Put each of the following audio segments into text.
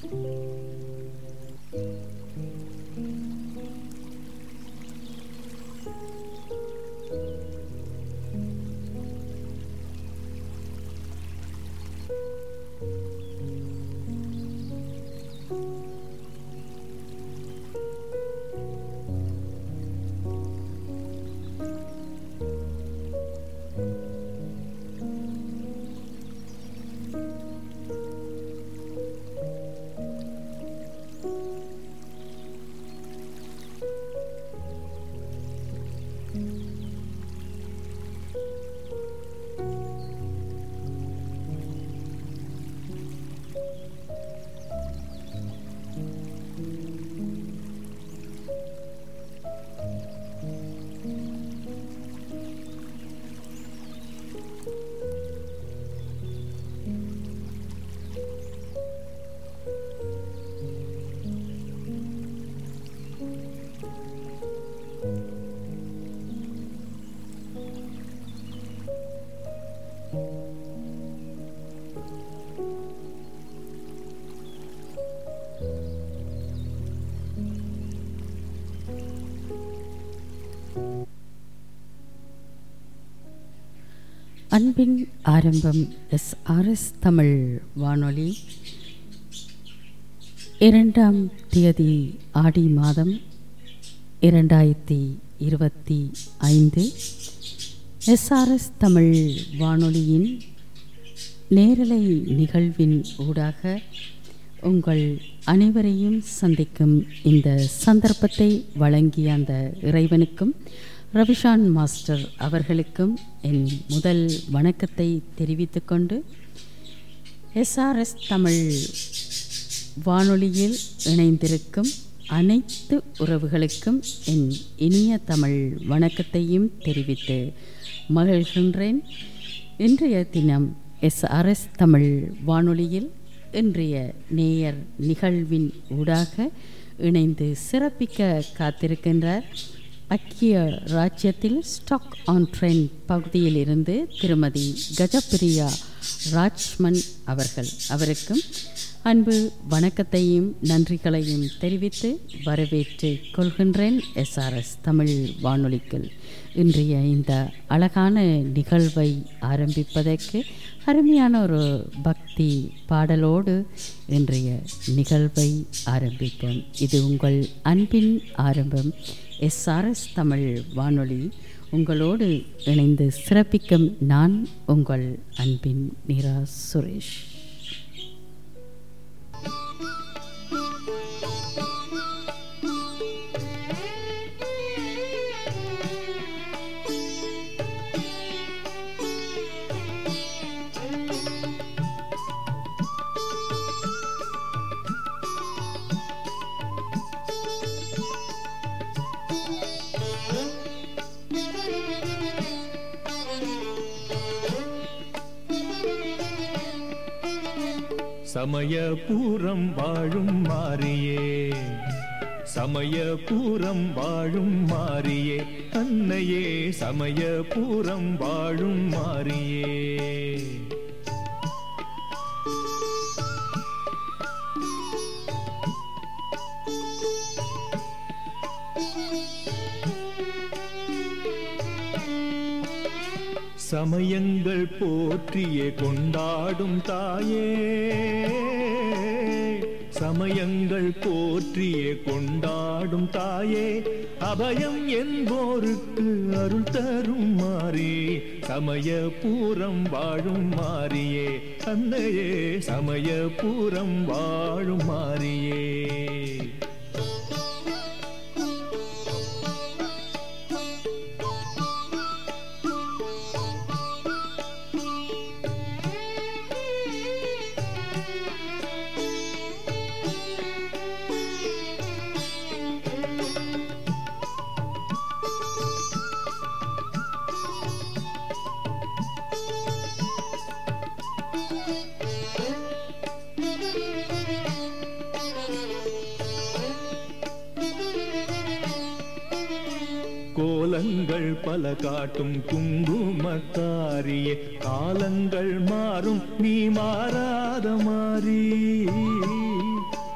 அன்பின் ஆரம்பம் S RS Tamil வானொலி இரண்டாம் தேதி ஆடி மாதம் இரண்டாயிரத்தி இருபத்தி ஐந்து எஸ்ஆர்எஸ் தமிழ் வானொலியின் நேரலை நிகழ்வின் ஊடாக உங்கள் அனைவரையும் சந்திக்கும் இந்த சந்தர்ப்பத்தை வழங்கிய அந்த இறைவனுக்கும் ரவிஷான் மாஸ்டர் அவர்களுக்கும் என் முதல் வணக்கத்தை தெரிவித்துக்கொண்டு எஸ்ஆர்எஸ் தமிழ் வானொலியில் இணைந்திருக்கும் அனைத்து உறவுகளுக்கும் என் இனிய தமிழ் வணக்கத்தையும் தெரிவித்து மகிழ்கின்றேன் இன்றைய தினம் எஸ்ஆர்எஸ் தமிழ் வானொலியில் இன்றைய நேயர் நிகழ்வின் ஊடாக இணைந்து சிறப்பிக்க காத்திருக்கின்றார் ஐக்கிய ராஜ்யத்தில் ஸ்டாக் ஆன் ட்ரெயின் பகுதியிலிருந்து திருமதி கஜப்பிரியா ராஜ்மன் அவர்கள் அவருக்கும் அன்பு வணக்கத்தையும் நன்றிகளையும் தெரிவித்து வரவேற்று கொள்கின்றேன் எஸ்ஆர்எஸ் தமிழ் வானொலிக்குள் இன்றைய இந்த அழகான நிகழ்வை ஆரம்பிப்பதற்கு அருமையான ஒரு பக்தி பாடலோடு இன்றைய நிகழ்வை ஆரம்பிப்போம் இது உங்கள் அன்பின் ஆரம்பம் எஸ்ஆர்எஸ் தமிழ் வானொலி உங்களோடு இணைந்து சிறப்பிக்கும் நான் உங்கள் அன்பின் நிரா சுரேஷ் சமயபூரம் வாழும் மாறியே சமயபூரம் வாழும் மாறியே அன்னையே சமயபூரம் வாழும் மாறியே சமயங்கள் போற்றியே கொண்டாடும் தாயே சமயங்கள் போற்றியே கொண்டாடும் தாயே அபயம் என்போருக்கு அருள் தரும் மாறி சமய பூரம் வாழும் மாறியே அன்னையே சமய பூரம் வாழும் மாறியே கோலங்கள் பல காட்டும் குங்குமக்காரியே காலங்கள் மாறும் நீ மாறாத மாறி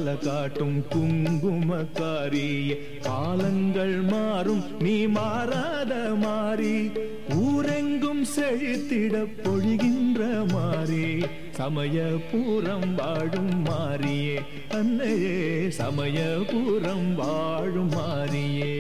பல காட்டும் குங்குமக்காரியே காலங்கள் மாறும் நீ மாறாத மாறி ஊரெங்கும் செழித்திட பொழிகின்ற மாறி சமய பூரம் வாழும் மாறியே அன்னையே சமய பூரம் வாழும் மாறியே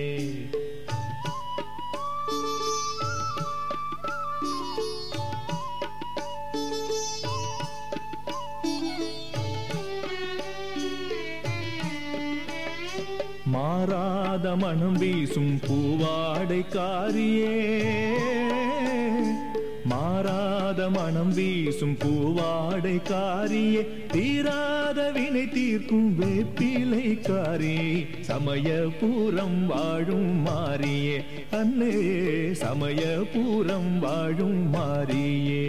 மாறாத மனம் வீசும் பூவாடை காரியே மாறாத மனம் வீசும் பூவாடை காரியே தீராத வினை தீர்க்கும் வேப்பிலை காரி சமய பூரம் வாழும் மாறியே அன்னே சமய பூரம் வாழும் மாறியே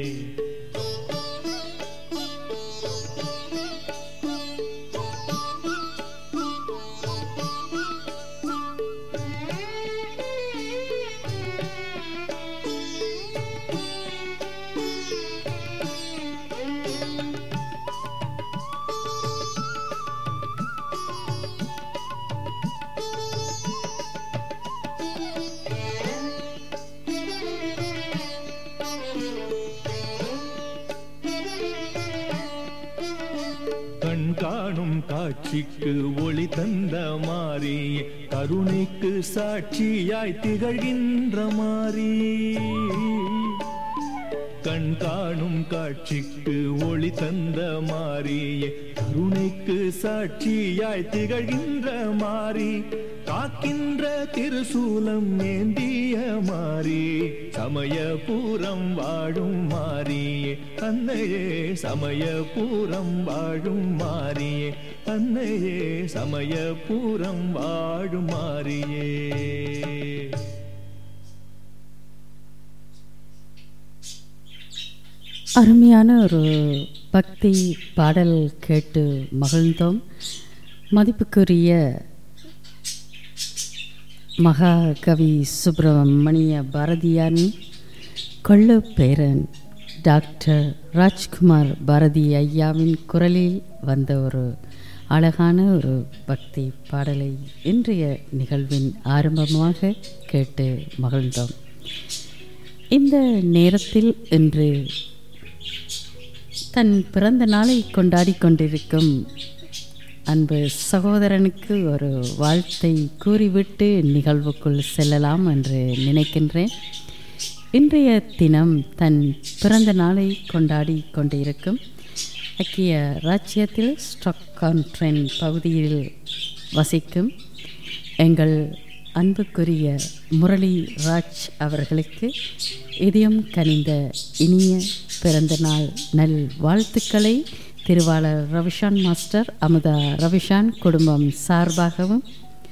கண் காணும் காட்சிக்கு ஒளி தந்த மாறி கருணைக்கு சாட்சியாய் திகழ்கின்ற மாறி கண் காணும் காட்சிக்கு ஒளி தந்த மாறியே கருணைக்கு சாட்சியாய் திகழ்கின்ற மாறி காக்கின்ற திருசூலம் ஏந்திய மாறி சமய பூரம் வாழும் மாறியே அன்னையே சமய பூரம் வாழும் மாறியே அன்னையே சமய பூரம் வாழும் மாறியே அருமையான ஒரு பக்தி பாடல் கேட்டு மகிழ்ந்தோம் மதிப்புக்குரிய மகாகவி சுப்பிரமணிய பாரதியாரின் கொள்ளு பேரன் டாக்டர் ராஜ்குமார் பாரதி ஐயாவின் குரலில் வந்த ஒரு அழகான ஒரு பக்தி பாடலை இன்றைய நிகழ்வின் ஆரம்பமாக கேட்டு மகிழ்ந்தோம் இந்த நேரத்தில் இன்று தன் பிறந்த நாளை கொண்டாடி கொண்டிருக்கும் அன்பு சகோதரனுக்கு ஒரு வாழ்த்தை கூறிவிட்டு நிகழ்வுக்குள் செல்லலாம் என்று நினைக்கின்றேன் இன்றைய தினம் தன் பிறந்த நாளை கொண்டாடி கொண்டிருக்கும் ஐக்கிய ராச்சியத்தில் ஸ்டாக்கான் ட்ரென் பகுதியில் வசிக்கும் எங்கள் அன்புக்குரிய முரளி ராஜ் அவர்களுக்கு இதயம் கனிந்த இனிய பிறந்த நாள் நல் வாழ்த்துக்களை திருவாளர் ரவிஷான் மாஸ்டர் அமுதா ரவிஷான் குடும்பம் சார்பாகவும்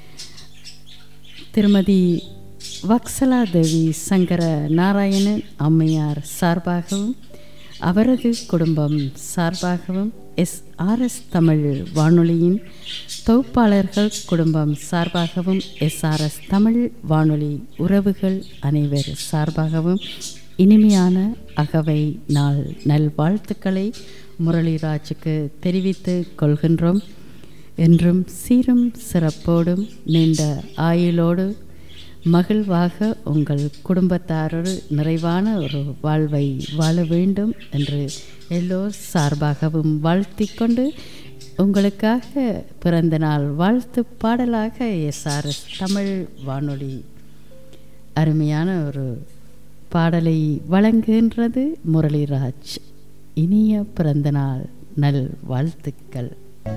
திருமதி வக்சலா தேவி சங்கர நாராயணன் அம்மையார் சார்பாகவும் அவரது குடும்பம் சார்பாகவும் எஸ் ஆர்எஸ் தமிழ் வானொலியின் தொகுப்பாளர்கள் குடும்பம் சார்பாகவும் எஸ்ஆர்எஸ் தமிழ் வானொலி உறவுகள் அனைவர் சார்பாகவும் இனிமையான அகவை நாள் நல்வாழ்த்துக்களை முரளிராஜுக்கு தெரிவித்து கொள்கின்றோம் என்றும் சீரும் சிறப்போடும் நீண்ட ஆயுளோடு மகிழ்வாக உங்கள் குடும்பத்தாரோடு நிறைவான ஒரு வாழ்வை வாழ வேண்டும் என்று எல்லோர் சார்பாகவும் வாழ்த்திக் கொண்டு உங்களுக்காக பிறந்த நாள் வாழ்த்து பாடலாக எஸ்ஆர்எஸ் தமிழ் வானொலி அருமையான ஒரு பாடலை வழங்குகின்றது முரளிராஜ் இனிய பிறந்தநாள் நல் வாழ்த்துக்கள்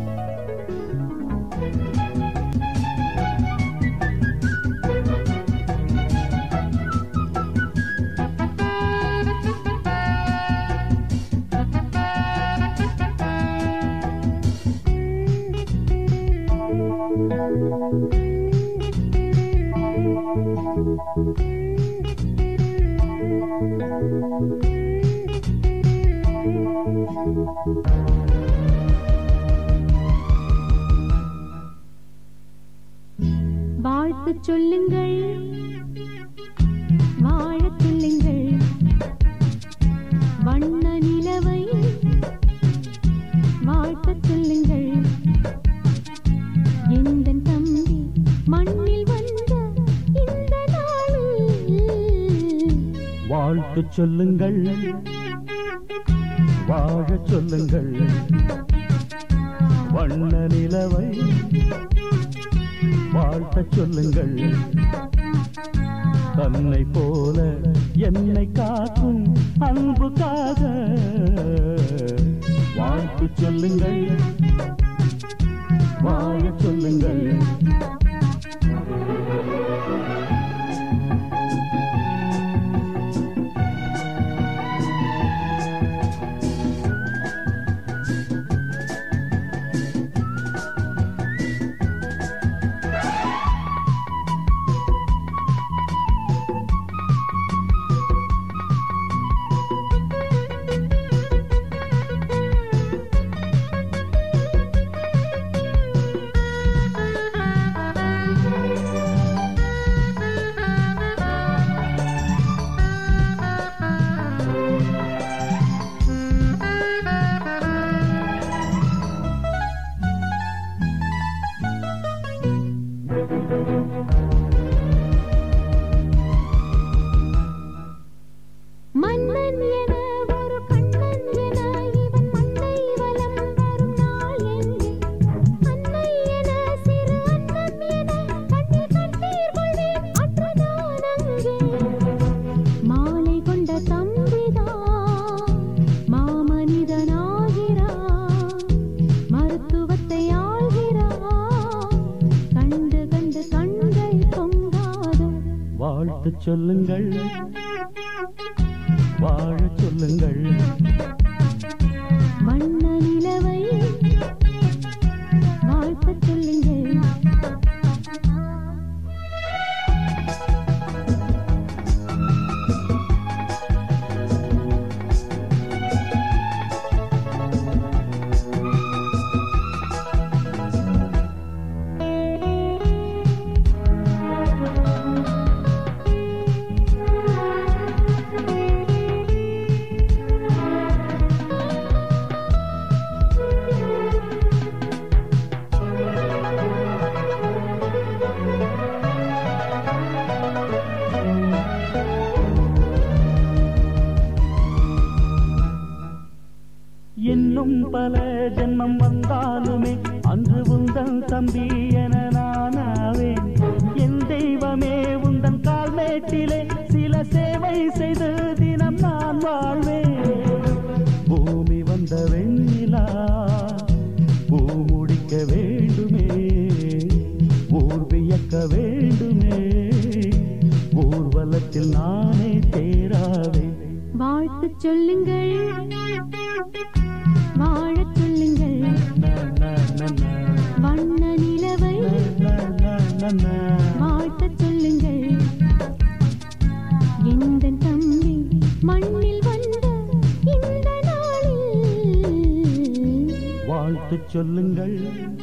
வாழ்த்து சொல்லுங்கள் வாழச் சொல்லுங்கள் வண்ண நிலவை வாழ்த்தச் சொல்லுங்கள் சொல்லுங்கள் வாழச் சொல்லுங்கள் வண்ண நிலவை வாழ்த்தச் சொல்லுங்கள் தன்னை போல என்னை காக்கும் அன்புக்காக வாழ்த்து சொல்லுங்கள் வாழச் சொல்லுங்கள் மன்னன் என ஒரு கண்ணன் என இவன் மண்ணை வலம் வரும் நாள் எங்கே அன்னை என சிறு அன்னம் என கண்ணில் கண்ணீர் கொள்வேன் அன்று நான் அங்கே மாலை கொண்ட தம்பிதான் மாமனிதனாகிறான் மருத்துவத்தை ஆள்கிறான் கண்டு கண்டு கண்கள் பொங்காதோ வாழ்த்து சொல்லுங்கள் வாழச் சொல்லுங்கள் வண்ண நிலவை வாழ்த்தச் சொல்லுங்கள் இன்னும் பல ஜென்மம் வந்தாலுமே அன்று உந்தன் தம்பி என நானாவேன் என் தெய்வமே உந்தன் கால் மேட்டிலே சில சேவை செய்து தினம் நான் வாழ்வேன் பூமி வந்த வெண்ணிலா பூ முடிக்க வேண்டுமே ஊர் வியக்க வேண்டுமே ஊர்வலத்தில் நானே தேராவே வாழ்த்துச் சொல்லுங்கள் வாழச் சொல்லுங்கள் வண்ண நிலவை வாழ்த்தச் சொல்லுங்கள் எந்த தம்பி மண்ணில் வந்த இந்த நாளில் வாழ்த்து சொல்லுங்கள்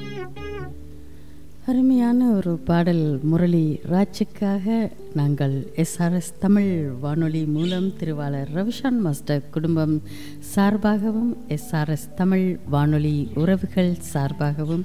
அருமையான ஒரு பாடல் முரளி ராஜுக்காக நாங்கள் எஸ்ஆர்எஸ் தமிழ் வானொலி மூலம் திருவாளர் ரவிஷான் மாஸ்டர் குடும்பம் சார்பாகவும் எஸ்ஆர்எஸ் தமிழ் வானொலி உறவுகள் சார்பாகவும்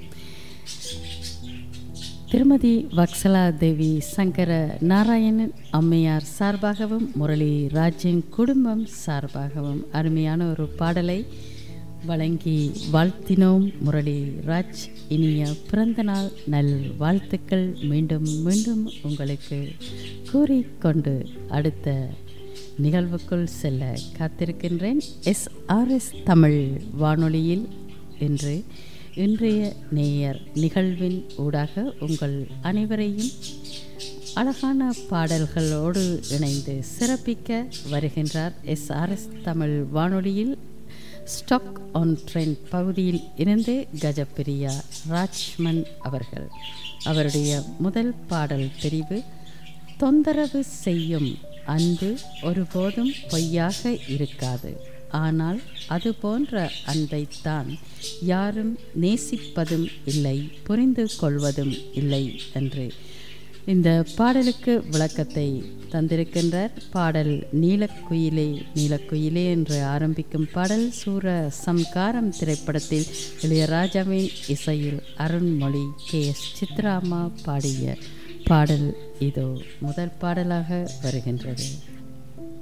திருமதி வக்சலா தேவி சங்கர நாராயணன் அம்மையார் சார்பாகவும் முரளி ராஜின் குடும்பம் சார்பாகவும் அருமையான ஒரு பாடலை வழங்கி வாழ்த்தினோம் முரளி ராஜ் இனிய பிறந்தநாள் நல் வாழ்த்துக்கள் மீண்டும் மீண்டும் உங்களுக்கு கூறிக்கொண்டு அடுத்த நிகழ்வுக்குள் செல்ல காத்திருக்கின்றேன் எஸ்ஆர்எஸ் தமிழ் வானொலியில் இன்று இன்றைய நேயர் நிகழ்வின் ஊடாக உங்கள் அனைவரையும் அழகான பாடல்களோடு இணைந்து சிறப்பிக்க வருகின்றார் எஸ்ஆர்எஸ் தமிழ் வானொலியில் ஸ்டாக் ஆன் ட்ரெண்ட் பகுதியில் இருந்து கஜப்பிரியா ராஜ்மன் அவர்கள் அவருடைய முதல் பாடல் தெரிவு தொந்தரவு செய்யும் அன்பு ஒருபோதும் பொய்யாக இருக்காது ஆனால் அது போன்ற அன்பைத்தான் யாரும் நேசிப்பதும் இல்லை புரிந்து கொள்வதும் இல்லை என்று இந்த பாடலுக்கு விளக்கத்தை தந்திருக்கின்றார் பாடல் நீலக்குயிலே நீலக்குயிலே என்று ஆரம்பிக்கும் பாடல் சூர சம்காரம் திரைப்படத்தில் இளையராஜாவின் இசையில் அருண்மொழி கே எஸ் சித்ராமா பாடிய பாடல் இதோ முதல் பாடலாக வருகின்றது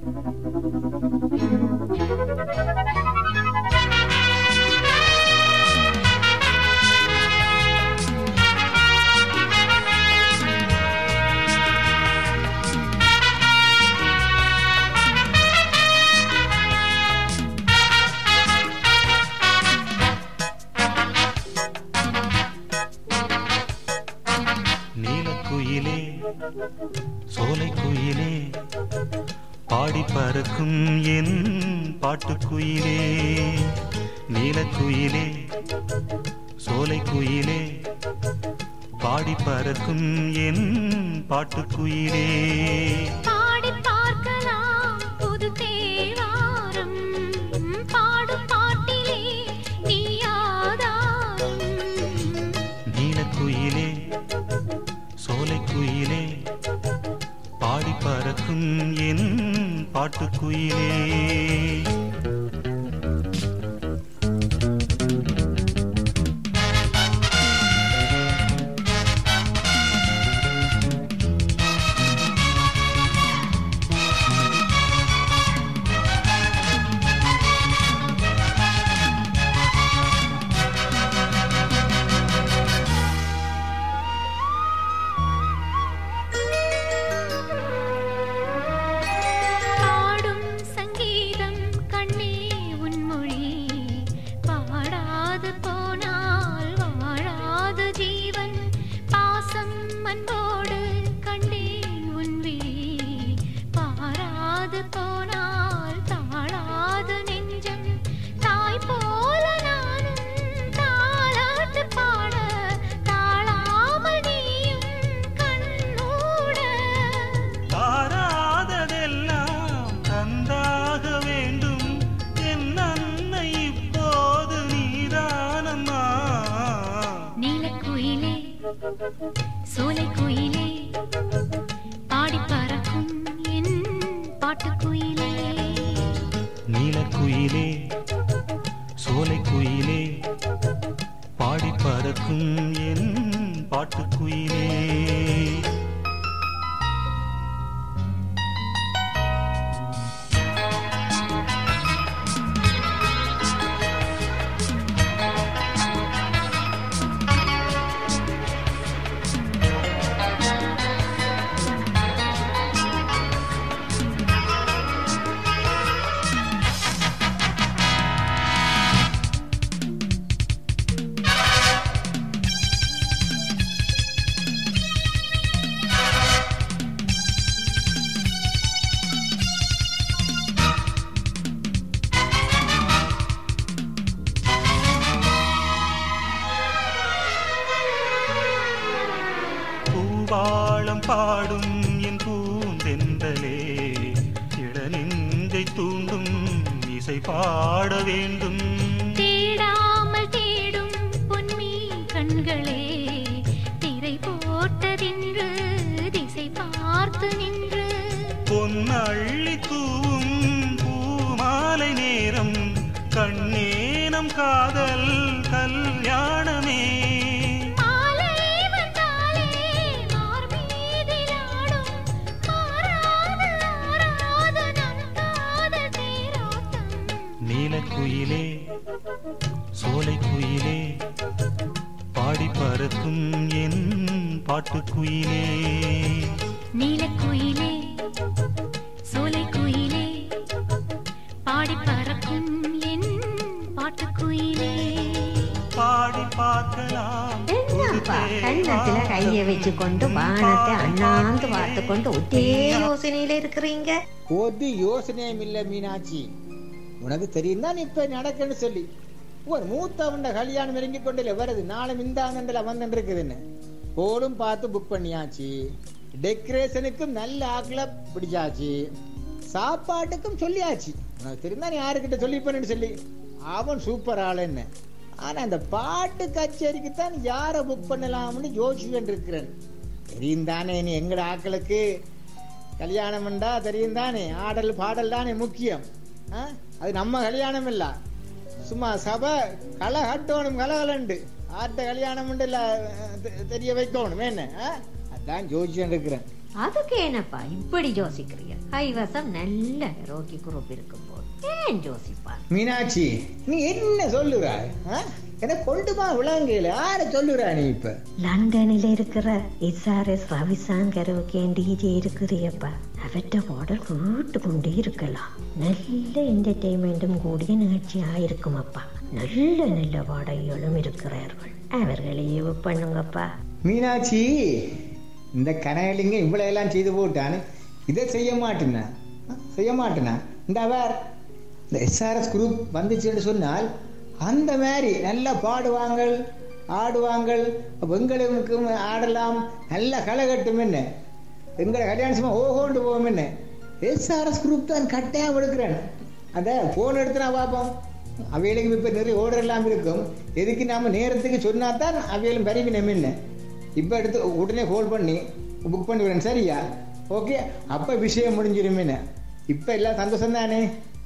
நீலக்குயிலே சோலைக்குயிலே பாடி பறக்கும் என் பாட்டுக்குயிலே நீலக்குயிலே சோலைக்குயிலே பாடி பறக்கும் என் பாட்டுக்குயிலே பாடி பார்க்கலாம் புது தேவாரம் பாடும் பாட்டிலே நீயாதாரம் நீலக்குயிலே சோலைக்குயிலே பாடி பறக்கும் என் பாட்டுக்குயிலே பாடும் சங்கீதம் கண்ணே உன்மொழி பாடாது போனால் வாழாது ஜீவன் பாசம் அன்போடு கண்டேன் உன் விழி பாராது போனால் தாழாது நெஞ்சம் தாய் போல நானும் தாளாட்டு பாட தாழாமல் நீயும் கண்ணூட தாராததெல்லாம் தந்தாக வேண்டும் என் அன்னை இப்போது நீதானம்மா நீலக்குயிலே சோலைக்குயிலே பாடி பறக்கும் என் பாட்டுக்குயிலே நீலக்குயிலே சோலைக்குயிலே பாடி பறக்கும் என் பாட்டுக்குயிலே பூவாளம் பாடும் என் பூந்தென்றலே இளநெஞ்சை தூண்டும் இசை பாட வேண்டும் தேடாமல் தேடும் பொன்மீ கண்களே திரை போட்டதின்று திசை பார்த்து நின்று பொன்னள்ளி தூவும் பூமாலை நேரம் கண்ணேனம் காதல் கல்யாணமே மாலை வந்தாலே மார்மீதிலாடும் மாறாத ஆறாத நந்தாத தேரோட்டம் நீலக்குயிலே சோலைக்குயிலே பாடி பறக்கும் என் பாட்டுக்குயிலே நீலக்குயிலே சோலைக்குயிலே பாடி பறக்கும் என் பாட்டுக்குயிலே பாடி பார்க்கலாம் என்னப்பா கன்னத்துல கைய வச்சு கொண்டு வானத்தை அண்ணாந்து பார்த்து கொண்டு ஒரே யோசனையில இருக்கிறீங்க ஒரு யோசனையும் இல்ல மீனாட்சி உனக்கு தெரியும் தான் இப்ப நடக்குன்னு சொல்லி ஒரு மூத்தவண்ட கல்யாணம் இறங்கி கொண்டு வருது நாளை மிந்தாந்தண்டில் வந்துட்டு இருக்குதுன்னு போலும் பார்த்து புக் பண்ணியாச்சு டெக்கரேஷனுக்கும் நல்ல ஆக்களை பிடிச்சாச்சு சாப்பாட்டுக்கும் சொல்லியாச்சு உனக்கு தெரியும் தான் யாருக்கிட்ட சொல்லிப்பேன்னு சொல்லி அவன் சூப்பர் ஆளுன்னு ஆனா அந்த பாட்டு கச்சேரிக்கு தான் யாரை புக் பண்ணலாம்னு யோசிச்சுட்டு இருக்கிறேன் தெரியும் தானே நீ எங்கட ஆக்களுக்கு கல்யாணம்ண்டா தெரியும் தானே ஆடல் பாடல் தானே முக்கியம் ஆ? அது நம்ம கல்யாணம் இல்ல சும்மா சபை களை கட்டணும் கலகலண்டு ஆட்ட கல்யாணம் இல்ல தெ- தெரிய வைக்கணும் என்ன ஆ? அதான் ஜோசியம் இருக்கிறேன் அதுக்கு என்னப்பா இப்படி யோசிக்கிறீங்க கைவசம் நல்ல ரோக்கி குரூப் இருக்கும்போது ஏன் யோசிப்பார் மீனாட்சி நீ என்ன சொல்லுறாய் ஆ? எனக்கு கொண்டுமா விளங்கல யார சொல்லுறா நீ இப்ப லண்டனில் இருக்கிற எஸ்ஆர்எஸ் ரவிசாங்கருக்கு டிஜே இருக்கிறியப்பா அவற்ற பாடல் கேட்டு கொண்டே இருக்கலாம் நல்ல என்டர்டெயின்மெண்ட்டும் கூடிய நிகழ்ச்சியா இருக்கும் அப்பா நல்ல நல்ல பாடகிகளும் இருக்கிறார்கள் அவர்களையே பண்ணுங்கப்பா மீனாட்சி இந்த கனகலிங்க இவ்வளவு எல்லாம் செய்து போட்டான்னு இதை செய்ய மாட்டேனா ஆ? செய்ய மாட்டேனா இந்த அவர் இந்த எஸ்ஆர்எஸ் குரூப் வந்துச்சுன்னு சொன்னால் அந்த மாதிரி நல்லா பாடுவாங்கள் ஆடுவாங்கள் அப்ப எங்களுக்கும் ஆடலாம் நல்ல களை கட்டும் என்ன எங்களை கல்யாணம் சும்மா ஓஹோண்டு போவோம் என்ன எஸ்ஆர்எஸ் குரூப் தான் கட்டாயம் எடுக்கிறேன் அதை ஃபோன் எடுத்து நான் பார்ப்போம் அவைகளுக்கு இப்போ நிறைய ஓர்டர் எல்லாம் இருக்கும் எதுக்கு நாம நேரத்துக்கு சொன்னா தான் அவைகளும் பரிவினம் என்ன இப்போ எடுத்து உடனே கால் பண்ணி புக் பண்ணி விடுறேன் சரியா ஓகே அப்போ விஷயம் முடிஞ்சிருமேன்னு இப்போ எல்லாம் சந்தோஷம் தானே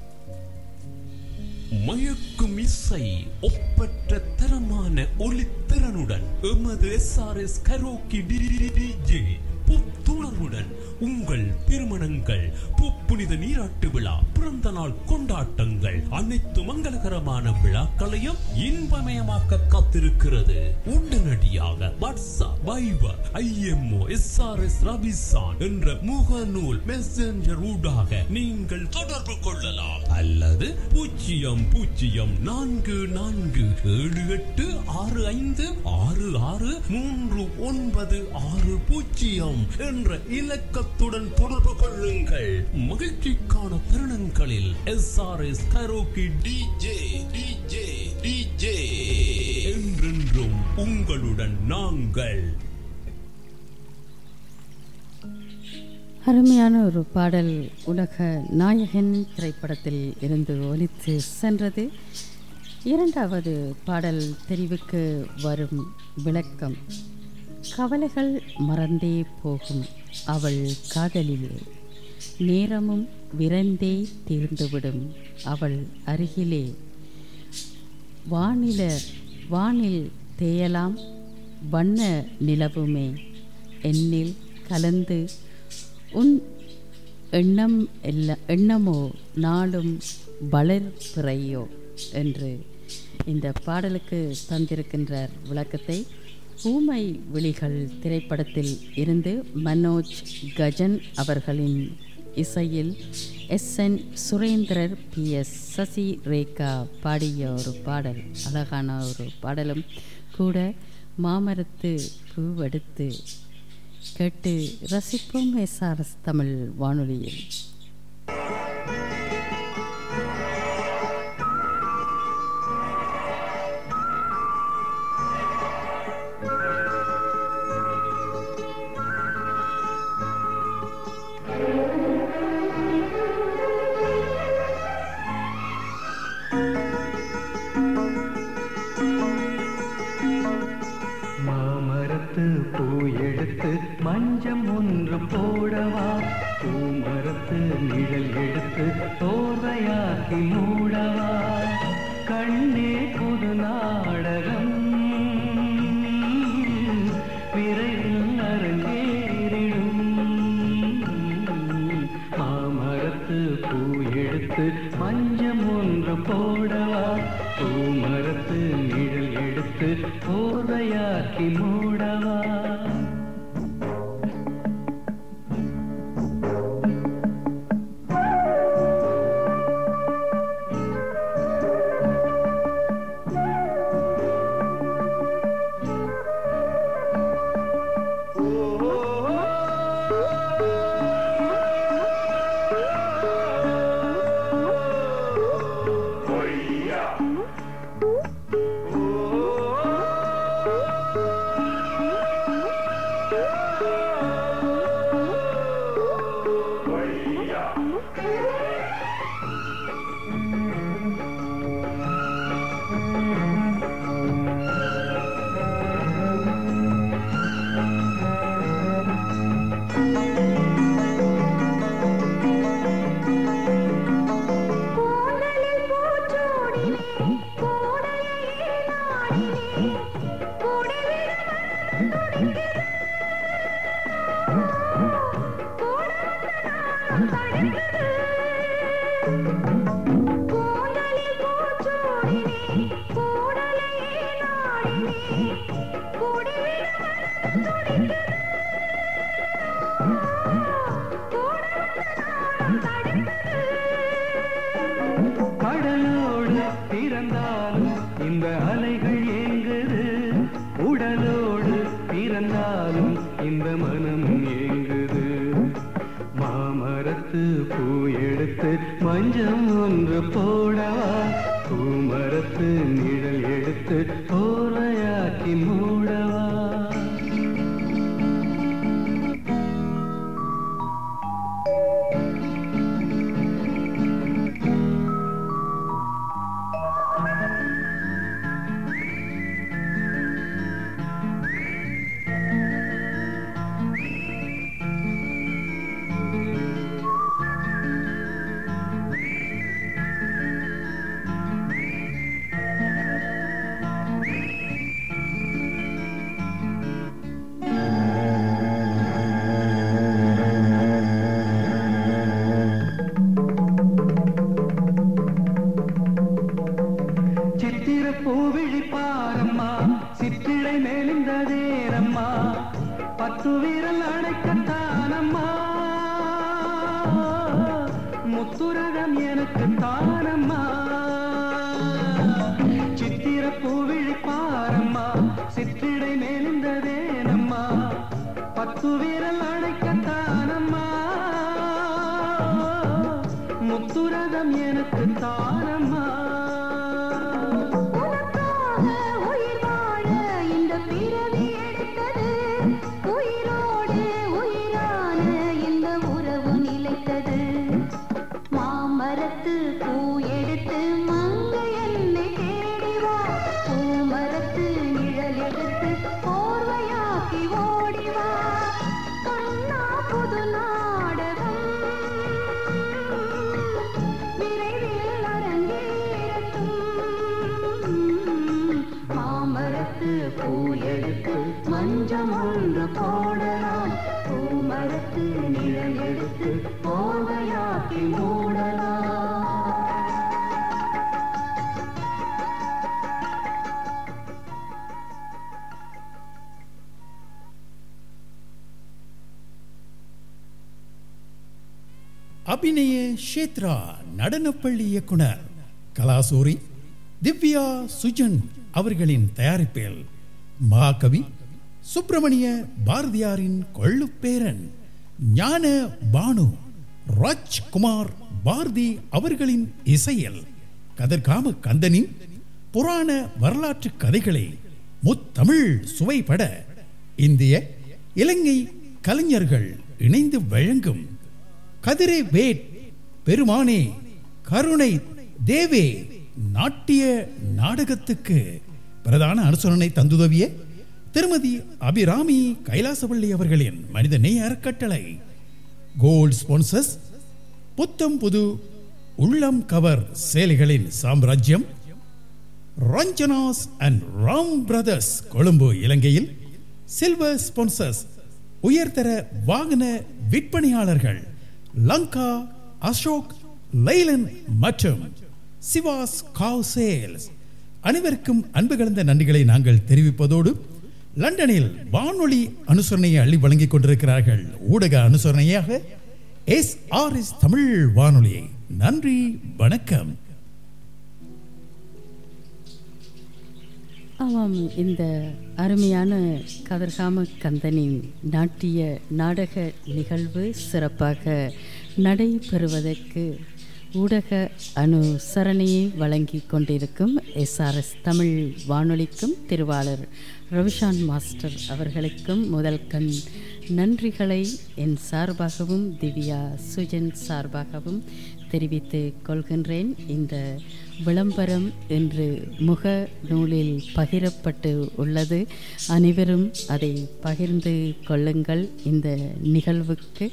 மயக்கும் இசை ஒப்பற்ற தரமான ஒளித்திறனுடன் எமது எஸ்ஆர்எஸ் கரோக்கி டிஜே புத்துணர்வுடன் உங்கள் திருமணங்கள் புப்புனித நீராட்டு விழா பிறந்த நாள் கொண்டாட்டங்கள் அனைத்து மங்களகரமான விழாக்களையும் இன்பமயமாக்க காத்திருக்கிறது உடனடியாக வாட்ஸ்அப் வைபர் ஐஎம்ஓ எஸ்ஆர்எஸ் ரபிசான் என்ற முகநூல் மெசஞ்சர் ஊடாக நீங்கள் தொடர்பு கொள்ளலாம் அல்லது பூஜ்ஜியம் பூஜ்ஜியம் நான்கு நான்கு ஏழு எட்டு ஆறு ஐந்து ஆறு ஆறு மூன்று ஒன்பது ஆறு பூஜ்ஜியம் என்ற இலக்கத்துடன் தொடர்பு கொள்ளுங்கள் மகிழ்ச்சிக்கான தருணங்களில் S R S karaoke DJ DJ DJ என்றென்றும் உங்களுடன் நாங்கள் அருமையான ஒரு பாடல் உலக நாயகன் திரைப்படத்தில் இருந்து ஒலித்து சென்றது இரண்டாவது பாடல் தெரிவுக்கு வரும் விளக்கம் கவலைகள் மறந்தே போகும் அவள் காதலிலே நேரமும் விரைந்தே தீர்ந்துவிடும் அவள் அருகிலே வானில வானில் தேயலாம் வண்ண நிலவுமே எண்ணில் கலந்து உன் எண்ணம் எல்லா எண்ணமோ நாளும் வளர் பிறையோ என்று இந்த பாடலுக்கு தந்திருக்கின்றார் விளக்கத்தை ஊமை விழிகள் திரைப்படத்தில் இருந்து மனோஜ் கஜன் அவர்களின் இசையில் S N Surendrar P S Sasi Rekha பாடிய ஒரு பாடல் அழகான ஒரு பாடலும் கூட மாமரத்து பூவெடுத்து கேட்டு ரசிப்போம் எஸ்ஆர்எஸ் தமிழ் வானொலியில் மாமரத்து பூ எடுத்து மஞ்சம் ஒன்று போடவா பூமரத்து நிழல் எடுத்து தோர்வையாக்கி மூடவா கண்ணே புது நாடகம் விரைவில் அரங்கேறிடும் மாமரத்து பூ எடுத்து மஞ்சம் ஒன்று போடவா பூமரத்து நிழல் எடுத்து போதையாக்கி மூடவா கோடலில் பூச்சோடிலே கோடையை ஓய்ந்தாலும் இந்த அலைகள் ஏங்குது உடலோடு பிறந்தாலும் இந்த மனம் ஏங்குது மாமரத்து பூ எடுத்து மஞ்சம் ஒன்று போடவா பூமரத்து நிழல் எடுத்து போர்வையாக்கி மூடவா சித்திர பூவிழி பாரம்மா சிற்றிடை மேலிந்ததேரம்மா பத்து வீரல் அடைக்கத்தானம்மா முத்துரகம் எனக்கு தானம்மா சித்திர பூவிழி பாரம்மா சிற்றிடை மேலிந்ததேனம்மா பத்து வீரல் அடைக்கத்தானம்மா முத்துரகம் எனக்கு தானம்மா உனக்காக உயிர் வாழ இந்த பிறவி எடுத்தது உயிரோடு உயிரான இந்த உறவு நிலைத்தது மாமரத்து பூ எடுத்து மங்கை என்னை தேடி வா பூமரத்து நிழல் எடுத்து போர்வையாக்கி ஓடி வா கண்ணா புது நாடகம் விரைவில் அரங்கேறட்டும் மாமரத்து பூ எடுத்து மஞ்சம் ஒன்று போடலாம் பூமரத்து நிழல் எடுத்து போர்வையாக்கி மூடலாம் அபிநய ஷேத்ரா நடனப்பள்ளி இயக்குனர் கலாசூரி திவ்யா சுஜன் அவர்களின் தயாரிப்பில் மகாகவி சுப்பிரமணிய பாரதியாரின் கொள்ளுப்பேரன் ஞான பானு ராஜ்குமார் பாரதி அவர்களின் இசையில் கதர்காம கந்தனின் புராண வரலாற்று கதைகளை முத்தமிழ் சுவைபட இந்திய இலங்கை கலைஞர்கள் இணைந்து வழங்கும் கதிரை வேட் பெருமானே கருணை தேவே நாட்டிய நாடகத்துக்கு பிரதான அனுசரணை தந்துதவிய திருமதி அபிராமி கைலாசவள்ளி அவர்களின் மனித நேய அறக்கட்டளை கோல்ட் ஸ்பான்சர்ஸ் புத்தம் புது உள்ளம் கவர் சேலைகளின் சாம்ராஜ்யம் ரஞ்சனாஸ் அண்ட் ராம் பிரதர்ஸ் கொழும்பு இலங்கையில் சில்வர் ஸ்பான்சர்ஸ் உயர்தர வாகன விற்பனையாளர்கள் லங்கா அசோக் லைலன் மற்றும் சிவாஸ் காவ் சேல்ஸ் அனைவருக்கும் அன்பு கலந்த நன்றிகளை நாங்கள் தெரிவிப்பதோடு லண்டனில் வானொலி அனுசரணையை அள்ளி வழங்கிக் கொண்டிருக்கிறார்கள் ஊடக அனுசரணையாக எஸ் ஆர் எஸ் தமிழ் வானொலி நன்றி வணக்கம் ஆமாம் இந்த அருமையான கதிர்காம கந்தனின் நாட்டிய நாடக நிகழ்வு சிறப்பாக நடைபெறுவதற்கு ஊடக அனுசரணையை வழங்கி கொண்டிருக்கும் எஸ்ஆர்எஸ் தமிழ் வானொலிக்கும் திருவாளர் ரவிஷான் மாஸ்டர் அவர்களுக்கும் முதல் கண் நன்றிகளை என் சார்பாகவும் திவ்யா சுஜன் சார்பாகவும் தெரிவித்துக் கொள்கின்றேன் இந்த விளம்பரம் இன்று முக நூலில் பகிரப்பட்டு உள்ளது அனைவரும் அதை பகிர்ந்து கொள்ளுங்கள் இந்த நிகழ்வுக்கு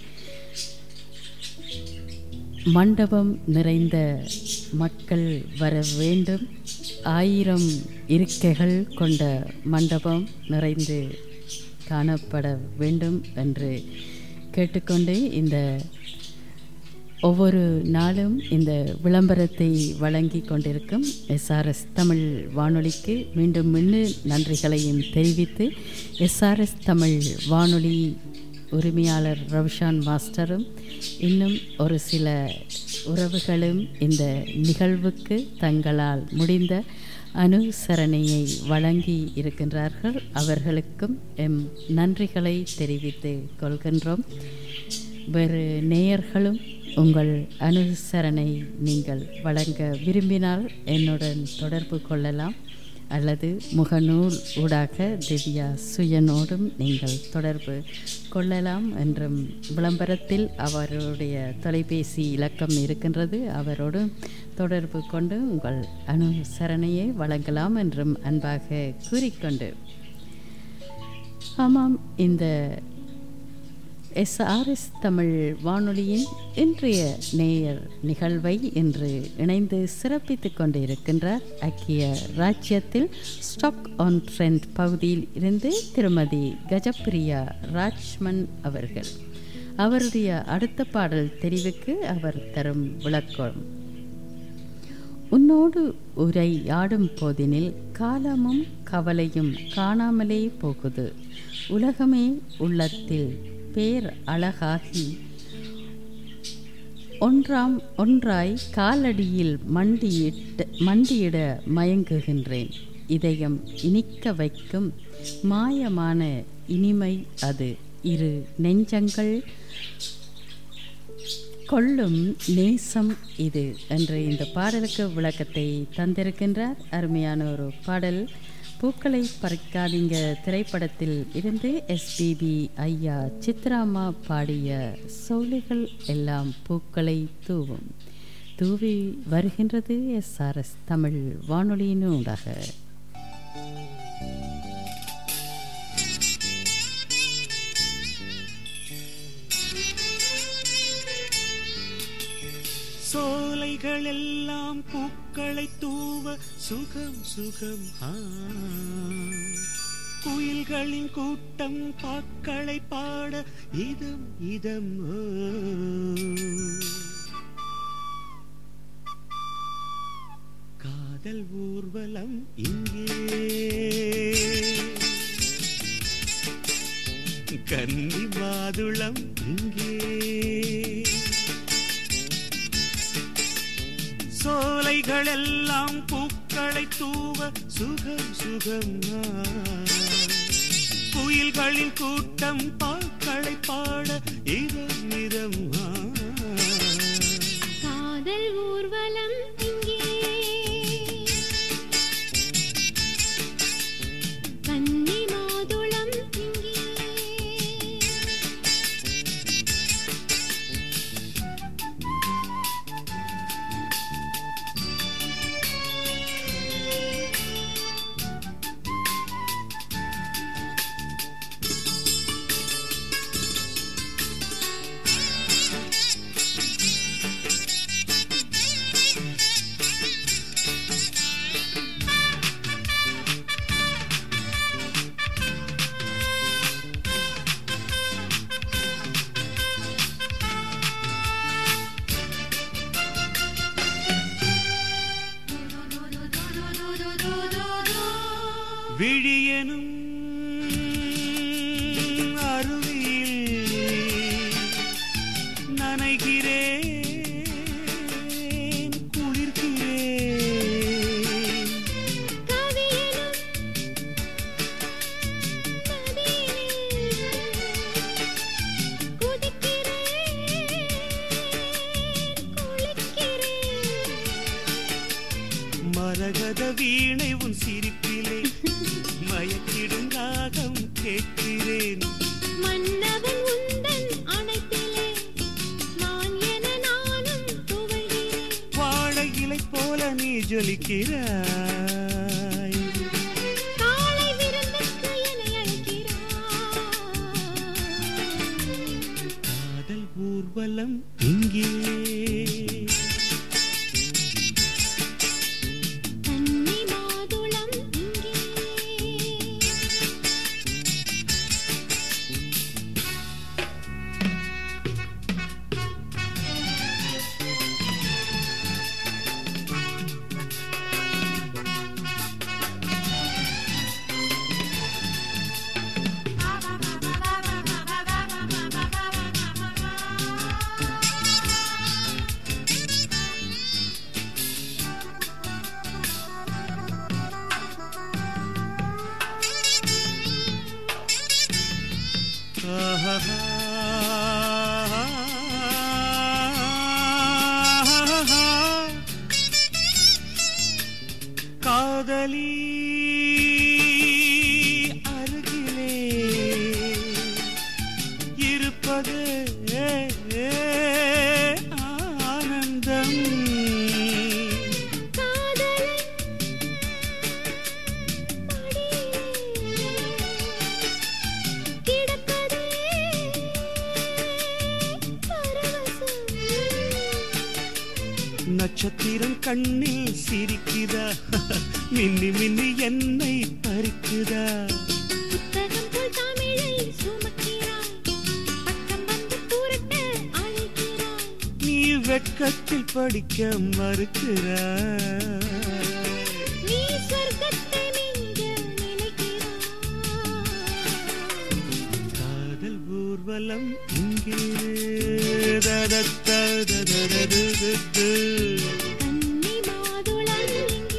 மண்டபம் நிறைந்த மக்கள் வர வேண்டும் ஆயிரம் இருக்கைகள் கொண்ட மண்டபம் நிறைந்து காணப்பட வேண்டும் என்று கேட்டுக்கொண்டு இந்த ஒவ்வொரு நாளும் இந்த விளம்பரத்தை வழங்கி கொண்டிருக்கும் எஸ்ஆர்எஸ் தமிழ் வானொலிக்கு மீண்டும் மீண்டும் நன்றிகளையும் தெரிவித்து எஸ்ஆர்எஸ் தமிழ் வானொலி உரிமையாளர் ரவிஷான் மாஸ்டரும் இன்னும் ஒரு சில உறவுகளும் இந்த நிகழ்வுக்கு தங்களால் முடிந்த அனுசரணையை வழங்கி இருக்கின்றார்கள் அவர்களுக்கும் எம் நன்றிகளை தெரிவித்துக் கொள்கின்றோம் வேறு நேயர்களும் உங்கள் அனுசரணை நீங்கள் வழங்க விரும்பினால் என்னுடன் தொடர்பு கொள்ளலாம் அல்லது முகநூல் ஊடாக திவ்யா சுயனோடும் நீங்கள் தொடர்பு கொள்ளலாம் என்றும் விளம்பரத்தில் அவருடைய தொலைபேசி இலக்கம் இருக்கின்றது அவரோடு தொடர்பு கொண்டு உங்கள் அனுசரணையை வழங்கலாம் என்றும் அன்பாக கூறிக்கொண்டு ஆமாம் இந்த எஸ்ஆர்எஸ் தமிழ் வானொலியின் இன்றைய நேயர் நிகழ்வை இன்று இணைந்து சிறப்பித்துக் கொண்டிருக்கின்றார் ஐக்கிய ராஜ்யத்தில் ஸ்டாக் ஆன் ட்ரெண்ட் பகுதியில் இருந்து திருமதி கஜப்பிரியா ராஜ்மன் அவர்கள் அவருடைய அடுத்த பாடல் தெரிவுக்கு அவர் தரும் விளக்கம் உன்னோடு உரையாடும் போதினில் காலமும் கவலையும் காணாமலே போகுது உலகமே உள்ளத்தில் பேர் அழகாகி ஒன்றாம் ஒன்றாய் காலடியில் மண்டியிட்டு மண்டியிட மயங்குகின்றேன் இதயம் இனிக்க வைக்கும் மாயமான இனிமை அது இரு நெஞ்சங்கள் கொள்ளும் நேசம் இது என்று இந்த பாடலுக்கு விளக்கத்தை தந்திருக்கின்றார் அருமையான ஒரு பாடல் பூக்களை பறிக்காதீங்க திரைப்படத்தில் இருந்து எஸ்பிபி ஐயா சித்ராமா பாடிய சோலைகள் எல்லாம் பூக்களை தூவும் தூவி வருகின்றது எஸ்ஆர்எஸ் தமிழ் வானொலியினூடாக சோலைகள் எல்லாம் பூக்களை தூவ சுகம் சுகம் ஆ. குயில்களின் கூட்டம் பாக்களை பாட இதம் இதம் ஓ. காதல் ஊர்வலம் இங்கே கன்னி மாதுளம் இங்கே சோலைகள் எல்லாம் பூக்களை தூவ சுகம் சுகம் ஆ. குயில்களின் கூட்டம் பாக்களை பாட இதம் இதம் ஆ. காதல் ஊர்வலம் இங்கே கன்னி மாதுளம் இங்கே விழியனும் அருவியில் நனைகிறேன் குளிர்கிறேன் கவியனும் நதியினில் குதிக்கிறேன் குளிக்கிறேன் மரகத வீணை உன் சிரிப்பிலே மயக்கிடும் ராகம் கேட்கிறேன் மன்னவன் உந்தன் அணைப்பிலே நான் என நானும் துவழ்கிறேன் வாழை இலை போல நீ ஜொலிக்கிறாய் காலை விருந்துக்கு என்னை அழைக்கிறாய் காதல் ஊர்வலம் இங்கே கன்னி மாதுளம் இங்கே காதலி அருகிலே இருப்பது ஆனந்தம் காதலை கிடப்பதே பரவசம் நட்சத்திரம் கண்ணில் சிரிக்குதா மின்னி மின்னி என்னை பறிக்குதா புத்தகம் போல் தமிழை சுமக்கிறாய் பக்கம் வந்து புரட்ட அழைக்கிறாய் நீ வெட்கத்தில் படிக்க மறுக்கிறாய் நீ சொர்க்கத்தை மிஞ்ச நினைக்கிறாய் காதல் ஊர்வலம் இங்கே ததத்தததததது. கன்னி மாதுளம்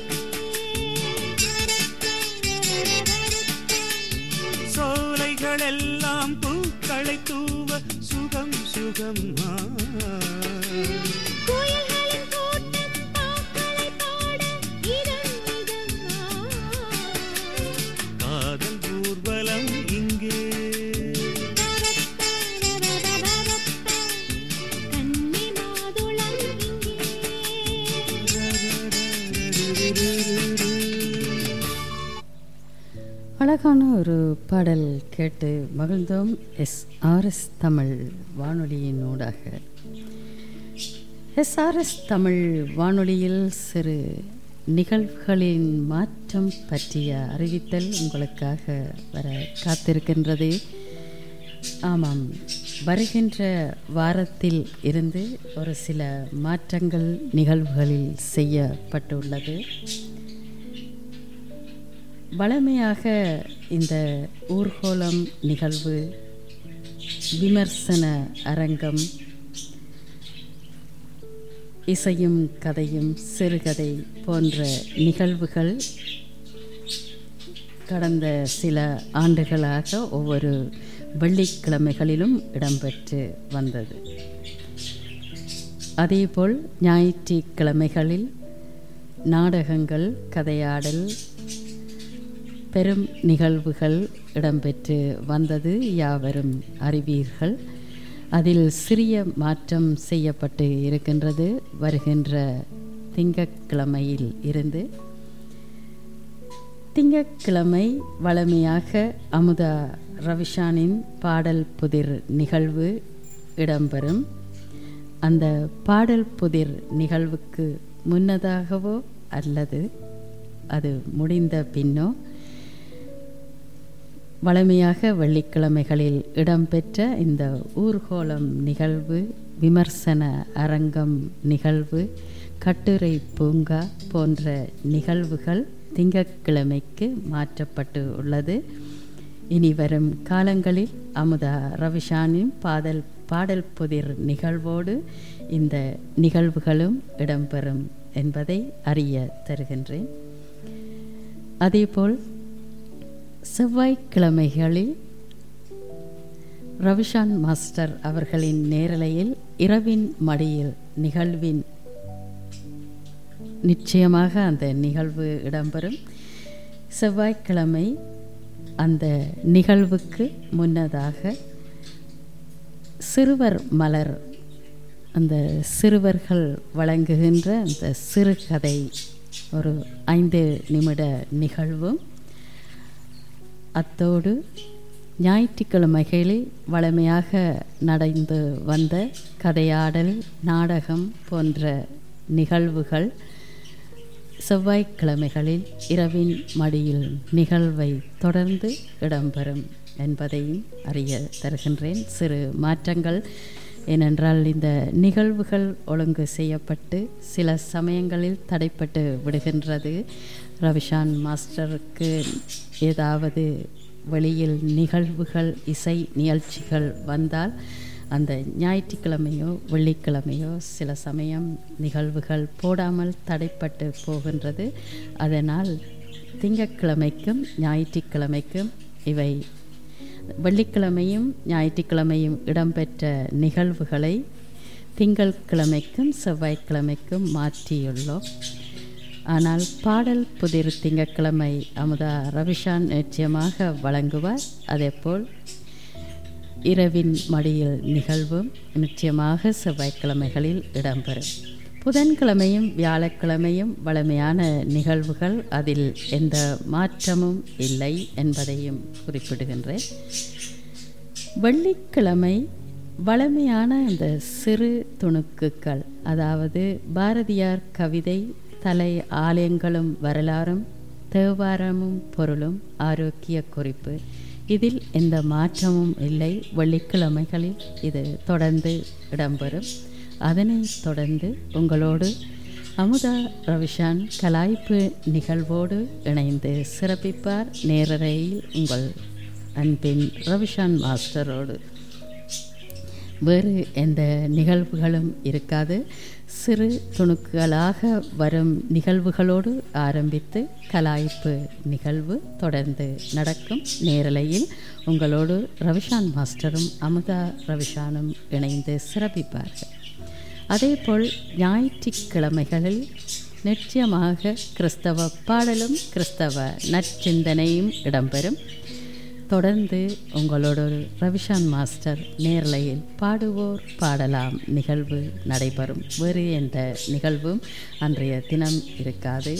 சோலைகள் எல்லாம் பூக்களை தூவ சுகம் சுகம் ஆ. கோயில்களின் கூட்டம் பாக்களை பாட இதம் இதம் காதல் ஊர்வலம் இங்கே கன்னி மாதுளம் இங்கே அழகான ஒரு பாடல் கேட்டு மகிழ்ந்தோம் எஸ் ஆர்எஸ் தமிழ் வானொலியின் ஊடாக எஸ்ஆர்எஸ் தமிழ் வானொலியில் சிறு நிகழ்வுகளின் மாற்றம் பற்றிய அறிவித்தல் உங்களுக்காக வர காத்திருக்கின்றது ஆமாம் வருகின்ற வாரத்தில் இருந்து ஒரு சில மாற்றங்கள் நிகழ்வுகளில் செய்யப்பட்டுள்ளது வழமையாக இந்த ஊர்கோலம் நிகழ்வு விமர்சன அரங்கம் இசையும் கதையும் சிறுகதை போன்ற நிகழ்வுகள் கடந்த சில ஆண்டுகளாக ஒவ்வொரு வெள்ளிக்கிழமைகளிலும் இடம்பெற்று வந்தது அதேபோல் ஞாயிற்றுக்கிழமைகளில் நாடகங்கள் கதையாடல் பெரும் நிகழ்வுகள் இடம்பெற்று வந்தது யாவரும் அறிவீர்கள் அதில் சிறிய மாற்றம் செய்யப்பட்டு இருக்கின்றது வருகின்ற திங்கட்கிழமையில் இருந்து திங்கட்கிழமை வழமையாக அமுதா ரவிஷானின் பாடல் புதிர் நிகழ்வு இடம்பெறும் அந்த பாடல் புதிர் நிகழ்வுக்கு முன்னதாகவோ அல்லது அது முடிந்த பின்னோ வழமையாக வெள்ளிக்கிழமைகளில் இடம்பெற்ற இந்த ஊர்கோலம் நிகழ்வு விமர்சன அரங்கம் நிகழ்வு கட்டுரை பூங்கா போன்ற நிகழ்வுகள் திங்கட்கிழமைக்கு மாற்றப்பட்டு உள்ளது இனி வரும் காலங்களில் அமுதா ரவிஷானின் பாடல் பாடல் புதிர் நிகழ்வோடு இந்த நிகழ்வுகளும் இடம்பெறும் என்பதை அறிய தருகின்றேன் அதேபோல் செவ்வாய்க்கிழமைகளில் ரவிஷான் மாஸ்டர் அவர்களின் நேரலையில் இரவின் மடியில் நிகழ்வின் நிச்சயமாக அந்த நிகழ்வு இடம்பெறும் செவ்வாய்க்கிழமை அந்த நிகழ்வுக்கு முன்னதாக சிறுவர் மலர் அந்த சிறுவர்கள் வழங்குகின்ற அந்த சிறுகதை ஒரு ஐந்து நிமிட நிகழ்வும் அத்தோடு ஞாயிற்றுக்கிழமைகளில் வழமையாக நடந்து வந்த கதையாடல் நாடகம் போன்ற நிகழ்வுகள் செவ்வாய்க்கிழமைகளில் இரவின் மடியில் நிகழ்வை தொடர்ந்து இடம்பெறும் என்பதையும் அறிய தருகின்றேன் சிறு மாற்றங்கள் ஏனென்றால் இந்த நிகழ்வுகள் ஒழுங்கு செய்யப்பட்டு சில சமயங்களில் தடைப்பட்டு விடுகின்றது ரவிஷான் மாஸ்டருக்கு ஏதாவது வெளியில் நிகழ்வுகள் இசை நிகழ்ச்சிகள் வந்தால் அந்த ஞாயிற்றுக்கிழமையோ வெள்ளிக்கிழமையோ சில சமயம் நிகழ்வுகள் போடாமல் தடைப்பட்டு போகின்றது அதனால் திங்கட்கிழமைக்கும் ஞாயிற்றுக்கிழமைக்கும் இவை வெள்ளிக்கிழமையும் ஞாயிற்றுக்கிழமையும் இடம்பெற்ற நிகழ்வுகளை திங்கட்கிழமைக்கும் செவ்வாய்க்கிழமைக்கும் மாற்றியுள்ளோம் ஆனால் பாடல் புதிர் திங்கட்கிழமை அமுதா ரவிஷான் நிச்சயமாக வழங்குவார் அதேபோல் இரவின் மடியில் நிகழ்வும் நிச்சயமாக செவ்வாய்க்கிழமைகளில் இடம்பெறும் புதன்கிழமையும் வியாழக்கிழமையும் வளமையான நிகழ்வுகள் அதில் எந்த மாற்றமும் இல்லை என்பதையும் குறிப்பிடுகின்றேன் வெள்ளிக்கிழமை வளமையான அந்த சிறு துணுக்குகள் அதாவது பாரதியார் கவிதை தலை ஆலயங்களும் வரலாறும் தேவாரமும் பொருளும் ஆரோக்கிய குறிப்பு இதில் எந்த மாற்றமும் இல்லை வெள்ளிக்கிழமைகளில் இது தொடர்ந்து இடம்பெறும் அதனைத் தொடர்ந்து உங்களோடு அமுதா ரவிஷான் கலாய்ப்பு நிகழ்வோடு இணைந்து சிறப்பிப்பார் நேரறையில் உங்கள் அன்பின் ரவிஷான் மாஸ்டரோடு வேறு எந்த நிகழ்வுகளும் இருக்காது சிறு துணுக்குகளாக வரும் நிகழ்வுகளோடு ஆரம்பித்து கலாய்ப்பு நிகழ்வு தொடர்ந்து நடக்கும் நேரலையில் உங்களோடு ரவிஷான் மாஸ்டரும் அமுதா ரவிஷானும் இணைந்து சிறப்பிப்பார்கள் அதேபோல் ஞாயிற்றுக்கிழமைகளில் நிச்சயமாக கிறிஸ்தவ பாடலும் கிறிஸ்தவ நற்சிந்தனையும் இடம்பெறும் தொடர்ந்து உங்களோடு ரவிஷான் மாஸ்டர் நேரலையில் பாடுவோர் பாடலாம் நிகழ்வு நடைபெறும் வேறு எந்த நிகழ்வும் அன்றைய தினம் இருக்காது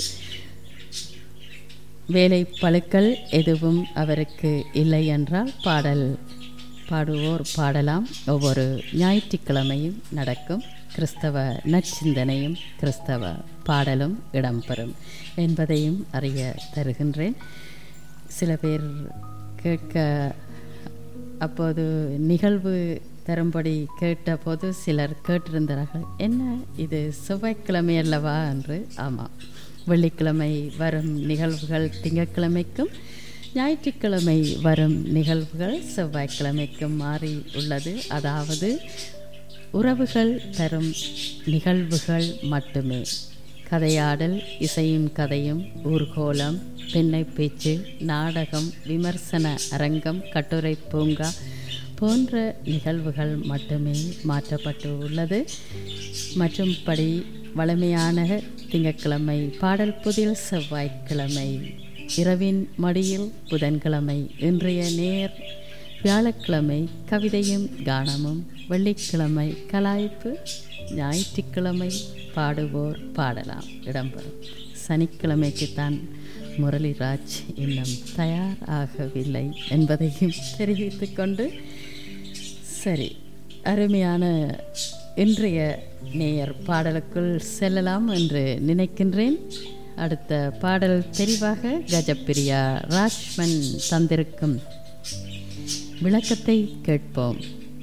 வேலை பழுக்கள் எதுவும் அவருக்கு இல்லை என்றால் பாடல் பாடுவோர் பாடலாம் ஒவ்வொரு ஞாயிற்றுக்கிழமையும் நடக்கும் கிறிஸ்தவ நற்சிந்தனையும் கிறிஸ்தவ பாடலும் இடம்பெறும் என்பதையும் அறிய தருகின்றேன் சில பேர் கேட்க அப்போது நிகழ்வு தரும்படி கேட்டபோது சிலர் கேட்டிருந்தார்கள் என்ன இது செவ்வாய்க்கிழமை அல்லவா என்று ஆமாம் வெள்ளிக்கிழமை வரும் நிகழ்வுகள் திங்கட்கிழமைக்கும் ஞாயிற்றுக்கிழமை வரும் நிகழ்வுகள் செவ்வாய்க்கிழமைக்கும் மாறி உள்ளது அதாவது உறவுகள் தரும் நிகழ்வுகள் மட்டுமே கதையாடல் இசையும் கதையும் ஊர்கோலம் பெண்ணை பேச்சு நாடகம் விமர்சன அரங்கம் கட்டுரை பூங்கா போன்ற நிகழ்வுகள் மட்டுமே மாற்றப்பட்டு உள்ளது மற்றும்படி வளமையான திங்கட்கிழமை பாடல் புதில் செவ்வாய்க்கிழமை இரவின் மடியில் புதன்கிழமை இன்றைய நேர் வியாழக்கிழமை கவிதையும் கானமும் வெள்ளிக்கிழமை கலாய்ப்பு ஞாயிற்றுக்கிழமை பாடுவோர் பாடலாம் இடம்பெறும் சனிக்கிழமைக்குத்தான் முரளிராஜ் இன்னும் தயார் ஆகவில்லை என்பதையும் தெரிவித்துக் கொண்டு சரி அருமையான இன்றைய நேயர் பாடலுக்குள் செல்லலாம் என்று நினைக்கின்றேன் அடுத்த பாடல் தெரிவாக கஜப்பிரியா ராஜ்மன் தந்திருக்கும் விளக்கத்தை கேட்போம்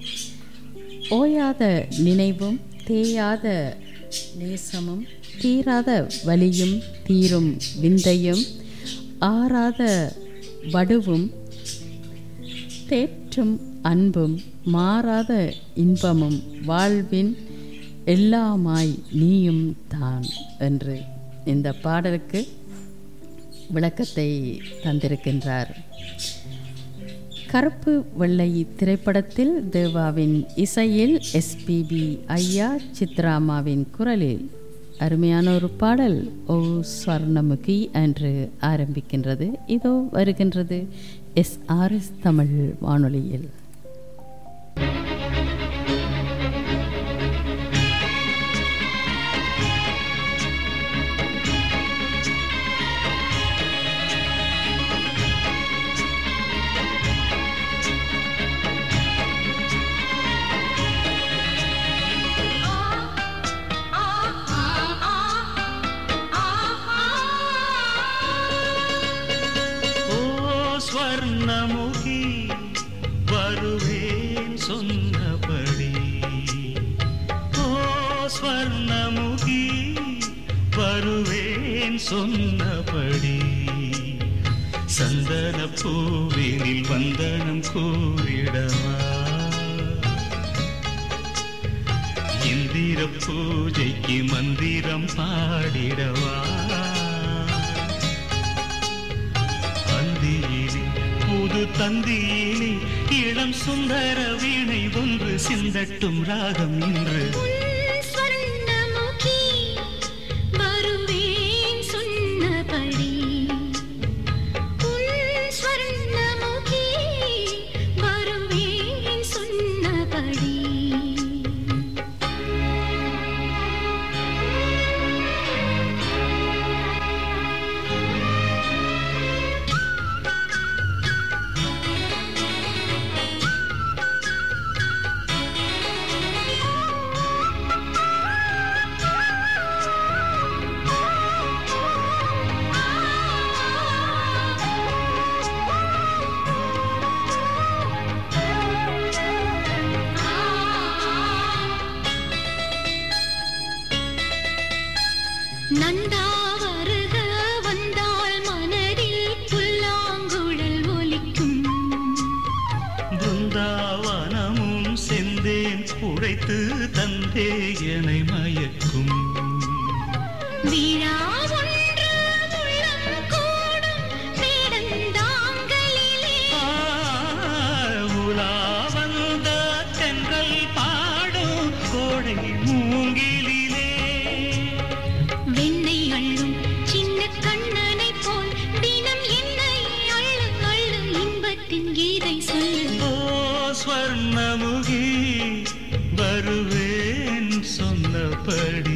ஓயாத நினைவும் தேயாத நேசமும் தீராத வலியும் தீரும் விந்தையும் ஆறாத வடுவும் தேற்றும் அன்பும் மாறாத இன்பமும் வாழ்வின் எல்லாமாய் நீயும் தான் என்று இந்த பாடலுக்கு விளக்கத்தை தந்திருக்கின்றார் கருப்பு வெள்ளை திரைப்படத்தில் தேவாவின் இசையில் எஸ்பிபி ஐயா சித்ராமாவின் குரலில் அருமையான ஒரு பாடல் ஓ ஸ்வர்ணமுகி என்று ஆரம்பிக்கின்றது இதோ வருகின்றது எஸ்ஆர்எஸ் தமிழ் வானொலியில் ஓ ஸ்வர்ணமுகி வருவேன் சொன்னபடி ஓ ஸ்வர்ணமுகி வருவேன் சொன்னபடி சந்தன பூவினில் வந்தனம் கூறிடவா இந்திர பூஜைக்கு மந்திரம் பாடிடவா அந்தியிலே புது தந்தியிலே இளம் சுந்தர வீணை ஒன்று சிந்தட்டும் ராகம் இன்று ஸ்வர்ணமுகி வருவேன் அதே என்னை மயக்கும் விழா ஒன்று உள்ளம் கூடும் வேடந்தாங்கலிலே உலா வந்த தென்றல் பாடும் கோடை மூங்கிலிலே வெண்ணை அள்ளும் சின்ன கண்ணனைப் போல் தினம் என்னை அள்ளு அள்ளு இன்பத்தின் கீதை சொல்லு ஓ ஸ்வர்ணமுகி வருவேன் சொன்னபடி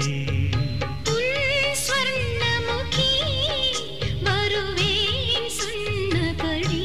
உன் ஸ்வர்ணமுகி வருவேன் சொன்னபடி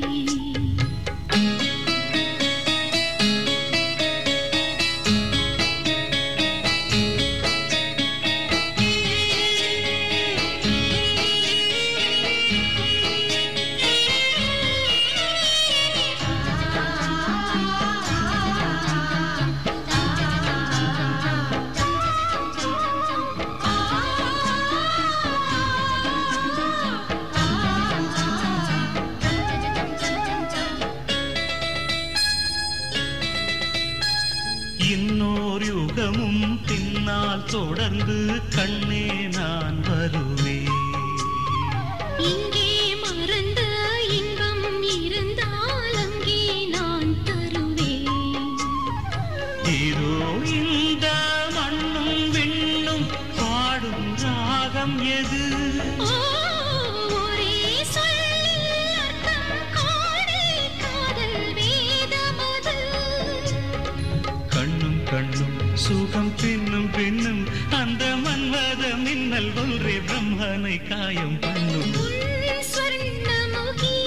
இன்னோர் யுகமும் பின்னால் தொடர்ந்து கண்ணே நான் வருவேன் இங்கே மறந்த இன்பம் இருந்தால் அங்கே நான் தருவேன் இதோ இந்த மண்ணும் விண்ணும் பாடும் ராகம் எது ஓ ஒரே சொல்லில் அர்த்தம் காணே காதல் வேதமது கண்ணும் கண்ணும் சுகம் பின்னும் பின்னும் அந்த மன்மத மின்னல் ஒன்றே பிரம்மனை காயம் பண்ணும் உன் ஸ்வர்ணமுகி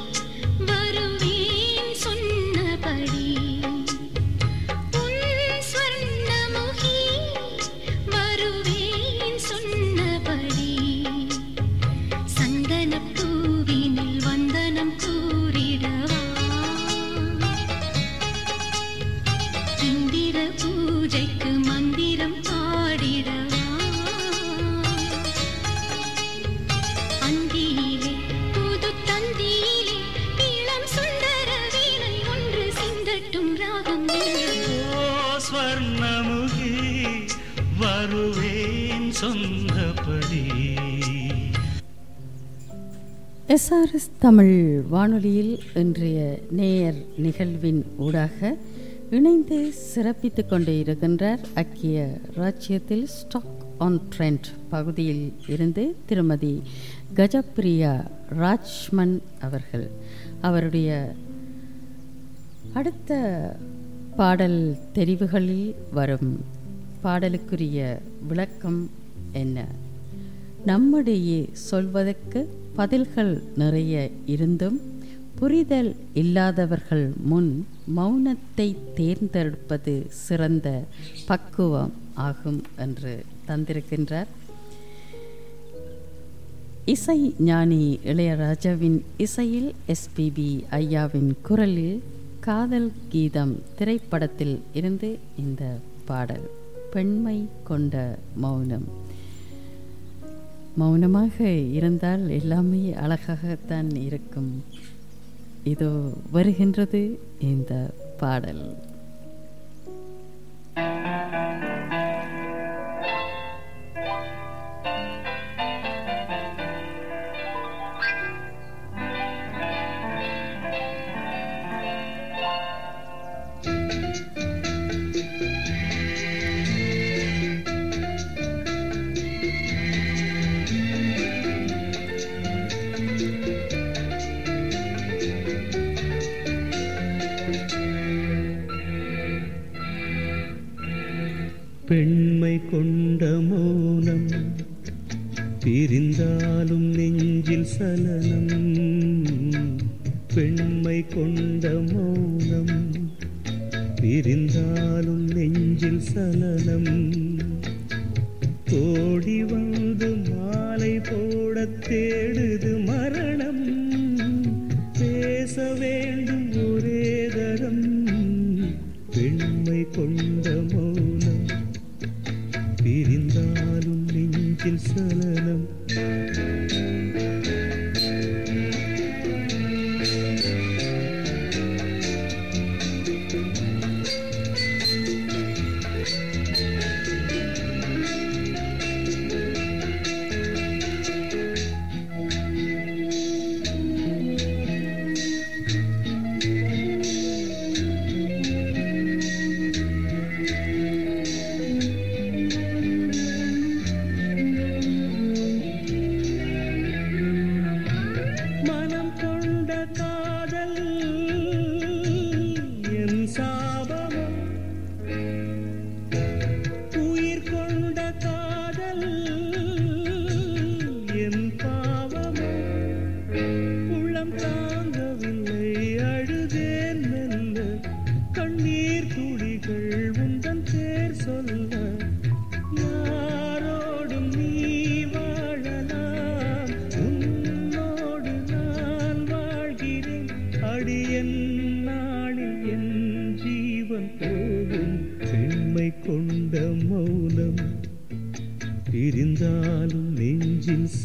வருவேன் சொன்னபடி உன் ஸ்வர்ணமுகி வருவேன் சொன்னபடி சந்தனப் பூவினில் வந்தனம் கூறிடவா இந்திர பூஜைக்கு மந்திரம் பாடிடவா அந்தியிலே புது தந்தியிலே இளம் சுந்தர வீணை ஒன்று சிந்தட்டும் ராகம் ஓ ஸ்வர்ணமுகி வருவேன் சொந்தபடி எஸ்ஆர்எஸ் தமிழ் வானொலியில் இன்றைய நேயர் நிகழ்வின் ஊடாக இணைந்து சிறப்பித்துக் கொண்டு இருக்கின்றார் அக்கிய ராஜ்யத்தில் ஸ்டாக் ஆன் ட்ரெண்ட் பகுதியில் இருந்து திருமதி கஜப்பிரியா ராஜ்மன் அவர்கள் அவருடைய அடுத்த பாடல் தெரிவுகளில் வரும் பாடலுக்குரிய விளக்கம் என்ன நம்மிடையே சொல்வதற்கு பதில்கள் நிறைய இருந்தும் புரிதல் இல்லாதவர்கள் முன் மௌனத்தை தேர்ந்தெடுப்பது சிறந்த பக்குவம் ஆகும் என்று தந்திருக்கின்றார் இசை ஞானி இளையராஜாவின் இசையில் எஸ்பிபி ஐயாவின் குரலில் காதல் கீதம் திரைப்படத்தில் இருந்து இந்த பாடல் பெண்மை கொண்ட மௌனம் மௌனமாக இருந்தால் எல்லாமே அழகாகத்தான் இருக்கும் இதோ வருகின்றது இந்த பாடல் பெண்மை கொண்ட மௌனம் பிரிந்தாலும் நெஞ்சில் சலனம் பெண்மை கொண்ட மௌனம் பிரிந்தாலும் நெஞ்சில் சலனம் ஓடி வந்து மாலை போடத் தேடுது மரணம் பேச வேண்டும் ஒரே தரம் பெண்மை கொண்ட மௌனம் பிரிந்தாலும் நெஞ்சில் சலனம்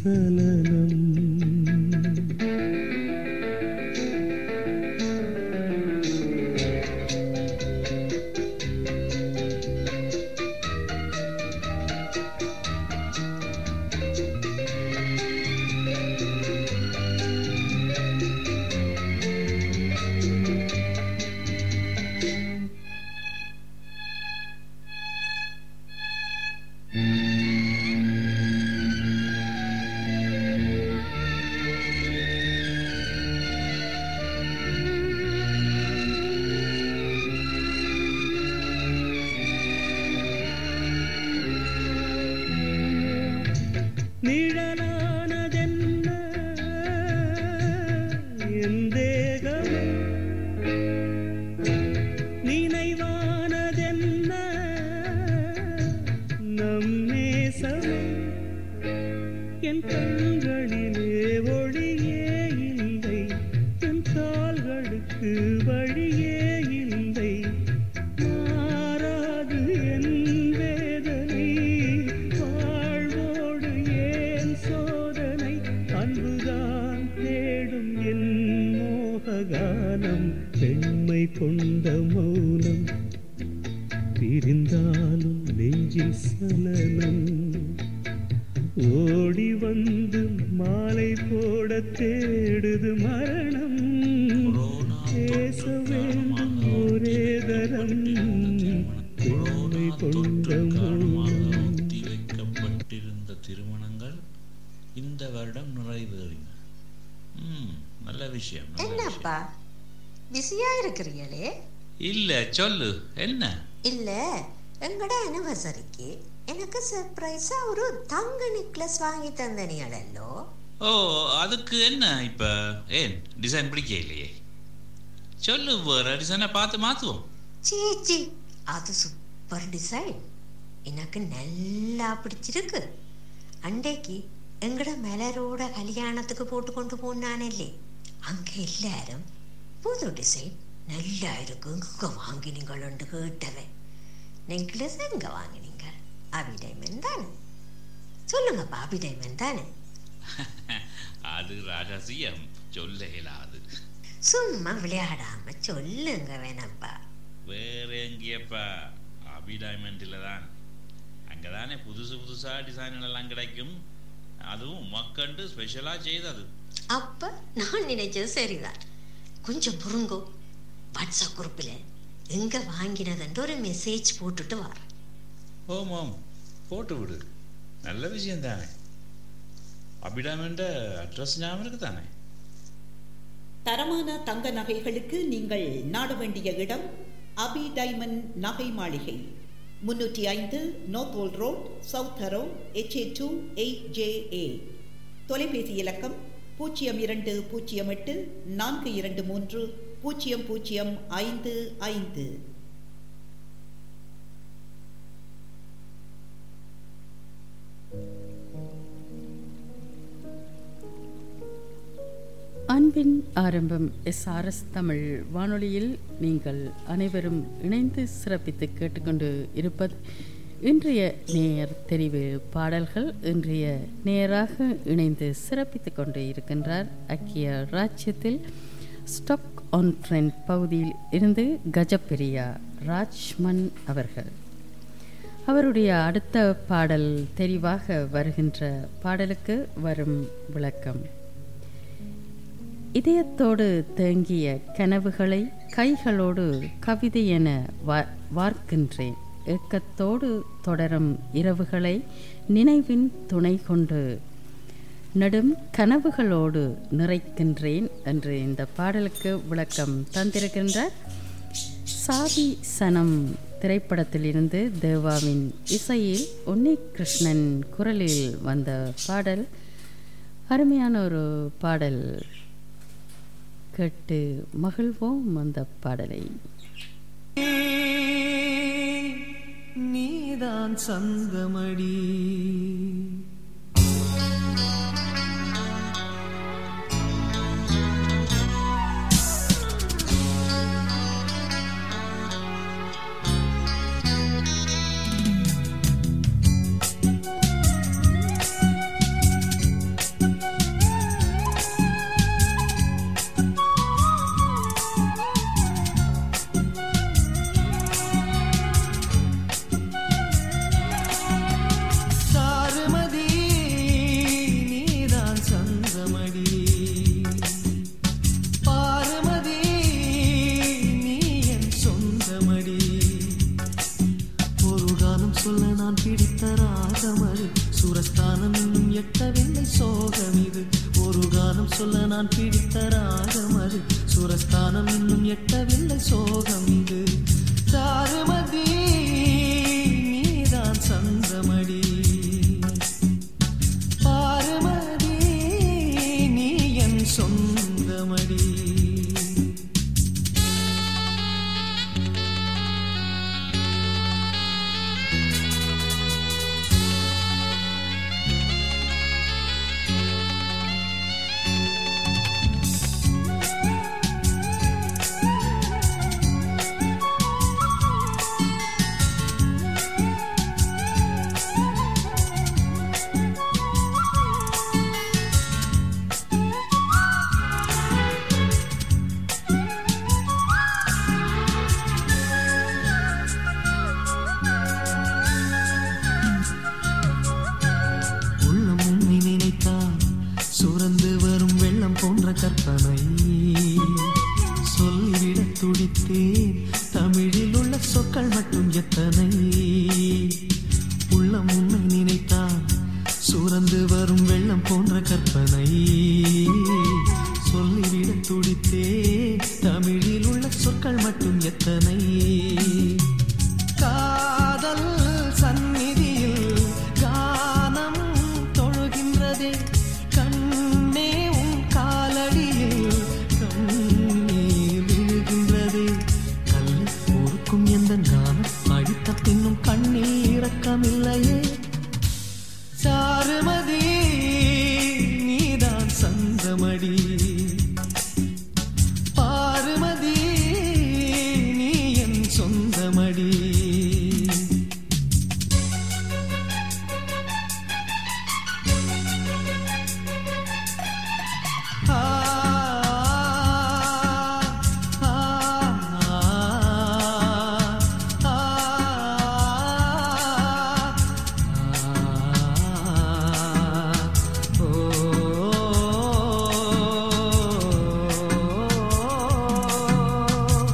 சலனம் நிழலானதென்ன என் தேகமே நினைவானதென்ன நம் நேசமே என் கண்களிலே ஒளியே இல்லை என் கால்களுக்கு வழியே இல்லை மாறாது என் வேதனை வாழ்வோடு ஏன் சோதனை அன்புதான் தேடும் என் மோககானம் பெண்மை கொண்ட மௌனம் பிரிந்தாலும் நெஞ்சில் சலனம் ஓடி வந்து மாலை போட தேடுது மரணம் பேச வேண்டும் ஒரே தரம் பெண்மை கொண்ட மௌனம் ஒத்தி வைக்கப்பட்டிருந்த திருமணங்கள் இந்த வருடம் நிறைவேறின ம் நல்ல விஷயம் நல்ல விஷயம். என்னப்பா பிஸியா இருக்கிறீங்களே இல்ல சொல்லு என்ன இல்ல எங்கட அனிவர்சரிக்கு எனக்கு சர்ப்ரைஸா ஒரு தங்க நெக்லஸ் வாங்கி தந்தனீங்களோ ஓ அதுக்கு என்ன இப்ப ஏன் டிசைன் பிடிக்க இல்லையே சொல்லு வேற டிசைனை பார்த்து மாத்துவோம் சீச்சி அது சூப்பர் டிசைன் எனக்கு நல்லா பிடிச்சிருக்கு அன்றைக்கு எங்கட மலரோட கல்யாணத்துக்கு போட்டு கொண்டு போனானே அங்க எல்லாரும் புது டிசைன் நல்லா இருக்கு இங்க வாங்கினீங்களு கேட்டவன் நெக்லஸ் எங்க வாங்கினீங்க அபி டைமண்ட் தானே சொல்லுங்கப்பா அபி டைமண்ட் தானே அது ரகசியம் சொல்ல இயலாது சும்மா விளையாடாம சொல்லுங்க வேணாப்பா வேற எங்கேயப்பா அபி டைமண்டில் தான் அங்கதானே புதுசு புதுசா டிசைன்கள் எல்லாம் கிடைக்கும் அதுவும் மக்கண்டு ஸ்பெஷலா செய்தது அப்ப நான் நினைச்சது சரிதான் கொஞ்சம் புருங்கோ வாட்ஸ்அப் குரூப்பில் எங்க வாங்கினதுன்ற ஒரு மெசேஜ் போட்டுட்டு வர ஓம் ஓம் போட்டு விடு நல்ல விஷயம் தானே அபிடாமண்ட அட்ரஸ் ஞாபகம் இருக்கு தானே தரமான தங்க நகைகளுக்கு நீங்கள் நாட வேண்டிய இடம் அபி டைமண்ட் நகை மாளிகை முன்னூற்றி ஐந்து North Old Road South Harrow HA two eight J A தொலைபேசி இலக்கம் பூஜ்ஜியம் இரண்டு பூஜ்ஜியம் எட்டு நான்கு இரண்டு மூன்று பூஜ்ஜியம் பூஜ்ஜியம் ஐந்து ஐந்து அன்பின் ஆரம்பம் எஸ்ஆர்எஸ் தமிழ் வானொலியில் நீங்கள் அனைவரும் இணைந்து சிறப்பித்து கேட்டுக்கொண்டு இருப்பது இன்றைய நேயர் தெரிவு பாடல்கள் இன்றைய நேராக இணைந்து சிறப்பித்துக் கொண்டு இருக்கின்றார் ஐக்கிய ராஜ்யத்தில் ஸ்டாக் ஆன் ட்ரெண்ட் பகுதியில் இருந்து கஜப்பிரியா ராஜ்மன் அவர்கள் அவருடைய அடுத்த பாடல் தெரிவாக வருகின்ற பாடலுக்கு வரும் விளக்கம் இதயத்தோடு தேங்கிய கனவுகளை கைகளோடு கவிதை என வா- வார்க்கின்றேன் ஏக்கத்தோடு தொடரும் இரவுகளை நினைவின் துணை கொண்டு நெடும் கனவுகளோடு நிறைக்கின்றேன் என்று இந்த பாடலுக்கு விளக்கம் தந்திருக்கின்றார் சாவி சனம் திரைப்படத்திலிருந்து தேவாவின் இசையில் உன்னி கிருஷ்ணன் குரலில் வந்த பாடல் அருமையான ஒரு பாடல் கேட்டு மகிழ்வோம் அந்த பாடலை நீதான் சங்கமடி பிடித்த ராகம் அது சுரஸ்தானம் இன்னும் எட்டவில்லை சோகம் இது சாருமதி நீதான் சந்தமடி பாருமதி நீ என் சொந்தமடி உள்ளம் உன்னை நினைத்தால் சுரந்து வரும் வெள்ளம் போன்ற கற்பனை சொல்லிவிட துடித்தேன் தமிழில் உள்ள சொற்கள் மட்டும் எத்தனை உள்ளம் உன்னை நினைத்தால் சுரந்து வரும் வெள்ளம் போன்ற கற்பனை சொல்லிவிட துடித்தேன் தமிழில் உள்ள சொற்கள் மட்டும் எத்தனை காதல் சந்நிதியில் கானம் தொழுகின்றதே கண்ணே உன் காலடியில் கண்ணீர் விழுகின்றதே கல்லை பொறுக்கும் எந்த ஞானம் படித்த பின்னும் கண்ணீர் இரக்கமில்லையே சாருமதி நீதான் சந்தமடி பாருமதி நீ என் சொந்தமடி ஆ, ஆ, ஆ, ஆ, ஓ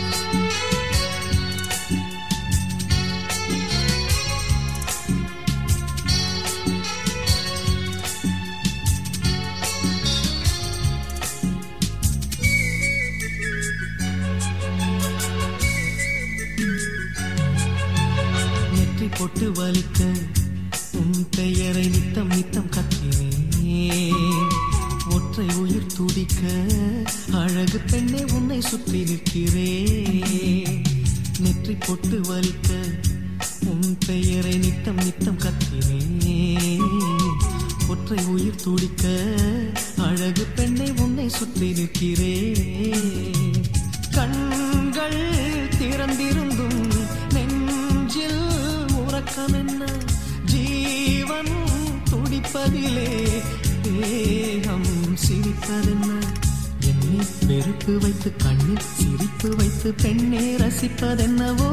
நெற்றி போட்டு வலிக்க உன் பெயரை நித்தம் நித்தம் கத்தினேன் ஒற்றை உயிர் துடிக்க அழகு பெண்ணே உன்னை சுற்றி நிற்கிறேன் நெற்றி போட்டு வலிக்க உன் பெயரை நித்தம் நித்தம் கத்தினேன் ஒற்றை உயிர் துடிக்க அழகு பெண்ணை உன்னை சுற்றி நிற்கிறேன் கண்கள் திறந்திருந்தும் நெஞ்சில் உறக்கம் என்ன ஜீவன் துடிப்பதிலே தேகம் சிரிப்பதென்ன என்னை வெறுப்பு வைத்து கண்ணில் சிரிப்பு வைத்து பெண்ணே ரசிப்பதென்னவோ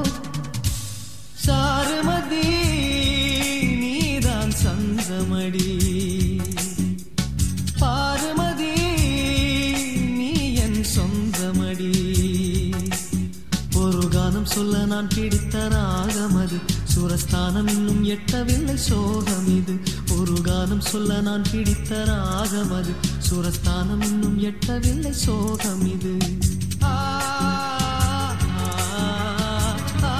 சாருமதி நீதான் சந்தமடி பாருமதி நீ என் சொந்தமடி ஒரு கானம் சொல்ல நான் பிடித்த ராகம் அது சுரஸ்தானம் இன்னும் எட்டவில்லை சோகம் இது ஒரு கானம் சொல்ல நான் பிடித்த ராகம் அது சுரஸ்தானம் இன்னும் எட்டவில்லை சோகம் இது ஆ, ஆ, ஆ.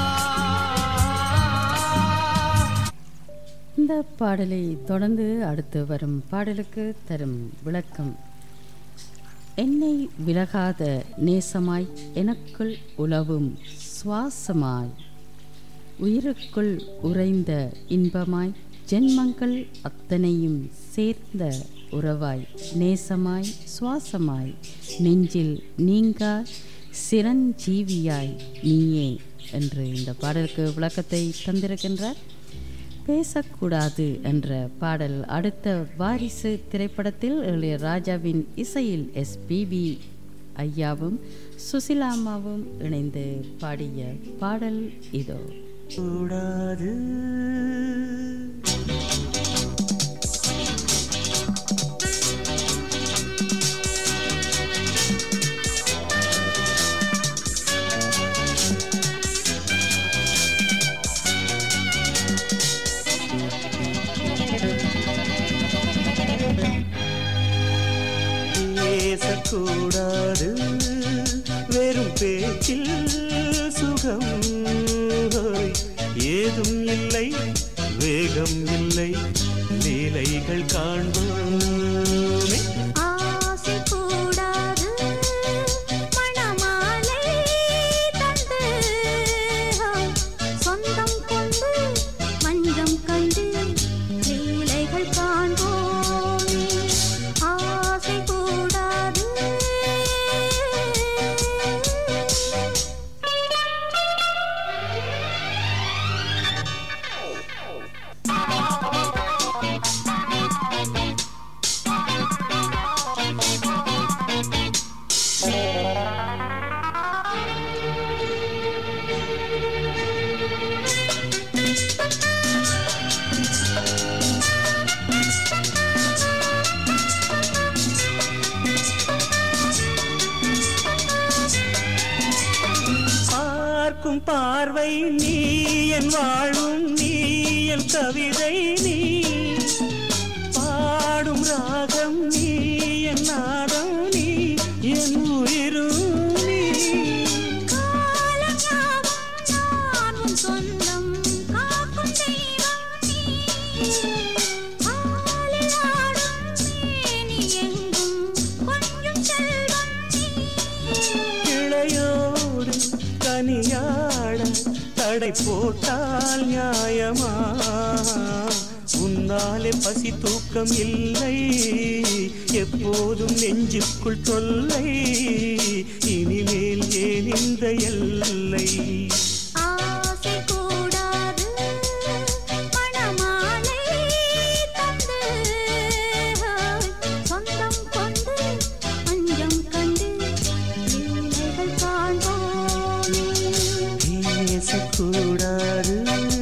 இந்த பாடலை தொடர்ந்து அடுத்து வரும் பாடலுக்கு தரும் விளக்கம் என்னை விலகாத நேசமாய் எனக்குள் உலவும் சுவாசமாய் உயிருக்குள் உறைந்த இன்பமாய் ஜென்மங்கள் அத்தனையும் சேர்ந்த உறவாய் நேசமாய் சுவாசமாய் நெஞ்சில் நீங்கா சிரஞ்சீவியாய் நீயே என்று இந்த பாடலுக்கு விளக்கத்தை தந்திருக்கின்றார் பேசக்கூடாது என்ற பாடல் அடுத்த வாரிசு திரைப்படத்தில் இளையராஜாவின் இசையில் எஸ்பிபி ஐயாவும் சுசிலாமாவும் இணைந்து பாடிய பாடல் இதோ கூடாது கூடாது வெறும் பேச்சில் சுகம் ஏதும் இல்லை வேகம் இல்லை லீலைகள் காண்போமே ஆசை கூடாது மணமாலை தந்து சொந்தம் கொண்டு மஞ்சம் கண்டு லீலைகள் காண்போமே ஆசை கூடாது பார்க்கும் பார்வை நீ என் வாழும் நீ என் கவிதை நீ பாடும் ராகம் நீ என் நாதம் நீ என் உயிரும் நீ காலம் யாவும் நான் உன் சொந்தம் காக்கும் தெய்வம் நீ ஆலில் ஆடும் மேனி எங்கும் கொஞ்சம் செல்வம் நீ கிளையோடு கனியாட தடை போட்டால் நியாயமா உன்னாலே பசி தூக்கம் இல்லை எப்போதும் நெஞ்சுக்குள் தொல்லை இனிமேல் ஏன் இந்த எல்லை ஆசை கூடாது மணமாலை தந்து சொந்தம் கொண்டு அஞ்சம் கண்டு லீலைகள் காண்போமே பேசக்கூடாது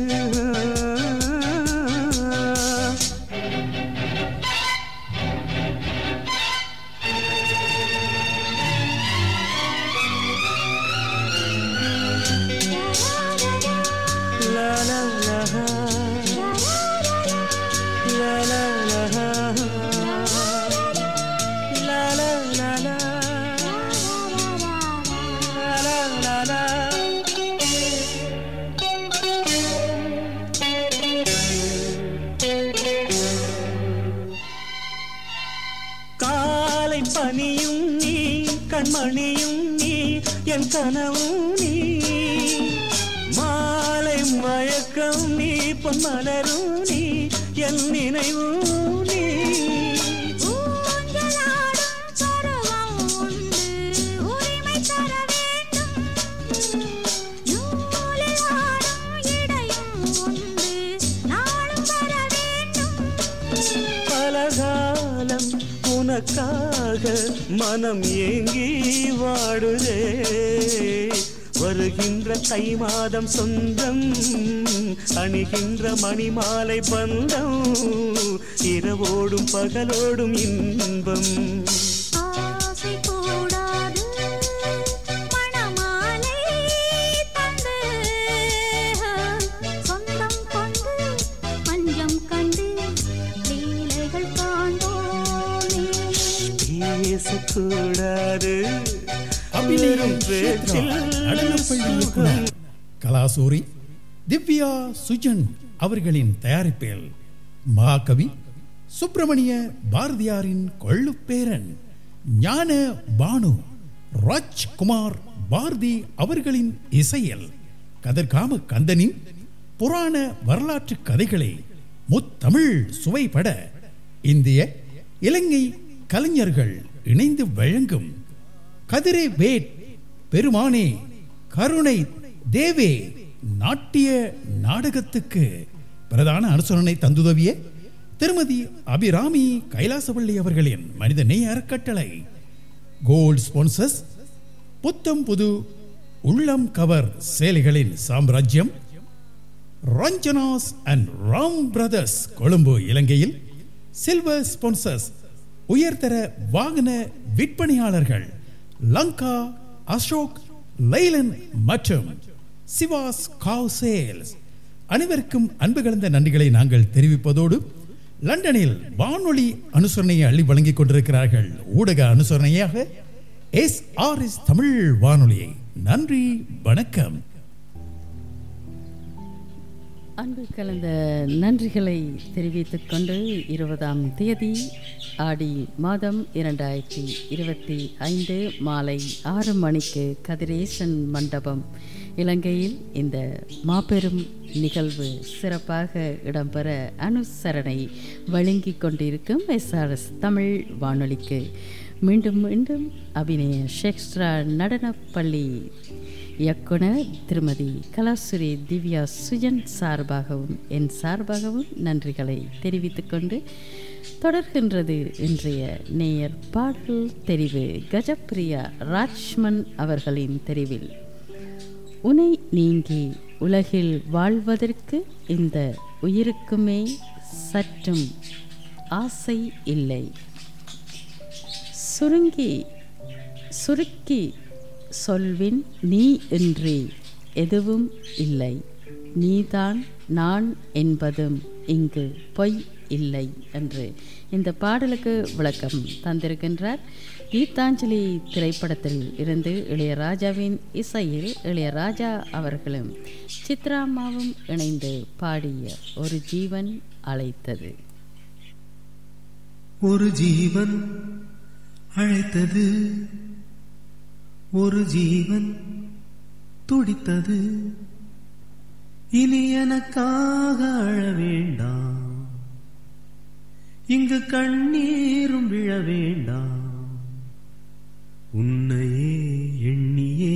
லா லா லா லா லா லா லா லா லா லா லா லா லா காலை பனியும் நீ கண்மணியும் நீ என் கனவும் நீ மாலை மயக்கம் நீ பொன்மலரும் நீ என் நினைவும் நீ ஊஞ்சலாடும் பருவம் உண்டு உரிமை தர வேண்டும் நூலில் ஆடும் இடையும் உண்டு நாளும் வர வேண்டும் பலகாலம் உனக்காக மனம் ஏங்கி வாடுதே வருகின்ற தை மாதம் சொந்தம் அணிகின்ற மணிமாலை பந்தம் இரவோடும் பகலோடும் இன்பம் ஆசை கூடாது மணமாலை தந்து சொந்தம் கொண்டு மஞ்சம் கண்டு லீலைகள் காண்போமே பேசக்கூடாது அபிநயம் வெறும் பேச்சில் நடனப்பள்ளி இயக்குனர் கலாசூரி திவ்யா சுஜன் அவர்களின் தயாரிப்பில் மகாகவி சுப்பிரமணிய பாரதியாரின் கொள்ளுப்பேரன் ஞான பானு ராஜ்குமார் பாரதி அவர்களின் இசையில் கதர்காம கந்தனின் புராண வரலாற்று கதைகளை முத்தமிழ் சுவைபட இந்திய இலங்கை கலைஞர்கள் இணைந்து வழங்கும் கதிரை வேட் பெருமானே கருணை தேவே நாட்டிய நாடகத்துக்கு பிரதான அனுசரணை தந்துதவிய திருமதி அபிராமி கைலாசவள்ளி அவர்களின் மனித நேய அறக்கட்டளை கோல்ட் ஸ்பான்சர்ஸ் புத்தம் புது உள்ளம் கவர் சேலைகளின் சாம்ராஜ்யம் ரஞ்சனாஸ் அண்ட் ராம் பிரதர்ஸ் கொழும்பு இலங்கையில் சில்வர் ஸ்பான்சர்ஸ் உயர்தர வாகன விற்பனையாளர்கள் லங்கா அசோக் லைலன் மற்றும் சிவாஸ் காவ் சேல்ஸ் அனைவருக்கும் அன்பு கலந்த நன்றிகளை நாங்கள் தெரிவிப்பதோடு லண்டனில் வானொலி அனுசரணையை அள்ளி வழங்கிக் கொண்டிருக்கிறார்கள் ஊடக அனுசரணையாக எஸ் ஆர் எஸ் தமிழ் வானொலியை நன்றி வணக்கம் அன்பு கலந்த நன்றிகளை தெரிவித்துக் கொண்டு இருபதாம் தேதி ஆடி மாதம் இரண்டாயிரத்தி இருபத்தி ஐந்து மாலை ஆறு மணிக்கு கதிரேசன் மண்டபம் இலங்கையில் இந்த மாபெரும் நிகழ்வு சிறப்பாக இடம்பெற அனுசரணை வழங்கி கொண்டிருக்கும் எஸ்ஆர்எஸ் தமிழ் வானொலிக்கு மீண்டும் மீண்டும் அபிநய ஷேக்ஸ்ட்ரா நடனப்பள்ளி இயக்குனர் திருமதி கலாசுரி திவ்யா சுஜன் சார்பாகவும் என் சார்பாகவும் நன்றிகளை தெரிவித்துக் கொண்டு தொடர்கின்றது இன்றைய நேயர் பாடல் தெரிவு கஜப்பிரியா ராஜ்மன் அவர்களின் தெரிவில் உனை நீங்கி உலகில் வாழ்வதற்கு இந்த உயிருக்குமே சற்றும் ஆசை இல்லை சுருங்கி சுருக்கி சொல்வின் நீ இன்றி எதுவும் இல்லை நீதான் நான் என்பதும் இங்கு பொய் இல்லை என்று இந்த பாடலுக்கு விளக்கம் தந்திருக்கின்றார் கீதாஞ்சலி திரைப்படத்தில் இருந்து இளையராஜாவின் இசையில் இளையராஜா அவர்களும் சித்ராமாவும் இணைந்து பாடிய ஒரு ஜீவன் அழைத்தது ஒரு ஜீவன் அழைத்தது ஒரு ஜீவன் துடித்தது இனி எனக்காக அழ வேண்டாம் இங்கு கண்ணீரும் விழ வேண்டாம் உன்னையே எண்ணியே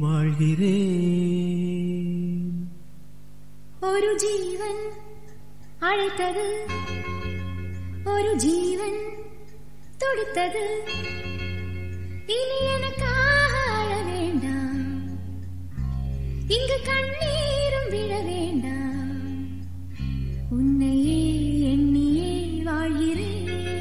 வாழ்கிறேன் ഒരു ജീവൻ അழைத்தது ഒരു ജീവൻ തുടിത്തത് ഇനി എനക്കാக അഴ വേண்டாം ഇங்கு കണ്ണീരും വിഴ വേണ്ടാം ഉன்னையே എണ്ണിயே வாழ்கிறேன்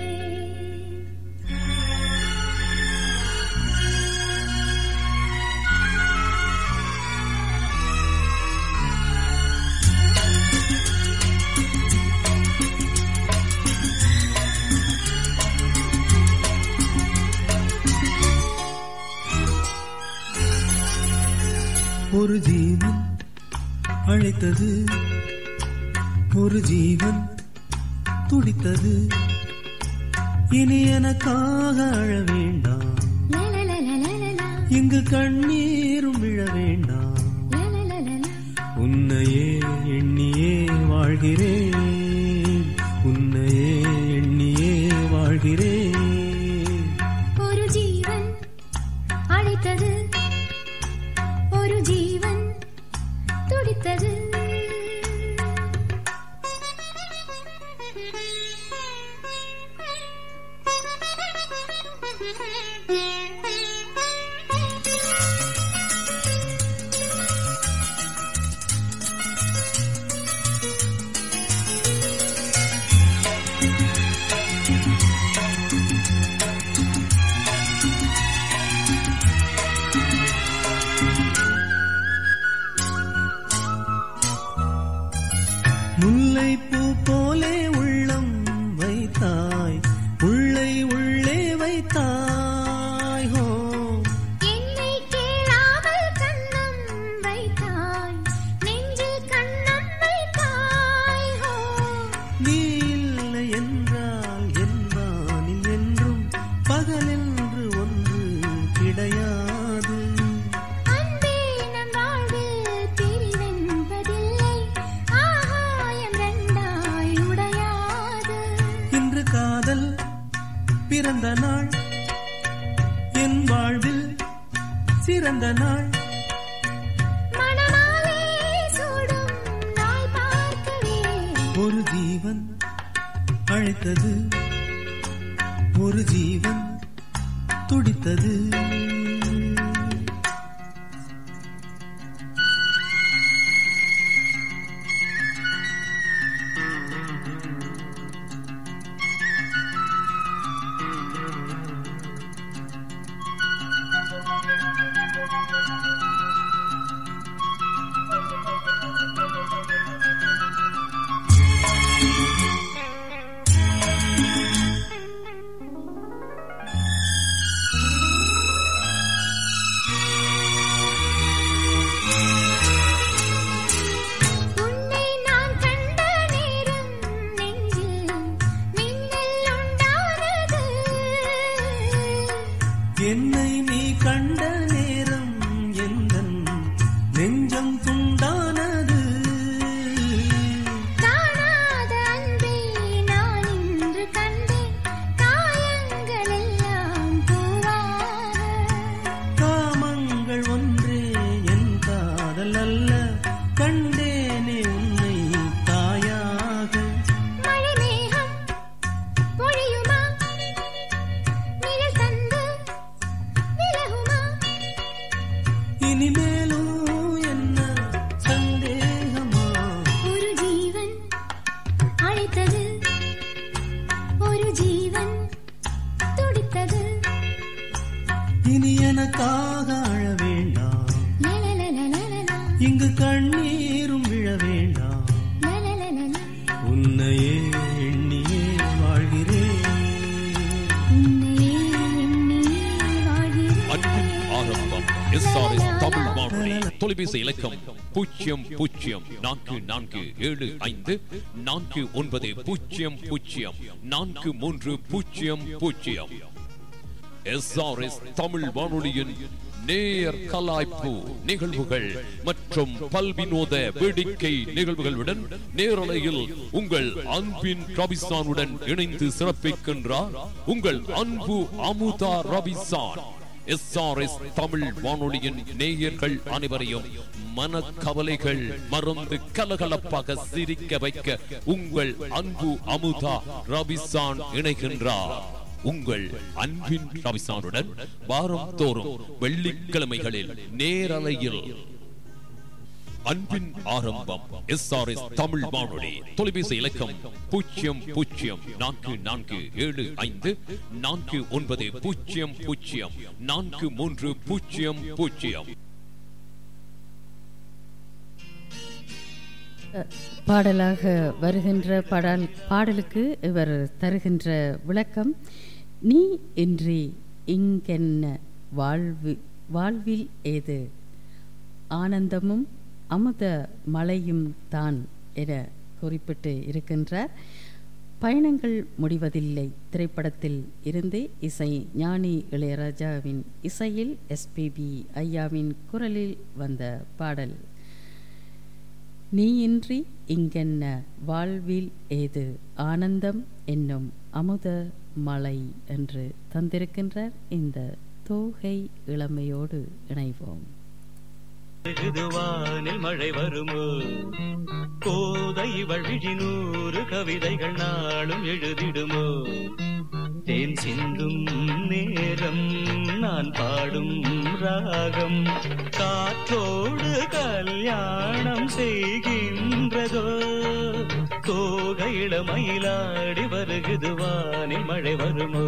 ஒரு ஜீவன் அழைத்தது ஒரு ஜீவன் துடித்தது இனி எனக்காக அழ வேண்டாம் இங்கு கண்ணீரும் விழ வேண்டாம் உன்னையே எண்ணியே வாழ்கிறேன் உன்னையே எண்ணியே வாழ்கிறேன் ഒരു ജീവൻ അழைத்தது ഒരു ജീവൻ തുടിത്തത് முல்லை பூ போலே உள்ளம் வைத்தாய் உள்ளை உள்ளே வைத்தாய் ஹோ என்னை கேளாமல் கண்ணம் வைத்தாய் நெஞ்சில் கண்ணம் வைத்தாய் ஹோ நீ இல்லை என்றால் என் வானில் என்றும் பகலென்று ஒன்று கிடையாது அன்பே நம் வாழ்வில் பிரிவென்பதில்லை ஆகாயம் ரெண்டாய் உடையாது இன்று காதல் பிறந்த நாள் என் வாழ்வில் சிறந்த நாள் மணமாலே சூடும் நாள் பார்க்கவே ஒரு ஜீவன் அழைத்தது ஒரு ஜீவன் துடித்தது என்னை நீ கண்ட நேரம் எந்தன் நெஞ்சம் துண்டானது காணாத அன்பே நான் இன்று கண்டேன் காயங்கள் எல்லாம் பூவாக காமங்கள் ஒன்றே என் காதல் அல்ல கண்டேனே உன்னை தாயாக மழை மேகம் பொழியுமா நிழல் தந்து விலகுமா இனிமேலும் என்ன சந்தேகமா ஒரு ஜீவன் அழைத்தது ஒரு ஜீவன் துடித்தது இனி எனக்காக அழ வேண்டாம் லலலலலலலா, இங்கு கண்ணீரும் விழ வேண்டாம் லலலலலலா, உன்னையே எண்ணியே வாழ்கிறேன் உன்னையே எண்ணியே வாழ்கிறேன். அன்பின் ஆரம்பம் எஸ்ஆர்எஸ் தமிழ் வானொலி தொலைபேசி இலக்கம் பூஜ்ஜியம் பூஜ்ஜியம் நான்கு நான்கு ஏழு ஐந்து நான்கு ஒன்பது பூஜ்ஜியம் பூஜ்ஜியம் நான்கு மூன்று பூஜ்ஜியம் பூஜ்ஜியம் எஸ்ஆர்எஸ் தமிழ் வானொலியின் நேயர் கலாய்ப்பு நிகழ்வுகள் மற்றும் பல்வினோத வேடிக்கை நிகழ்வுகளுடன் நேரலையில் உங்கள் அன்பின் ரபிசானுடன் இணைந்து சிறப்பிக்கின்றார் உங்கள் அன்பு அமுதா ரபிசான் எஸ்ஆர்எஸ் தமிழ் வானொலியின் நேயர்கள் அனைவரையும் மனக்கவலைகள் மறந்து கலகலப்பாக சிரிக்க வைக்க உங்கள் அன்பு அமுதா ரபிசான் இணைகின்றார் உங்கள் அன்பின் ரவிசானுடன் வாரம் தோறும் வெள்ளிக்கிழமைகளில் நேரலையில் அன்பின் ஆரம்பம் எஸ் ஆர் எஸ் தமிழ் வானொலி தொலைபேசி இலக்கம் பூஜ்ஜியம் பூஜ்ஜியம் நான்கு நான்கு ஏழு ஐந்து நான்கு ஒன்பது பூஜ்ஜியம் பூஜ்ஜியம் நான்கு மூன்று பூஜ்ஜியம் பூஜ்ஜியம் பாடலாக வருகின்ற பாடல் பாடலுக்கு இவர் தருகின்ற விளக்கம் நீ இன்றி இங்கென்ன வாழ்வு வாழ்வில் ஏது ஆனந்தமும் அமுத மழையும் தான் என குறிப்பிட்டு இருக்கின்றார் பயணங்கள் முடிவதில்லை திரைப்படத்தில் இருந்து இசை ஞானி இளையராஜாவின் இசையில் எஸ்பிபி ஐயாவின் குரலில் வந்த பாடல் நீயின்றி இங்கென்ன வாழ்வில் ஏது ஆனந்தம் என்னும் அமுத மலை என்று தந்திருக்கின்றார் இந்த தோகை இளமையோடு இணைவோம் வானில் மழை வருமோ கோதை இவள் விழி நூறு கவிதைகள் நாளும் எழுதிடுமோ தேன் சிந்தும் நேரம் நான் பாடும் ராகம் காற்றோடு கல்யாணம் செய்கின்றதோ தோகை இளமயிலாடி வருகுது வானில் மழை வருமோ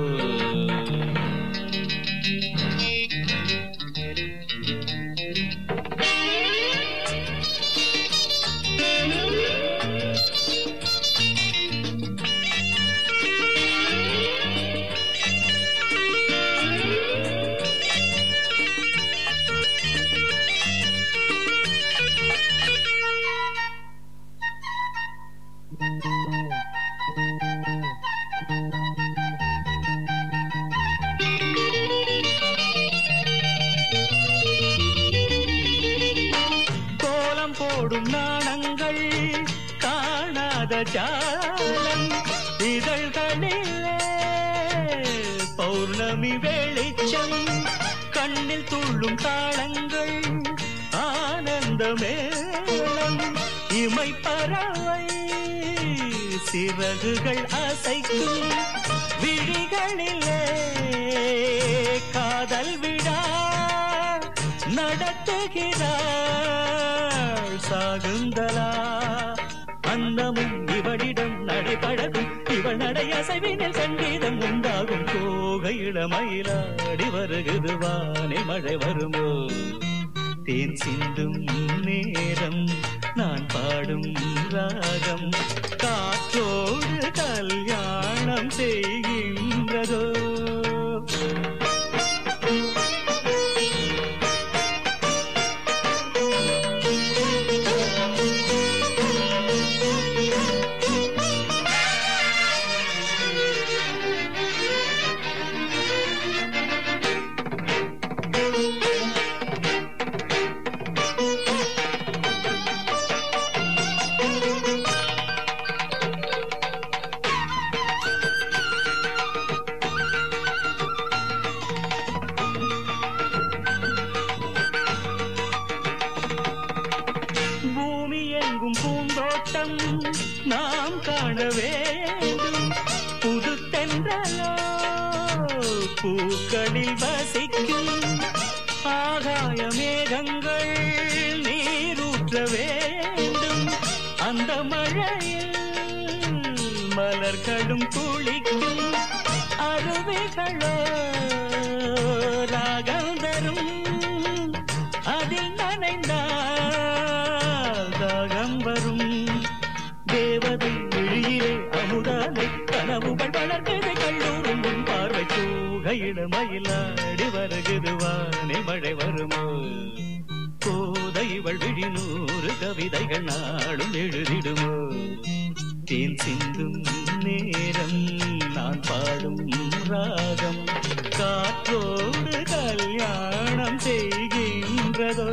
கோலம் போடும் நாணங்கள் காணாத ஜாலம் இதழ்களிலே பௌர்ணமி வெளிச்சம் கண்ணில் துள்ளும் தாளங்கள் ஆனந்த மேளம் இமை பறவை சிறகுகள் அசைக்கும் விழிகளிலே காதல் விடா நடத்துகிறாள் சாகுந்தலா அன்னமும் இவளிடம் நடைபழகும் இவள் நடை அசைவினில் சங்கீதம் உண்டாகும் கோகை இளமயிலாடி வருகுது வானில் மழை வருமோ தேன் சிந்தும் நேரம் நான் பாடும் ராகம் காற்றோடு கல்யாணம் செய்கின்றதோ அமுதம் நாம் காண வேண்டும் புது தென்றலோ பூக்களில் வசிக்கும் ஆகாய மேகங்கள் நீரூற்ற வேண்டும் அந்த மழையில் மலர்களும் குளிக்கும் அருவிகளோ ராகம் தரும் அதில் நனைந்தால் தாகம் வரும் தேவதை விழியிலே அமுதாலை கனவுகள் வளர்க்குது கல்லூரும் உன் பார்வை கூகையிட மயிலாடி வருகுது வானே மழை வருமோ கோதை இவள் விழி நூறு கவிதைகள் நாளும் எழுதிடுமோ தேன் சிந்தும் நேரம் நான் பாடும் ராகம் காற்றோடு கல்யாணம் செய்கின்றதோ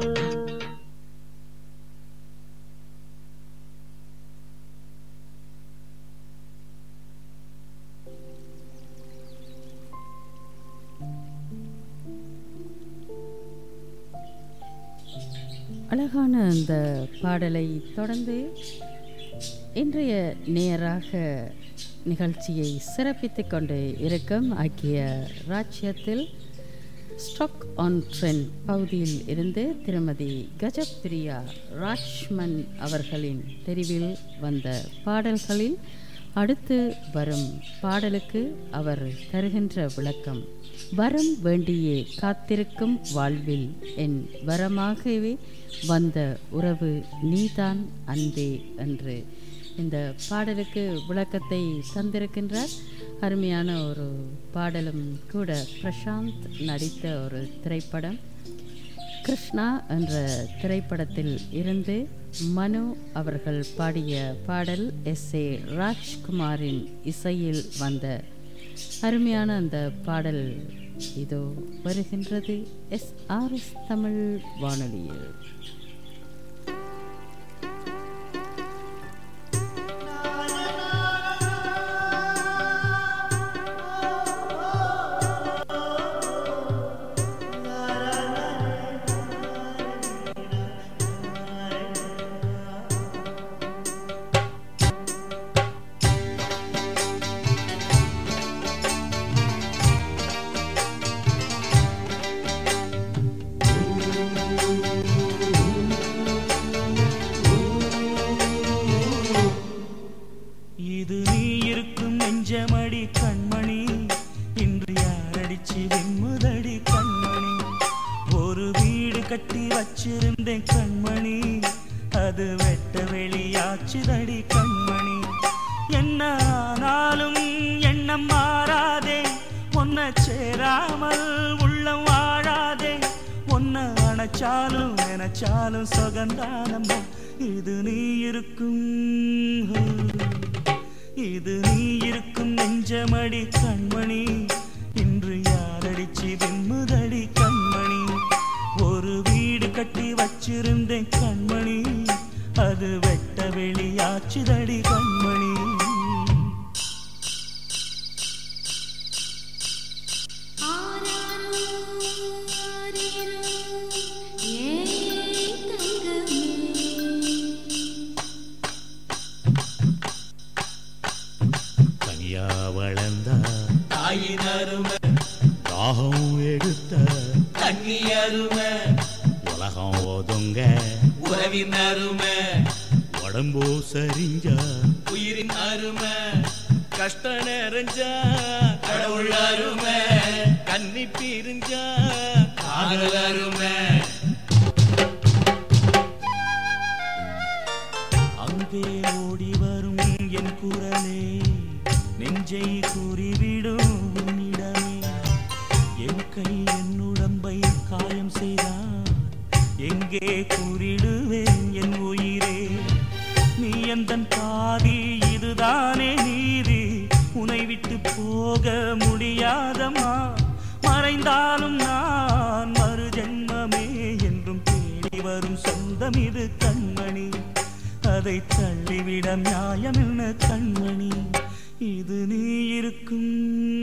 அழகான அந்த பாடலை தொடர்ந்து இன்றைய நேராக நிகழ்ச்சியை சிறப்பித்துக் கொண்டு இருக்கும் ஐக்கிய ராஜ்யத்தில் ஸ்டாக் ஆன் ட்ரெண்ட் பகுதியில் இருந்து திருமதி கஜப்பிரியா ராஜ்மன் அவர்களின் தெரிவில் வந்த பாடல்களில் அடுத்து வரும் பாடலுக்கு அவர் தருகின்ற விளக்கம் வரம் வேண்டியே காத்திருக்கும் வாழ்வில் என் வரமாகவே வந்த உறவு நீதான் அன்பே என்று இந்த பாடலுக்கு விளக்கத்தை தந்திருக்கின்றார் அருமையான ஒரு பாடலும் கூட பிரசாந்த் நடித்த ஒரு திரைப்படம் கிருஷ்ணா என்ற திரைப்படத்தில் இருந்து மனு அவர்கள் பாடிய பாடல் எஸ் ஏ ராஜ்குமாரின் இசையில் வந்த அருமையான அந்த பாடல் இதோ வருகின்றது எஸ் ஆர் எஸ் தமிழ் வானொலியில் இது நீ இருக்கும் நெஞ்சமடி கண்மணி இன்று யாரடிச்சு வெண்முதடி கண்மணி ஒரு வீடு கட்டி வச்சிருந்தேன் கண்மணி அது வெட்ட வெளியாச்சுதடி கண்மணி என்ன ஆனாலும் எண்ணம் மாறாதே ஒன்ன சேராமல் உள்ளம் வாழாதே ஒன்ன அணைச்சாலும் நினைச்சாலும் சுகந்தானம்மா இது நீ இருக்கும் இது நீ இருக்கும் நெஞ்சமடி கண்மணி இன்று யாரடிச்சு வெண்முதடி கண்மணி ஒரு வீடு கட்டி வச்சிருந்தேன் கண்மணி அது வெட்ட வெளியாச்சுதடி கண்மணி தனியா வளர்ந்தா தாயின் அருமை தாகம் எடுத்த தண்ணி அருமை உலகம் ஒதுங்க உறவின் அருமை உடம்போ சரிஞ்சா உயிரின் அருமை கஷ்ட நிறைஞ்சா கடவுள் அருமை கன்னி பிரிஞ்சா காதல் அருமை அங்கே ஓடி வரும் என் குரலே நெஞ்சை கூறிவிடும் உன்னிடமே என் கை என் உடம்பை காயம் செய்தான் எங்கே கூறிடுவேன் என் உயிரே நீ எந்தன் பாதி இதுதானே நீதி உனை விட்டு போக முடியாதம்மா மறைந்தாலும் நான் மறு ஜென்மமே என்றும் தேடி வரும் சொந்தம் இது கண்மணி அதை தள்ளிவிட நியாயம் என்ன கண்மணி இது நீ இருக்கும்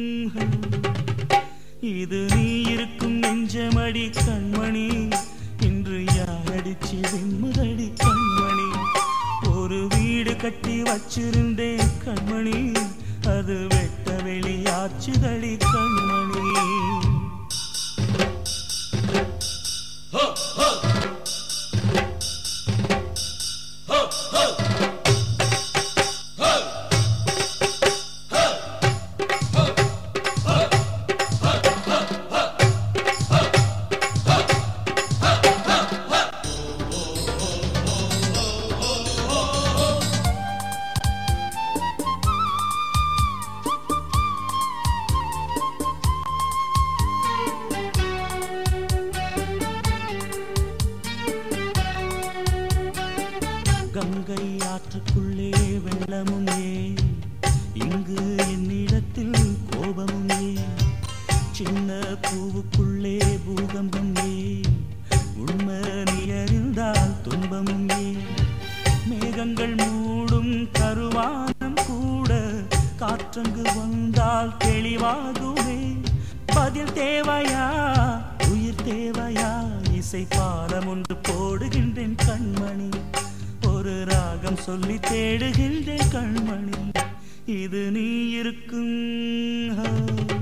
இது நீ இருக்கும் நெஞ்சமடி கண்மணி இன்று யாரடிச்சு வெண்முதடி கண்மணி ஒரு ஒரு வீடு கட்டி வச்சிருந்தேன் கண்மணி அது வெட்ட வெளியாச்சுதடி கண்மணி கங்கை ஆற்றுக்குள்ளே வெள்ளமும் ஏன் இங்கு என்னிடத்தில் கோபமும் ஏன் சின்ன பூவுக்குள்ளே பூகம்பம் ஏன் உண்மை நீ அறிந்தால் துன்பமும் ஏன் மேகங்கள் மூடும் கருவானம் கூட காற்றங்கு வந்தால் தெளிவாகுமே பதில் தேவையா உயிர் தேவையா இசை பாடம் ஒன்று போடுகின்றேன் கண்மணி ஒரு ராகம் சொல்லி தேடுகின்றேன் கண்மணி இது நீ இருக்கும் ஹோ.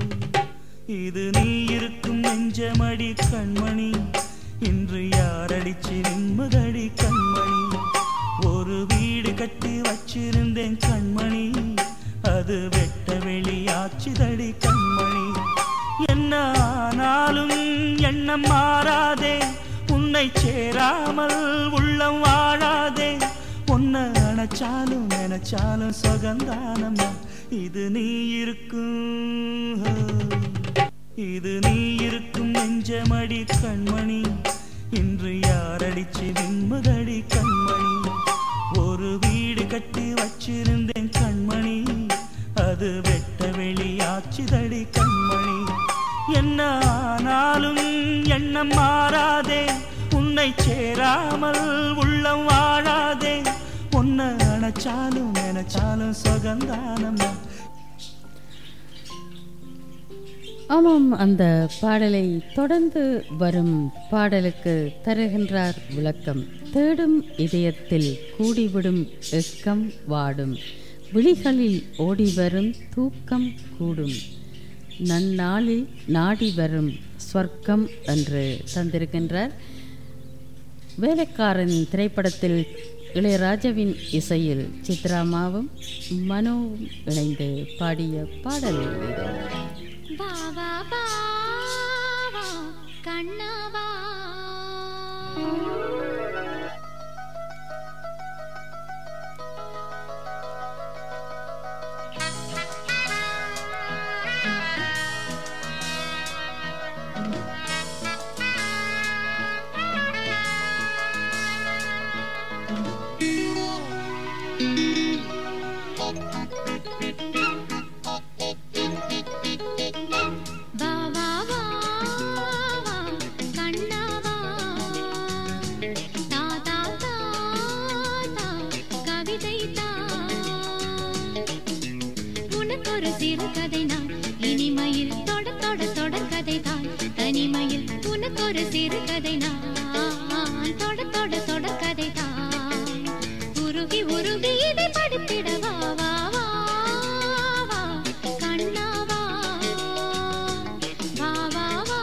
இது நீ இருக்கும் நெஞ்சமடி கண்மணி இன்று யாரடிச்சு நிம்மதடி கண்மணி ஒரு வீடு கட்டி வச்சிருந்தேன் கண்மணி அது வெட்ட வெளியாச்சுதடி கண்மணி என்ன ஆனாலும் எண்ணம் மாறாதே உன்னை சேராமல் உள்ளம் வாழாதே உன்னை நினைச்சாலும் நினைச்சாலும் சுகந்தானம்மா இது நீ இருக்கும் இது நீ இருக்கும் நெஞ்சமடி கண்மணி இன்று யாரடிச்சு நிம்மதடி கண்மணி ஒரு வீடு கட்டி வச்சிருந்தேன் கண்மணி அது வெட்ட வெளியாச்சுதடி கண்மணி என்ன ஆனாலும் எண்ணம் மாறாதே உன்னை சேராமல் உள்ளம் வாழாதே உன்னை நினைச்சாலும் நினைச்சாலும் சுகந்தானம்மா ஆமாம் அந்த பாடலை தொடர்ந்து வரும் பாடலுக்கு தருகின்றார் விளக்கம் தேடும் இதயத்தில் கூடிவிடும் எக்கம் வாடும் விழிகளில் ஓடி வரும் தூக்கம் கூடும் நன்னாளில் நாடி வரும் சொர்க்கம் என்று தந்திருக்கின்றார் வேலைக்காரன் திரைப்படத்தில் இளையராஜாவின் இசையில் சித்ராமாவும் மனோவும் இணைந்து பாடிய பாடல் இது பாவா பாவா கண்ணவா பாவா பாவா கண்ணவா தா தா தா தா கவிதை தா உனக்கு ஒரு சிறு கதை நான் இனிமையில் தொட தொட தொடர் கதை தான் தனிமையில் உனக்கு ஒரு சிறு கதை நான் தொட தொட தொடர் கதை தான் உருகி உருகி இதை படித்திட வா வா வா வா கண்ணாவா வா வா வா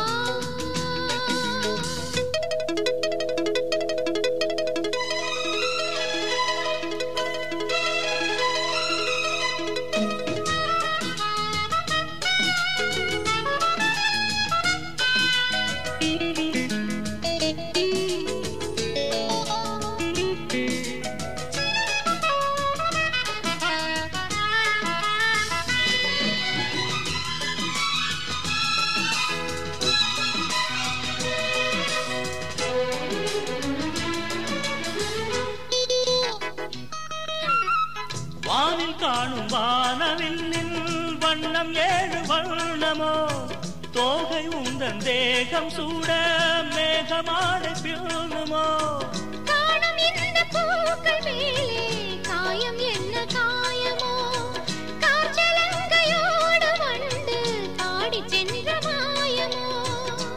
வானில் காணும் வானவில்லின் வண்ணம் ஏழு வண்ணமோ தோகை உந்தன் தேகம் சூட மேகமாடை பிள்ளுமோ காணும் இந்த பூக்கள் மேலே காயம் என்ன காயமோ காற்றலங்கையோடு வண்டு பாடிச் சென்ற மாயமோ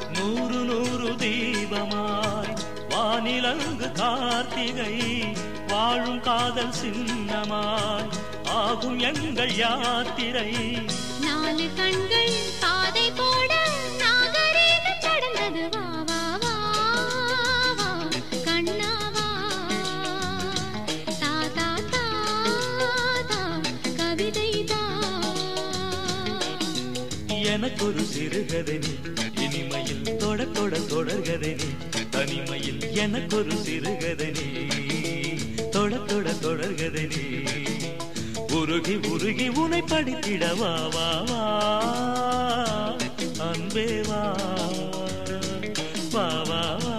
நூறு நூறு தீபமாய் வானிலங்கு கார்த்திகை வாழும் காதல் சின்னமாய் ஆகும் எங்கள் யாத்திரை நாலு கண்கள் பாதை போட நாகரீகம் கடந்தது வா வா வா வா கண்ணா வா தா தா தா தா கவிதை தா எனக்கொரு சிறுகதை நீ இனிமையில் தொட தொட தொடர்கதை நீ தனிமையில் எனக்கொரு சிறுகதை நீ தொட தொட தொடர்கதை நீ உருகி உருகி உனை படித்திட வா வா வா அன்பே வா வா வா வா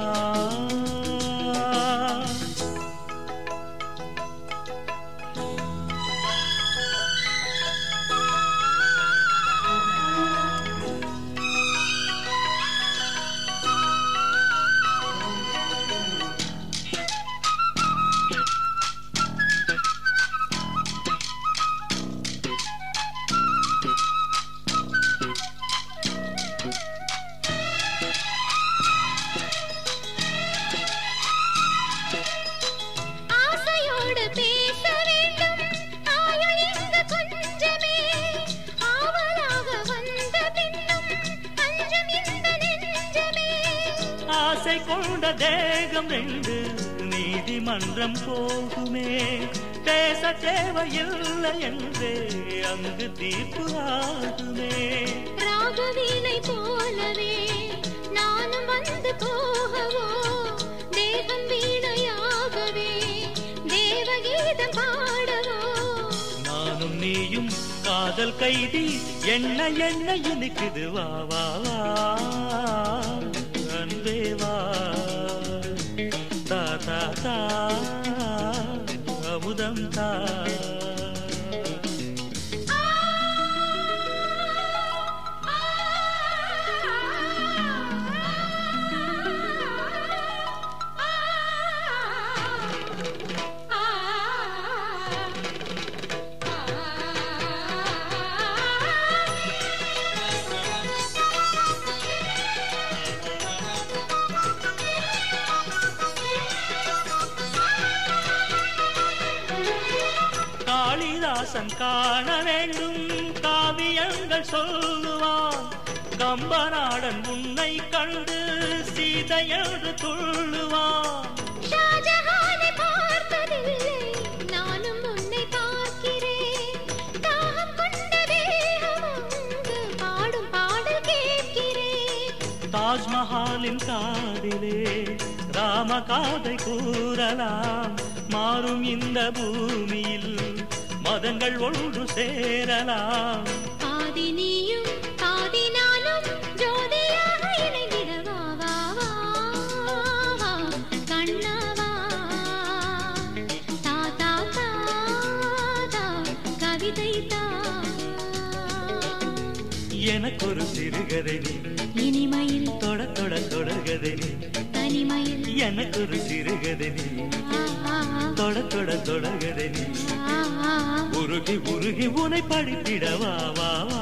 ஆசையோடு பேச வேண்டும் ஆயுள் இங்கு கொஞ்சமே ஆவலாக வந்த பின்னும் அஞ்சம் இந்த நெஞ்சமே ஆசை கொண்ட தேகம் ரெண்டு நீதிமன்றம் போகுமே பேச தேவையில்லை என்றே அங்கு தீர்ப்பு ஆகுமே ராகவீணை போலவே நானும் வந்து போகவோ தேகம் வீணையாகவே தேவகீதம் பாடவோ நானும் நீயும் காதல் கைதி என்ன என்ன இனிக்குது வா வா வா அன்பே வா தா தா தா அமுதம் தா காளிதாசன் காண வேண்டும் காவியங்கள் சொல்லுவான் கம்பநாடன் உன்னை கண்டு சீதையென்று துள்ளுவான் ஷாஜஹானை பார்த்ததில்லை நானும் உன்னை பார்க்கிறேன் தாகம் கொண்ட தேகம் அங்கு பாடும் பாடல் கேட்கிறேன் தாஜ்மஹாலின் காதிலே ராம காதை கூறலாம் மாறும் இந்த பூமியில் மதங்கள் ஒன்று சேரலாம் பாதி நீயும் பாதி நானும் ஜோதியாக இணைந்திட வா வா வா வா கண்ணா வா தா தா தா தா கவிதை தா எனக்கொரு சிறுகதை நீ இனிமையில் தொட தொட தொடர்கதை நீ தனிமையில் எனக்கொரு சிறுகதை நீ தொட தொட தொடர்கதை நீ உருகி உருகி உனை படித்திட வா வா வா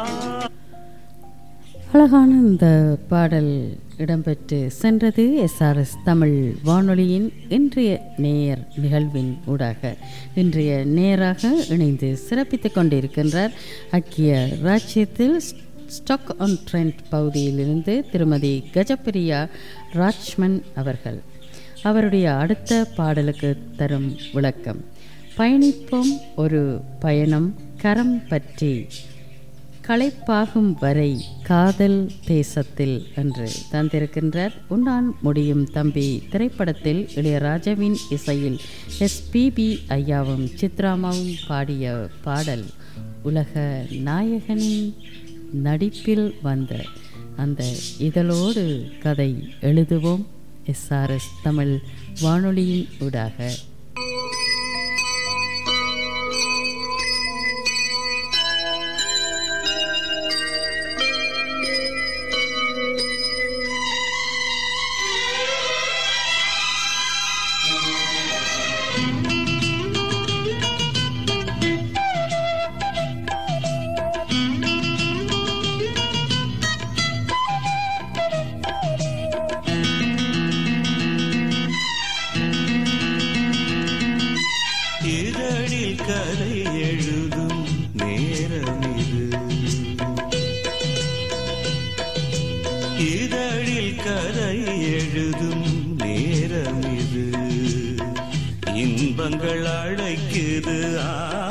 அழகான இந்த பாடல் இடம்பெற்று சென்றது எஸ்ஆர்எஸ் தமிழ் வானொலியின் இன்றைய நேயர் நிகழ்வின் ஊடாக இன்றைய நேராக இணைந்து சிறப்பித்துக் கொண்டிருக்கின்றார் ஐக்கிய ராஜ்யத்தில் ஸ்டாக் ஆன் ட்ரெண்ட் பகுதியிலிருந்து திருமதி கஜப்பிரியா ராஜ்மன் அவர்கள் அவருடைய அடுத்த பாடலுக்கு தரும் விளக்கம் பயணிப்போம் ஒரு பயணம் கரம் பற்றி களைப்பாகும் வரை காதல் தேசத்தில் என்று தந்திருக்கின்றார் உன்னான் முடியும் தம்பி திரைப்படத்தில் இளையராஜாவின் இசையில் எஸ்பிபி ஐயாவும் சித்ராமாவும் பாடிய பாடல் உலக நாயகனின் நடிப்பில் வந்த அந்த இதழோடு கதை எழுதுவோம் எஸ்ஆர்எஸ் தமிழ் வானொலியின் ஊடாக ஆ இதழில் கதை எழுதும் நேரம் இது இன்பங்கள் அழைக்குது ஆ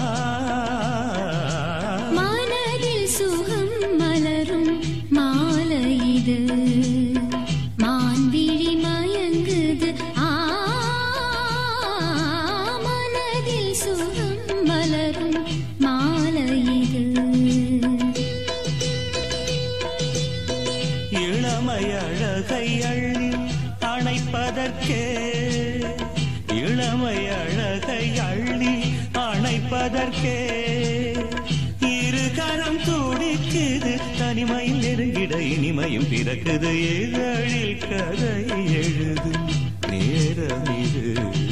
மனதில் சுகம் மலரும் மாலை இது மான்விழி மயங்குது ஆ மனதில் சுகம் மலரும் மாலை இது இளமை அழகை அள்ளி அணைப்பதற்கே இளமை அழகை அள்ளி அணைப்பதற்கே இரு கரம் துடிக்குது தனிமையில் நெருங்கிட இனிமையும் பிறக்குது இதழில் கதை எழுதும் நேரம் இது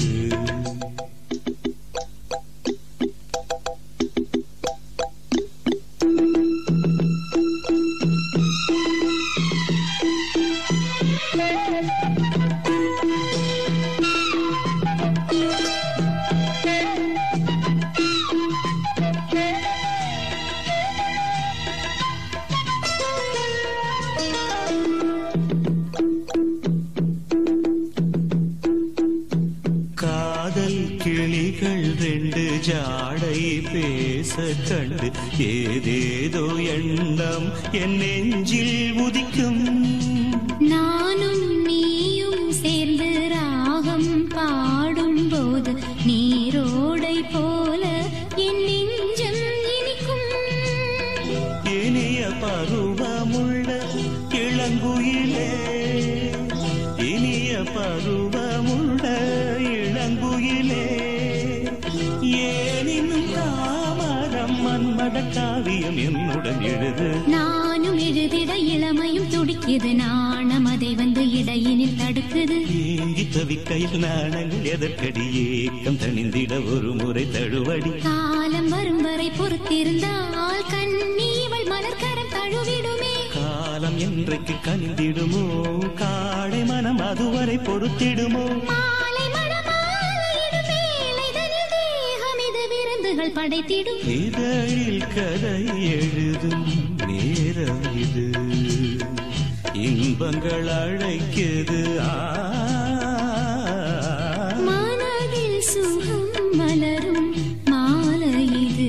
காதல் கிளிகள் ரெண்டு ஜாடை பேச கண்டு ஏதேதோ எண்ணம் என் நெஞ்சில் உதிக்கும் நானும் நீயும் சேர்ந்து ராகம் பாடும்போது நீரோடை போல என் நெஞ்சம் இனிக்கும் இனிய பருவமுள்ள இளங்குயிலே இனிய பருவமுள்ள இளங்குயிலே ஏனினும் தாமரம் மன்மட காவியம் என்னுடன் எழுது நானும் எழுதிட இளமையும் துடிக்குது நாணம் அதை வந்து இடையினில் தடுக்குது ஏங்கி தவிக்கையில் நாணங்கள் எதற்கடி ஏக்கம் தணிந்திட ஒரு முறை தழுவடி காலம் வரும் வரை பொறுத்திருந்தால் கண்ணீவள் மலர்கரம் தழுவிடுமே காலம் என்றைக்கு கனிந்திடுமோ காடை மனம் அதுவரை பொறுத்திடுமோ மாலை மணமாலையிடும் வேலைதனில் தேகம் இது விருந்துகள் படைத்திடும் இதழில் கதை எழுதும் நேரம் இது இன்பங்கள் அழைக்குது ஆ மனதில் சுகம் மலரும் மாலை இது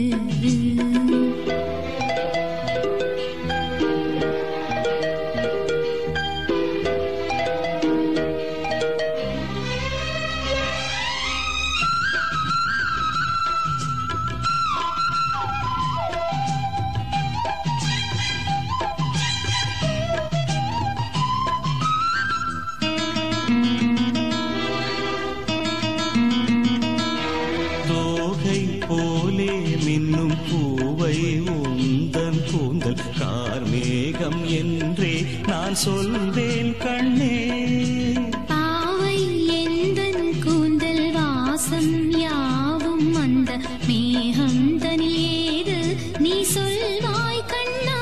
தோகை போலே மின்னும் பூவை உந்தன் கூந்தல் கார்மேகம் என்றே நான் சொல்வேன் கண்ணே பாவை எந்தன் கூந்தல் வாசம் யாவும் அந்த மேகம் தனியேது நீ சொல்வாய் கண்ணா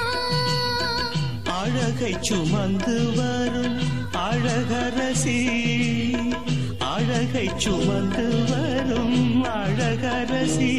அழகை சுமந்து வரும் அழகரசி அழகை சுமந்து வரும் அழகரசி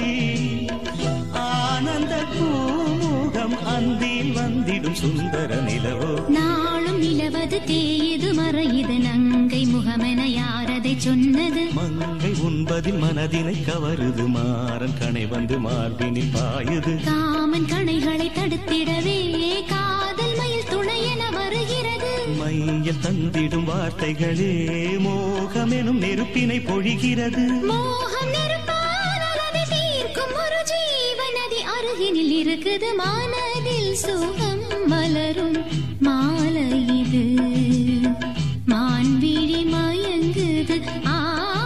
ஆனந்த பூமுகம் அந்தில் வந்திடும் சுந்தர நிலவோ நாளும் நிலவது தேயுது மறையுது நங்கை முகமென யாரதை சொன்னது மங்கை உண்பதில் மனதினை கவருது மாறன் கணை வந்து மார்பினில் பாயுது காமன் கணைகளை தடுத்திடவே காதல் மயில் துணை என வருகிறது மையல் தந்திடும் வார்த்தைகளே மோகமெனும் நெருப்பினை பொழிகிறது மோகம் நெருப்பால் அதை தீர்க்கும் ஒரு ஜீவனதி அருகினில் இருக்குது மனதில் சுகம் மலரும் மாலை இது மான்விழி மயங்குது ஆ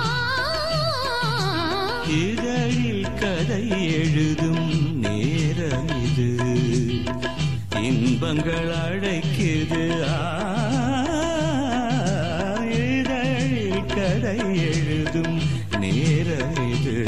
இதழில் கதை எழுதும் நேரம் இது இன்பங்கள் அழைக்குது ஆ, இதழில் கதை எழுதும் நேரம் இது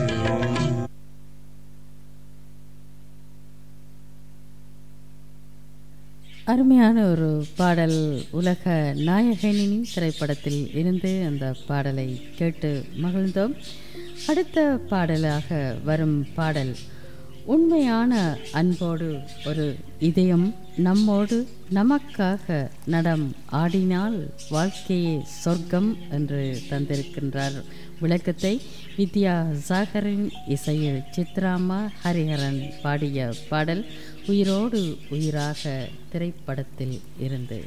அருமையான ஒரு பாடல் உலக நாயகனின் திரைப்படத்தில் இருந்து அந்த பாடலை கேட்டு மகிழ்ந்தோம் அடுத்த பாடலாக வரும் பாடல் உண்மையான அன்போடு ஒரு இதயம் நம்மோடு நமக்காக நடம் ஆடினால் வாழ்க்கையே சொர்க்கம் என்று தந்திருக்கின்றார் விளக்கத்தை வித்யா சாகரின் இசையில் சித்ராமா ஹரிஹரன் பாடிய பாடல் உயிரோடு உயிராக திரைப்படத்தில் இருந்து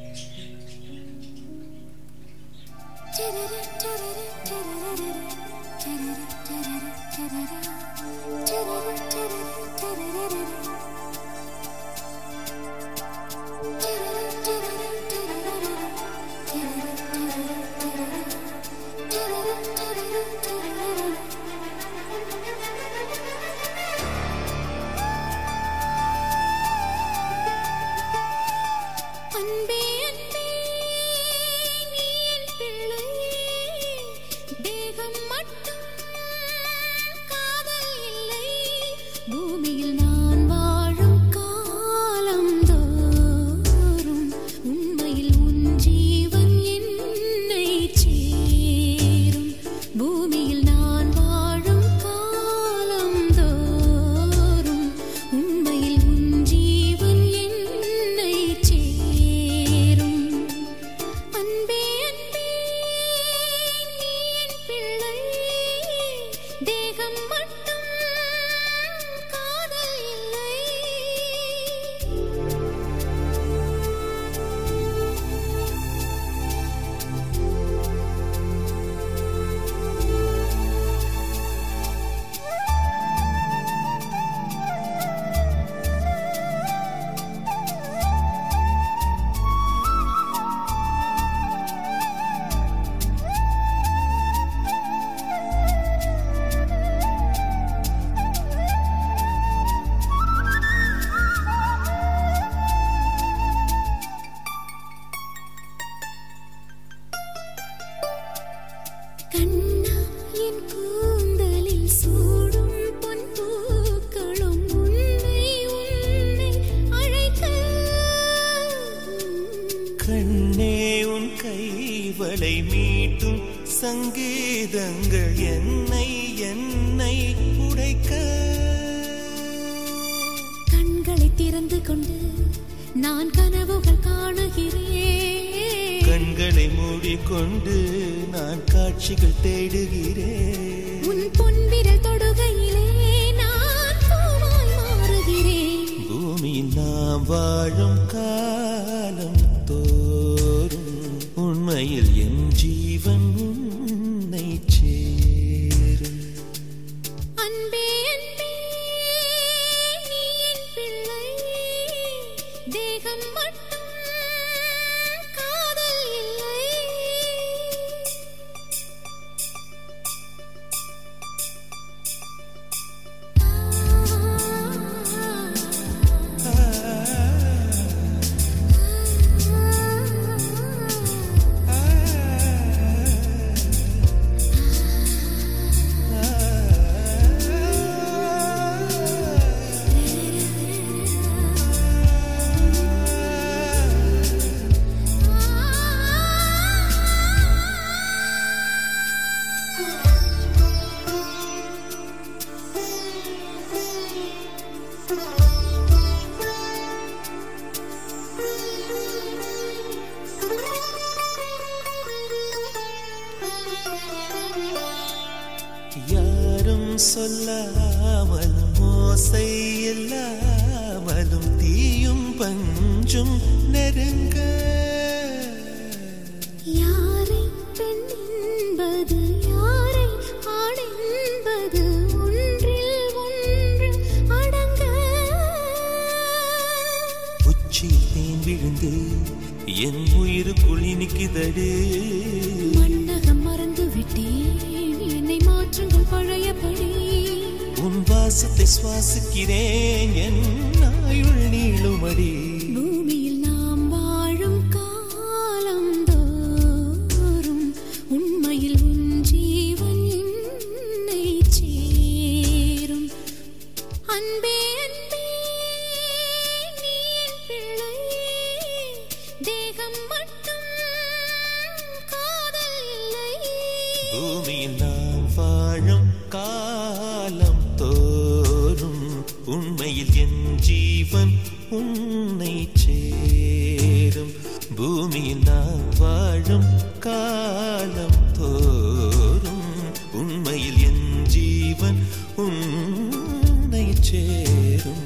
அன்பே அன்பே நீ என் பிள்ளை தேகம் மட்டும் காதல் இல்லை பூமியில் நான் வாழும் காலம் தோறும் உண்மையில் உன் ஜீவன் என்னை சேரும் பூமியில் நான் வாழும் காலம் தோறும் உண்மையில் உன் ஜீவன் என்னை சேரும் அன்பே அன்பே நீ என் பிள்ளை தேகம் மட்டும் காதல் இல்லை கண்ணா என் கூந்தலில் சூடும் பொன் பூக்களும் உன்னை உன்னை அழைக்க கண்ணே உன் கைவளை மீட்டும் சங்கீதங்கள் என்னை என்னை உடைக்க கண்களை திறந்து கொண்டு நான் கனவுகள் காணுகிறேன் கண்களை மூடிக்கொண்டு நான் காட்சிகள் தேடுகிறேன் உன் பொன்விரல் தொடுகையிலே நான் பூவாய் மாறுகிறேன் பூமியில் நாம் வாழும் காலம் தோறும் உண்மையில் என் ஜீவன் உன்னை சேரும் அன்பே அன்பே நீ என் பிள்ளை தேகம் மட்டும் காதல் இல்லை யாரும் சொல்லாமலும் மோசை இல்லாமலும் தீயும் பஞ்சும் நெருங்க யாரை பெண் என்பது யாரை ஆண் என்பது ஒன்றில் ஒன்று அடங்க உச்சியில் தேன் விழுந்து என் உயிருக்குள் இனிக்குதடு மன்னகம் மறந்து விட்டேன் என்னை மாற்றுங்கள் பழையபடி உன் வாசத்தை சுவாசிக்கிறேன் என் ஆயுள் நீளுமடி பூமியில் நாம் வாழும் காலம் தோறும் உண்மையில் உன் ஜீவன் என்னை சேரும் அன்பே அன்பே நீ என் பிள்ளை தேகம் மட்டும் காதல் இல்லை பூமியில் நாம் வாழும் காலம் தோறும் உண்மையில் என் ஜீவன் உன்னை சேரும் பூமியில் நாம் வாழும் காலம் தோறும் உண்மையில் என் ஜீவன் உன்னை சேரும்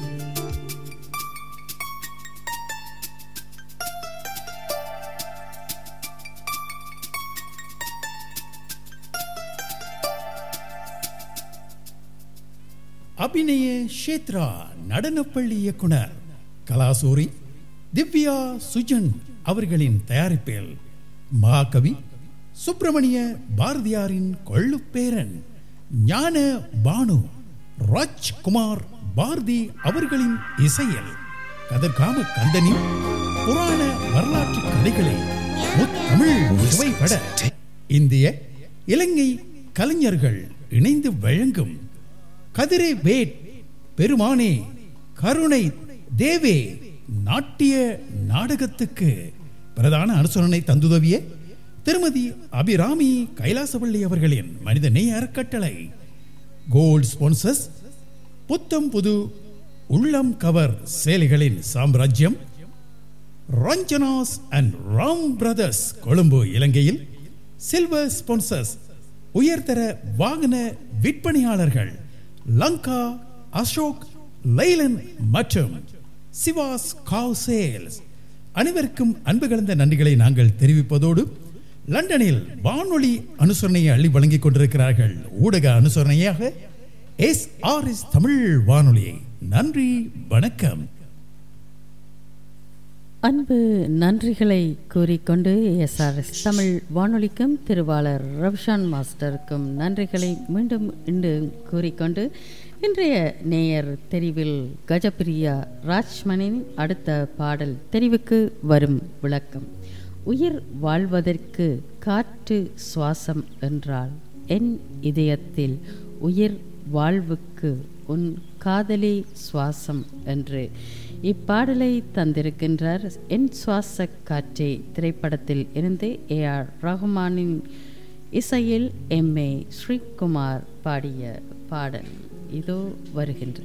அபிநய ஷேத்ரா நடனப்பள்ளி இயக்குனர் கலாசூரி திவ்யா சுஜன் அவர்களின் தயாரிப்பில் மகாகவி சுப்பிரமணிய பாரதியாரின் கொள்ளுப்பேரன் ஞான பானு ராஜ்குமார் பாரதி அவர்களின் இசையில் கதர்காம கந்தனின் புராண வரலாற்று கதைகளை முத்தமிழ் சுவைபட இந்திய இலங்கை கலைஞர்கள் இணைந்து வழங்கும் கதிரை வேட் பெருமானே கருணை தேவே நாட்டிய நாடகத்துக்கு பிரதான அனுசரணை தந்துதவிய திருமதி அபிராமி கைலாசவள்ளி அவர்களின் மனித நேய அறக்கட்டளை கோல்ட் ஸ்பான்சர்ஸ் புத்தம் புது உள்ளம் கவர் சேலைகளின் சாம்ராஜ்யம் ரஞ்சனாஸ் அண்ட் ராம் பிரதர்ஸ் கொழும்பு இலங்கையில் சில்வர் ஸ்பான்சர்ஸ் உயர்தர வாகன விற்பனையாளர்கள் லங்கா அசோக் லைலன் மற்றும் சிவாஸ் காவ் சேல்ஸ் அனைவருக்கும் அன்பு கலந்த நன்றிகளை நாங்கள் தெரிவிப்பதோடு லண்டனில் வானொலி அனுசரணையை அள்ளி வழங்கிக் கொண்டிருக்கிறார்கள் ஊடக அனுசரணையாக எஸ் ஆர் எஸ் தமிழ் வானொலியை நன்றி வணக்கம் அன்பு நன்றிகளை கூறிக்கொண்டு எஸ்ஆர்எஸ் தமிழ் வானொலிக்கும் திருவாளர் ரவிஷான் மாஸ்டருக்கும் நன்றிகளை மீண்டும் இன்று கூறிக்கொண்டு இன்றைய நேயர் தெரிவில் கஜபிரியா ராஜ்மனின் அடுத்த பாடல் தெரிவுக்கு வரும் விளக்கம் உயிர் வாழ்வதற்கு காற்று சுவாசம் என்றால் என் இதயத்தில் உயிர் வாழ்வுக்கு உன் காதலி சுவாசம் என்று இப்பாடலை தந்திருக்கின்றார் என் சுவாச காற்றே திரைப்படத்தில் இருந்து ஏ ஆர் ரஹ்மானின் இசையில் எம் ஏ ஸ்ரீகுமார் பாடிய பாடல் இதோ வருகின்றது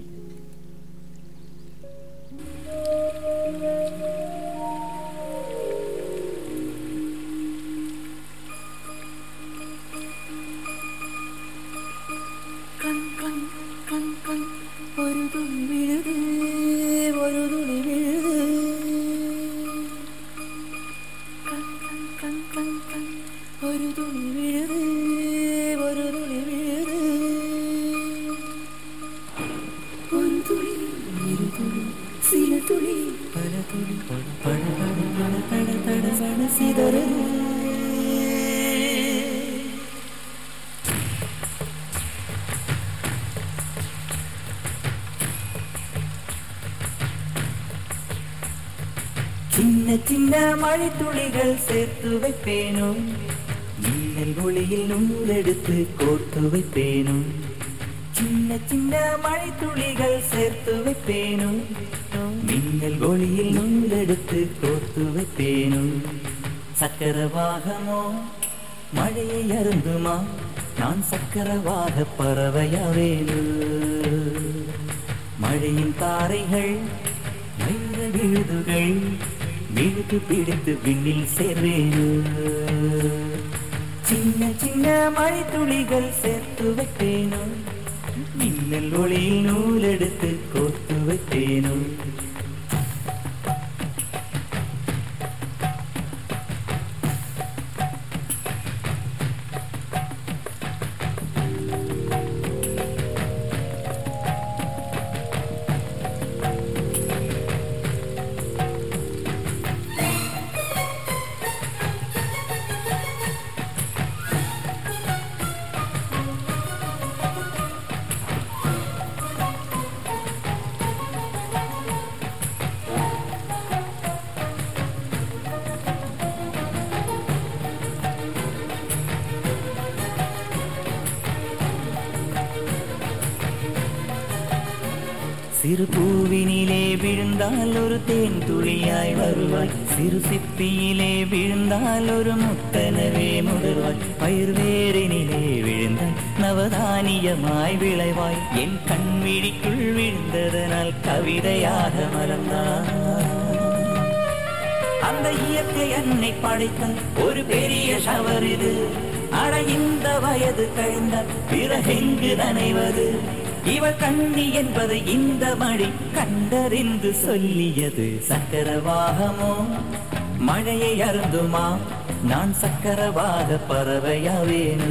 கண் கண் கண் கண் ஒரு துளி விழுது ஒரு துளி விழுது கண் கண் கண் கண் கண் ஒரு துளி விழுது ஒரு துளி விழுது ஒரு துளி இரு துளி சில துளி பல துளி பட பட பட பட தட சட சிதறுது சின்ன சின்ன மழை துளிகள் சேர்த்து வைப்பேனோ மின்னல் ஒளியில் நூலெடுத்து கோர்த்து வைப்பேனோ சின்ன சின்ன மழை துளிகள் சேர்த்து வைப்பேனோ மின்னல் ஒளியில் நூலெடுத்து கோர்த்து வைப்பேனோ சக்கரவாகமோ மழையை அருந்துமா நான் சக்கரவாக பறவையாவேனு மழையின் தாரைகள் வைர விழுதுகள் விழுது பிடித்து விண்ணில் சேர்வேனு சின்ன சின்ன மழை துளிகள் சேர்த்து வைப்பேனோ மின்னல் ஒளியில் நூலெடுத்து கோர்த்து வைப்பேனோ சிறு பூவினிலே விழுந்தால் ஒரு தேன் துளியாய் வருவாய் சிறு சிப்பியிலே விழுந்தால் ஒரு முத்தனவே முதிர்வாய் பயிர் வேரினிலே விழுந்தால் நவதானியமாய் விளைவாய் என் கண் விழிக்குள் விழுந்ததனால் கவிதையாக மலர்ந்தார் அந்த இயற்கை அன்னை படைத்த ஒரு பெரிய ஷவர் இது அட இந்த வயது கழிந்தால் பிறகெங்கு நனைவது இவள் கண்ணி என்பது இந்த மழை கண்டறிந்து சொல்லியது சக்கரவாகமோ மழையை அருந்துமா நான் சக்கரவாக பறவையாவேனு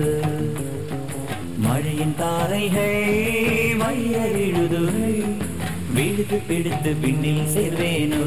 மழையின் தாரைகள் மைய விழுதுகள் விழுது பிடித்து பின்னில் சேர்வேனோ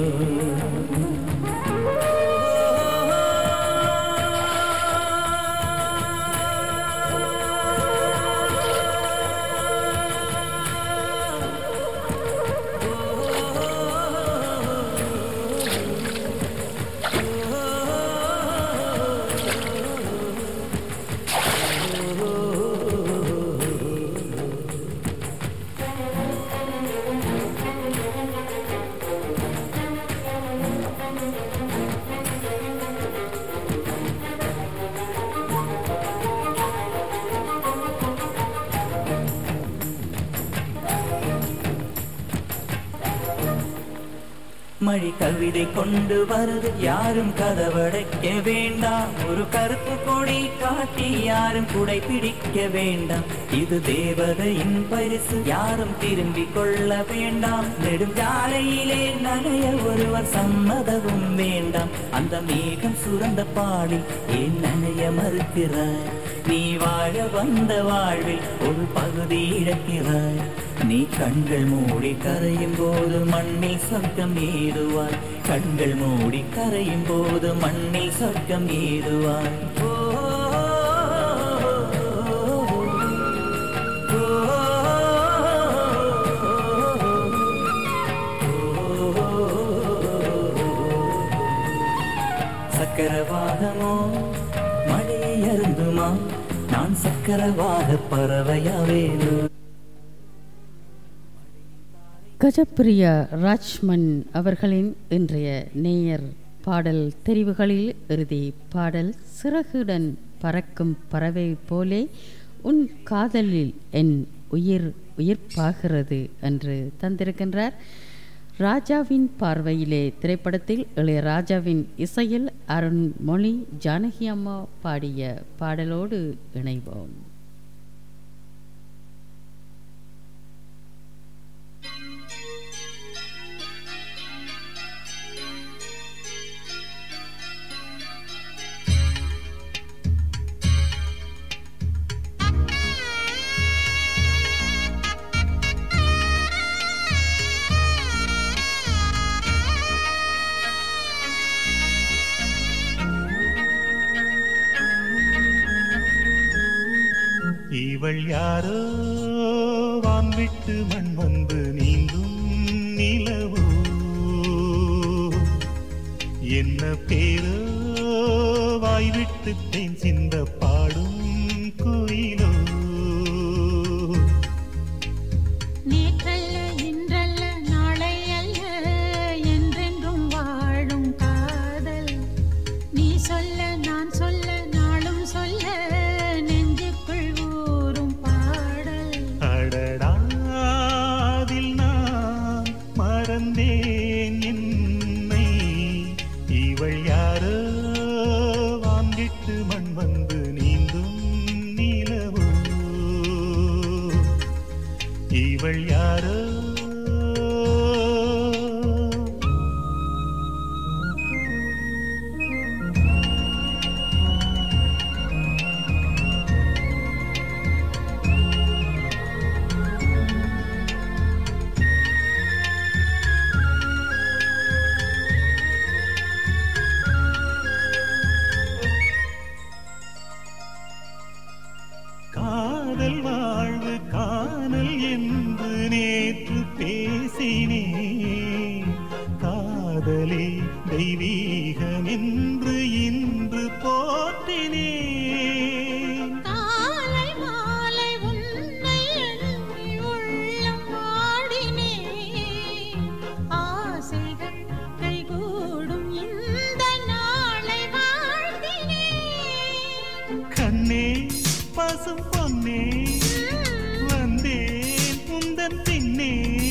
மழை கவிதை கொண்டு வருது யாரும் கதவடைக்க வேண்டாம் ஒரு கருப்பு கொடி காட்டி யாரும் குடை பிடிக்க வேண்டாம் இது தேவதையின் பரிசு யாரும் திரும்பிக் கொள்ள வேண்டாம் நெடுஞ்சாலையிலே நனைய ஒருவர் சம்மதவும் வேண்டாம் அந்த மேகம் சுரந்த பாடில் ஏன் நனைய மறுக்கிறாய் நீ வாழ வந்த வாழ்வில் ஒரு பகுதி இழக்கிறாய் நீ கண்கள் மூடி கரையும் போது மண்ணில் சொர்க்கம் ஏதுவாய் கண்கள் மூடி கரையும் போது மண்ணில் சொர்க்கம் ஏதுவாய் ஓ, சக்கரவாகமோ மழையை அருந்துமா நான் சக்கரவாக பறவையாவேனோ கஜப்பிரியா ராஜ்மன் அவர்களின் இன்றைய நேயர் பாடல் தெரிவுகளில் இறுதி பாடல் சிறகுடன் பறக்கும் பறவை போலே உன் காதலில் என் உயிர் உயிர்ப்பாகிறது என்று தந்திருக்கின்றார் ராஜாவின் பார்வையிலே திரைப்படத்தில் இளையராஜாவின் இசையில் அருண்மொழி ஜானகி அம்மா பாடிய பாடலோடு இணைவோம் இவள் யாரோ வான்விட்டு மண் வந்து நீந்தும் நிலவோ என்ன பேரோ வாய்விட்டு தேன் சிந்த பாடும் குயிலோ நேற்றல்ல இன்றல்ல நாளை அல்ல என்றென்றும் வாழும் காதல் நீ சொல்ல நான் சொல்ல நாளும் சொல்ல நெஞ்சுக்குள் ஊறும் பாடல் அடடாதில் நான் மறந்தேன் என்னை இவள் யாரோ வான்விட்டு மண் வந்து நீந்தும் நிலவோ பாசம் பொன்னே வந்தேன் உந்தன் பின்னே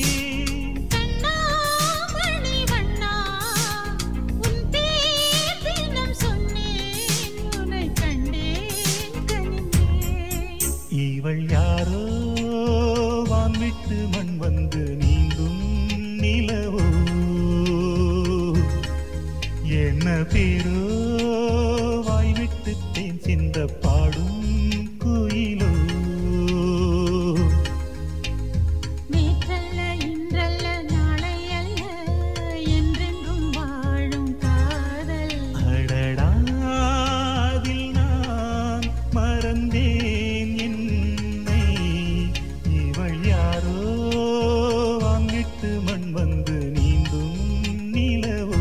மணி வண்ணா உன் பேர் தினம் சொன்னேன் உன்னை கண்டேன் கனிந்தேன் இவள் யாரோ வான்விட்டு மண் வந்து நீந்தும் நிலவோ என்ன பேரோ வாய்விட்டு தேன் சிந்த பாடும் குயிலோ நேற்றல்ல இன்றல்ல நாளை அல்ல என்றென்றும் வாழும் காதல் அடடா அதில் நான் மறந்தேன் என்னை இவள் யாரோ வாங்கிட்டு மண் வந்து நீந்தும் நிலவோ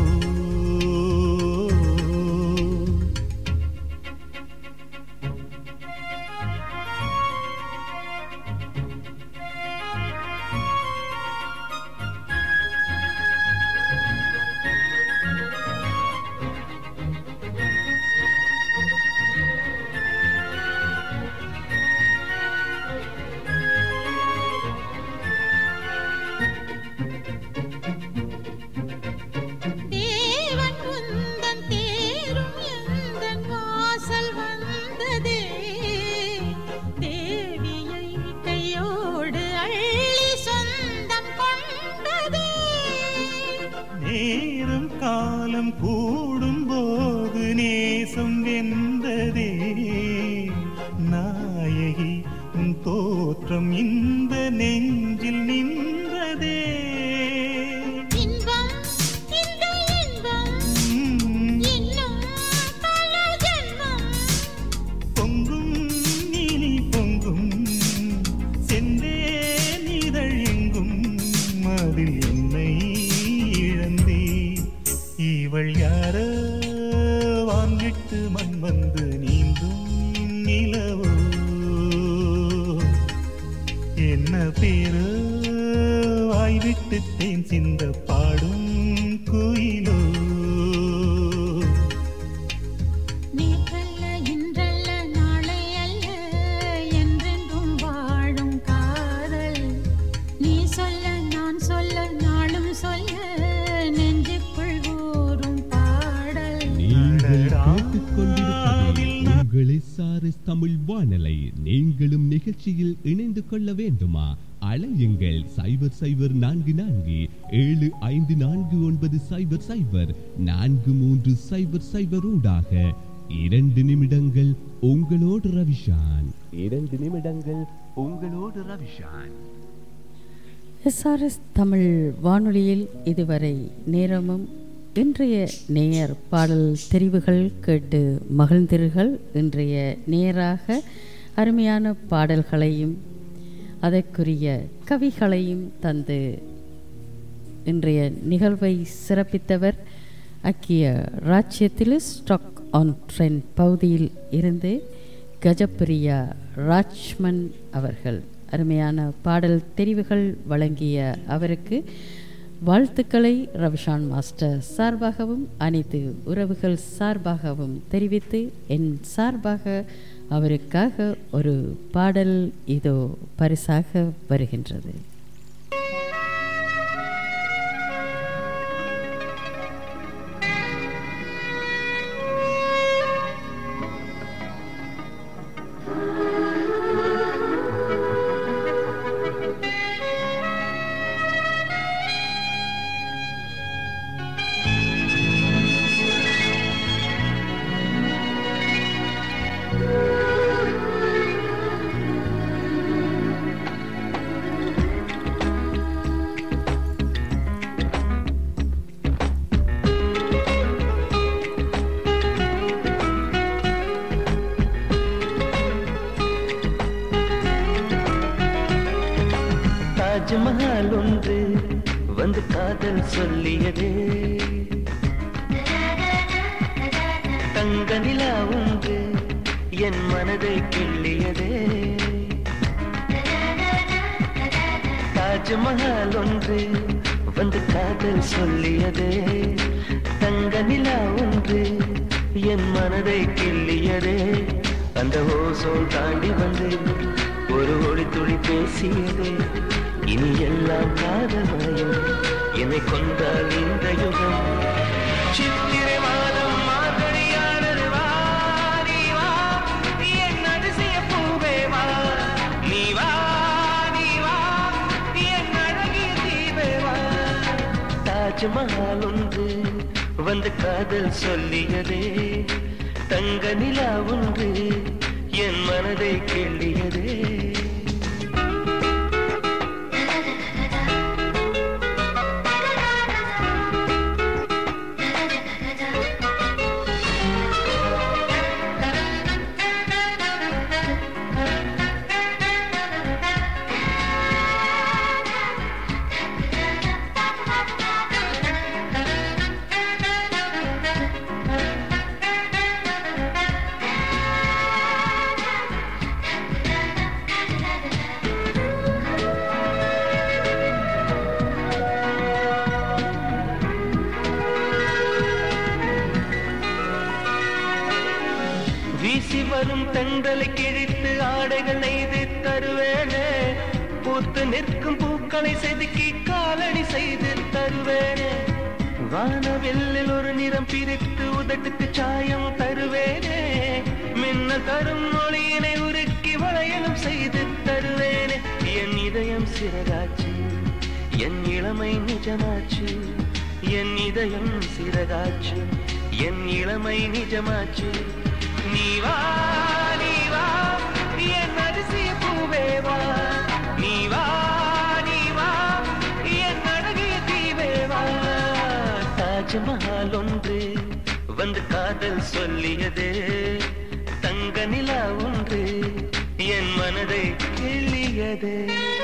தேவன் உந்தன் தேரும் எந்தன் வாசல் வந்ததே தேவியை கையோடு அள்ளி சொந்தம் கொண்டதே நேரம் காலம் கூடும் போது நேசம் வென்றதே நாயகி உன் தோற்றம் இந்த நெஞ்சில் நின்றதே இன்பம் இந்த இன்பம் இன்னும் பல ஜென்மம் பொங்கும் நீலி பொங்கும் சென்றே நீதழ் எங்கும் அதில் என்னை இழந்தே இவள் யாரோ வாங்கிட்டு மண் வந்து நீந்தும் நிலவோ என்ன பேரு வாய்விட்டு தேன் சிந்த பாடும் குயிலோ நேற்றல்ல இன்றல்ல நாளை அல்ல என்றென்றும் வாழும் காதல் நீ சொல்ல நான் சொல்ல நாளும் சொல்ல நெஞ்சுக்குள் ஊறும் பாடல் நீங்கள் கேட்டுக்கொண்டிருப்பது உங்கள் எஸ்ஆர்எஸ் தமிழ் வானலை நீங்களும் நிகழ்ச்சியில் இணைந்து கொள்ள வேண்டுமா அழையுங்கள் சைபர் சைபர் நான்கு நான்கு ஏழு ஐந்து நான்கு ஒன்பது சைபர் சைபர் நான்கு மூன்று சைபர் சைபர் ஊடாக இரண்டு நிமிடங்கள் உங்களோடு ரவிஷான் இரண்டு நிமிடங்கள் உங்களோடு ரவிஷான் எஸ்ஆர்எஸ் தமிழ் வானொலியில் இதுவரை நேரமும் இன்றைய நேயர் பாடல் தெரிவுகள் கேட்டு மகிழ்ந்தீர்கள் இன்றைய நேராக அருமையான பாடல்களையும் அதற்குரிய கவிகளையும் தந்து இன்றைய நிகழ்வை சிறப்பித்தவர் அக்கிய ராஜ்யத்தில் ஸ்டாக் ஆன் ட்ரெண்ட் பகுதியில் இருந்து கஜப்பிரியா ராஜ்மன் அவர்கள் அருமையான பாடல் தெரிவுகள் வழங்கிய அவருக்கு வாழ்த்துக்களை ரவிஷான் மாஸ்டர் சார்பாகவும் அனைத்து உறவுகள் சார்பாகவும் தெரிவித்து என் சார்பாக அவருக்காக ஒரு பாடல் இதோ பரிசாக வருகின்றது தாஜ்மஹால் ஒன்று வந்து காதல் சொல்லியதே தங்க நிலா ஒன்று என் மனதை கிள்ளியதே தாஜ்மஹால் ஒன்று வந்து காதல் சொல்லியதே தங்க நிலா ஒன்று என் மனதை கிள்ளியதே அந்த ஓசோன் தாண்டி வந்து ஒரு ஒளி துளி பேசியதே இனி எல்லாம் காதமாயும் என்னை கொண்டால் இந்த யுகம் சித்திரை மாதம் மார்கழியானது வா நீ வா என் அதிசய பூவே வா நீ வா நீ வா என் அழகிய தீவே வா தாஜ்மஹால் ஒன்று வந்து காதல் சொல்லியதே தங்க நிலா ஒன்று என் மனதை கிள்ளியதே வீசி வரும் தென்றலை கிழித்து ஆடைகள் நெய்து தருவேனே பூத்து நிற்கும் பூக்களை செதுக்கி காலடி செய்து தருவேனே வானவெல்லில் ஒரு நிறம் பிரித்து உதட்டுக்கு சாயம் தருவேனே மின்ன தரும் மொழியினை உருக்கி வளையலும் செய்து தருவேனே என் இதயம் சிறகாச்சு என் இளமை நிஜமாச்சு என் இதயம் சிறகாச்சு என் இளமை நிஜமாச்சு நீ வா நீ வா என் அரிசிய பூவே வா நீ வா நீ வா என் அழகிய தீவே வா தாஜ்மஹால் ஒன்று வந்து காதல் சொல்லியது தங்க நிலா ஒன்று என் மனதை கிள்ளியது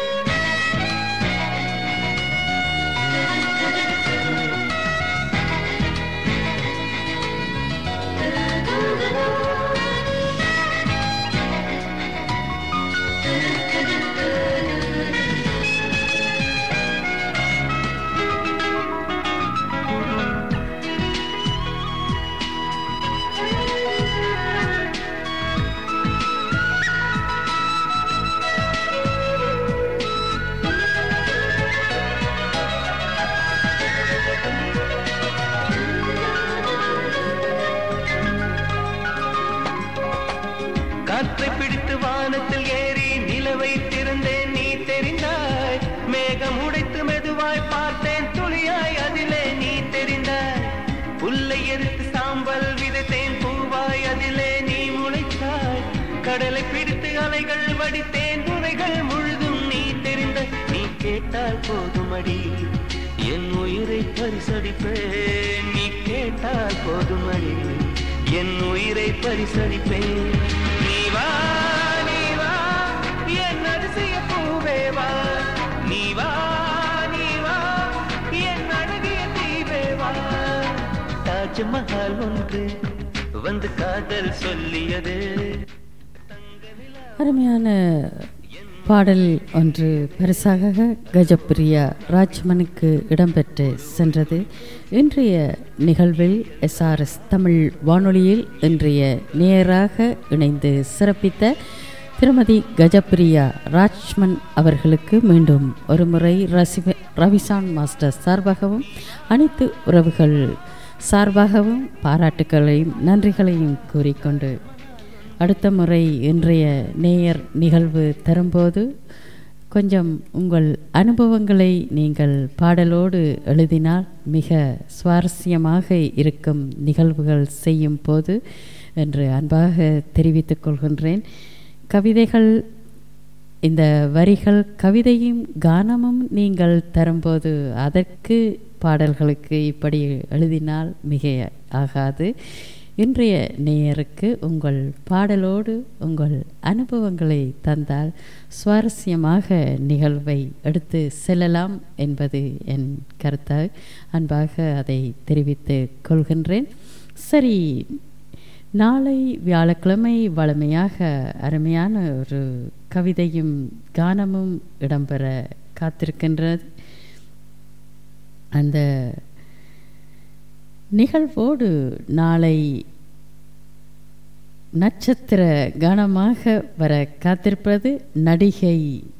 காற்றை பிடித்து வானத்தில் ஏறி நிலவை திறந்தேன் நீ தெரிந்தாய் மேகம் உடைத்து மெதுவாய் பார்த்தேன் துளியாய் அதிலே நீ தெரிந்தாய் புல்லை எரித்து சாம்பல் விதைத்தேன் பூவாய் அதிலே நீ முளைத்தாய் கடலை பிடித்து அலைகள் வடித்தேன் துறைகள் முழுதும் நீ தெரிந்த நீ கேட்டால் போதுமடி என் உயிரை பரிசடிப்பேன் நீ கேட்டால் போதுமடி என் உயிரை பரிசடிப்பேன் நீ வா நீ வா என் அதிசய பூவே வா நீ வா நீ வா என் அழகிய தீவே வா தாஜ்மஹால் ஒன்று வந்து காதல் சொல்லியது அருமையான பாடல் ஒன்று பரிசாக கஜப்பிரியா ராஜ்மனுக்கு இடம்பெற்று சென்றது இன்றைய நிகழ்வில் எஸ்ஆர்எஸ் தமிழ் வானொலியில் இன்றைய நேராக இணைந்து சிறப்பித்த திருமதி கஜப்பிரியா ராஜ்மன் அவர்களுக்கு மீண்டும் ஒருமுறை ரசிவ ரவிசான் மாஸ்டர் சார்பாகவும் அனைத்து உறவுகள் சார்பாகவும் பாராட்டுக்களையும் நன்றிகளையும் கூறிக்கொண்டு அடுத்த முறை இன்றைய நேயர் நிகழ்வு தரும்போது கொஞ்சம் உங்கள் அனுபவங்களை நீங்கள் பாடலோடு எழுதினால் மிக சுவாரஸ்யமாக இருக்கும் நிகழ்வுகள் செய்யும் போது என்று அன்பாக தெரிவித்துக் கொள்கின்றேன் கவிதைகள் இந்த வரிகள் கவிதையும் கானமும் நீங்கள் தரும்போது அதற்கு பாடல்களுக்கு இப்படி எழுதினால் மிக ஆகாது இன்றைய நேயருக்கு உங்கள் பாடலோடு உங்கள் அனுபவங்களை தந்தால் சுவாரஸ்யமாக நிகழ்வை எடுத்து செல்லலாம் என்பது என் கருத்தாக அன்பாக அதை தெரிவித்து கொள்கின்றேன் சரி நாளை வியாழக்கிழமை வளமையாக அருமையான ஒரு கவிதையும் கானமும் இடம்பெற காத்திருக்கின்றது அந்த நிகழ்வோடு நாளை நட்சத்திர கானமாக வர காத்திருப்பது நடிகை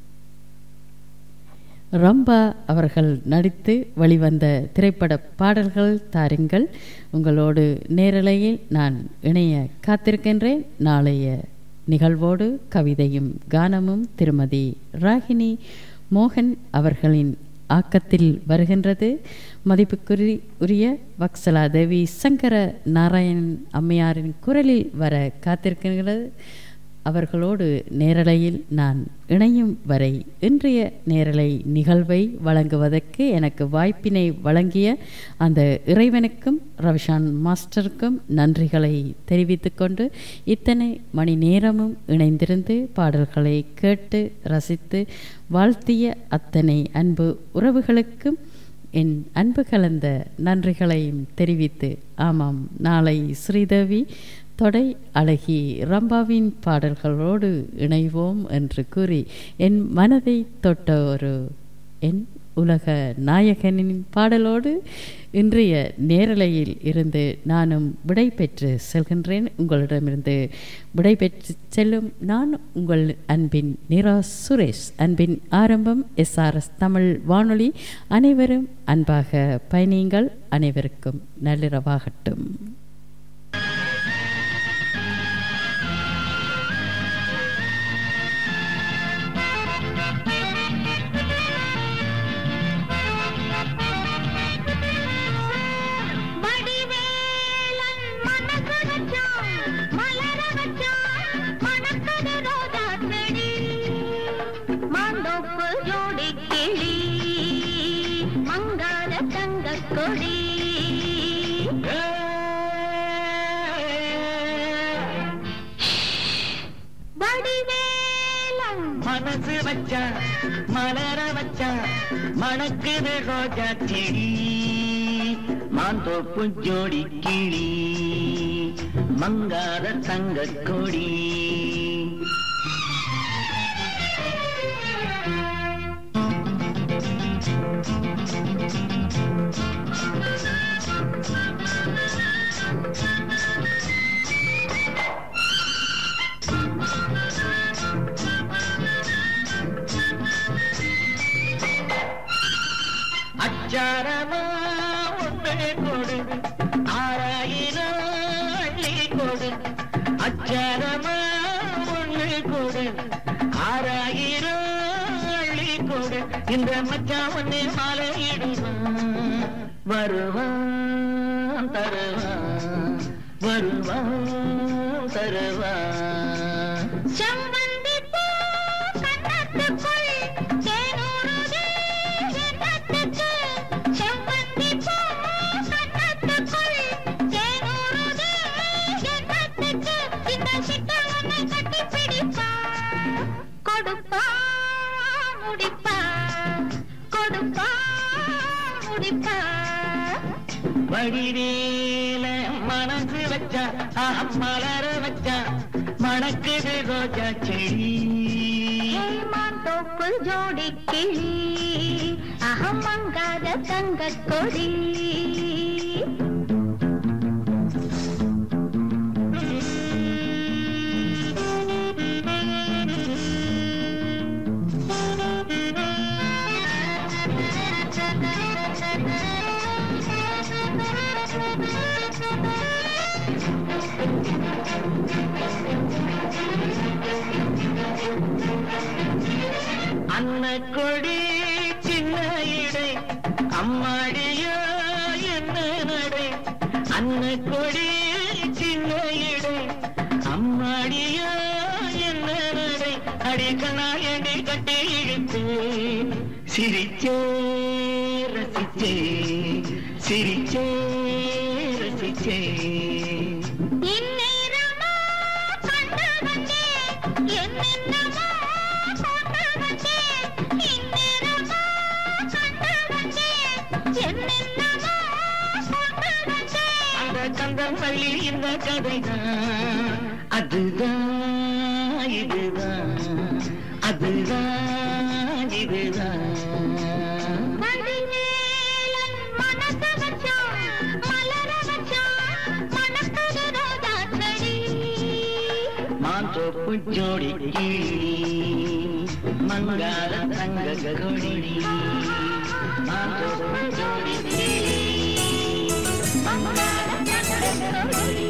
ரம்பா அவர்கள் நடித்து வெளிவந்த திரைப்பட பாடல்கள் தாருங்கள் உங்களோடு நேரலையில் நான் இணைய காத்திருக்கின்றேன் நாளைய நிகழ்வோடு கவிதையும் கானமும் திருமதி ராகினி மோகன் அவர்களின் ஆக்கத்தில் வருகின்றது மதிப்புக்குரிய உரிய வக்சலா தேவி சங்கர நாராயணன் அம்மையாரின் குரலில் வர காத்திருக்கின்றது அவர்களோடு நேரலையில் நான் இணையும் வரை இன்றைய நேரலை நிகழ்வை வழங்குவதற்கு எனக்கு வாய்ப்பினை வழங்கிய அந்த இறைவனுக்கும் ரவிஷான் மாஸ்டருக்கும் நன்றிகளை தெரிவித்துக்கொண்டு இத்தனை மணி நேரமும் இணைந்திருந்து பாடல்களை கேட்டு ரசித்து வாழ்த்திய அத்தனை அன்பு உறவுகளுக்கும் என் அன்பு கலந்த நன்றிகளையும் தெரிவித்து ஆமாம் நாளை ஸ்ரீதேவி தொடை அழகி ரம்பாவின் பாடல்களோடு இணைவோம் என்று கூறி என் மனதை தொட்ட ஒரு என் உலக நாயகனின் பாடலோடு இன்றைய நேரலையில் இருந்து நானும் விடை பெற்று செல்கின்றேன் உங்களிடமிருந்து விடை பெற்று செல்லும் நான் உங்கள் அன்பின் நிரா சுரேஷ் அன்பின் ஆரம்பம் எஸ்ஆர்எஸ் தமிழ் வானொலி அனைவரும் அன்பாக பயணியுங்கள் அனைவருக்கும் நள்ளிரவாகட்டும் வடிவேலன் மனசு வச்சான், மலர வச்சான், மணக்குது ரோஜா செடி. மாந்தோப்பு ஜோடி கிளி, மங்காத தங்கக் கொடி. வடிவேலன் மனசு வச்சா மலர வச்சா மணக்குது ரோஜா செடி மாந்தோப்பு ஜோடி கிளி மங்காத தங்க கொடி அச்சாரமா ஒன்று கொடு ஆறாயிரம் அள்ளி கொடு அச்சாரமா ஒன்று கொடு ஆறாயிரம் அள்ளி கொடு இந்த மச்சான் ஒண்ணு மாலையிடுவான் வருவான் தருவான் வருவான் தருவான் செவ்வந்தி பூ கன்னத்துக்குள் தேனூறுதே எண்ணத்துக்கு. செவ்வந்தி பூ கன்னத்துக்குள் தேனூறுதே எண்ணத்துக்கு. இந்த சிட்டவனை கட்டிப் பிடிப்பா, கொடுப்பா, முடிப்பா, கொடுப்பா, முடிப்பா. வடிவேல மனசு வச்சா ஆஹ், மலர வச்சா மணக்குது ரோஜா செடி மாந்தோப்பு ஜோடி கிளி அகம் மங்காத தங்கக் கொடி அன்ன கொடி சின்ன இடை அம்மாடியோ என்ன நடை அன்ன கொடி சின்ன இடை அம்மாடியோ என்ன நடை அடி கண்ணால் எண்ணி கட்டி இழுத்து சிரிச்சே ரசிச்சே சிரிச்சே ரசிச்சே இந்நேரமோ கண்டு வந்தேன் என்னென்னமோ கொண்டு வந்தேன் இந்நேரமோ கண்டு வந்தேன் என்னென்னமோ கொண்டு வந்தேன் அந்த கந்தம் பள்ளி இந்த கதைதான் அதுதான் இதுதான் அதுதான் இதுதான் வடிவேலன் மனசு வச்சான், மலர வச்சான், மணக்குது ரோஜா செடி. மாந்தோப்பு ஜோடி மங்கார தங்க கொடி மாந்தோப்பு ஜோடி மங்கார தங்க கொடி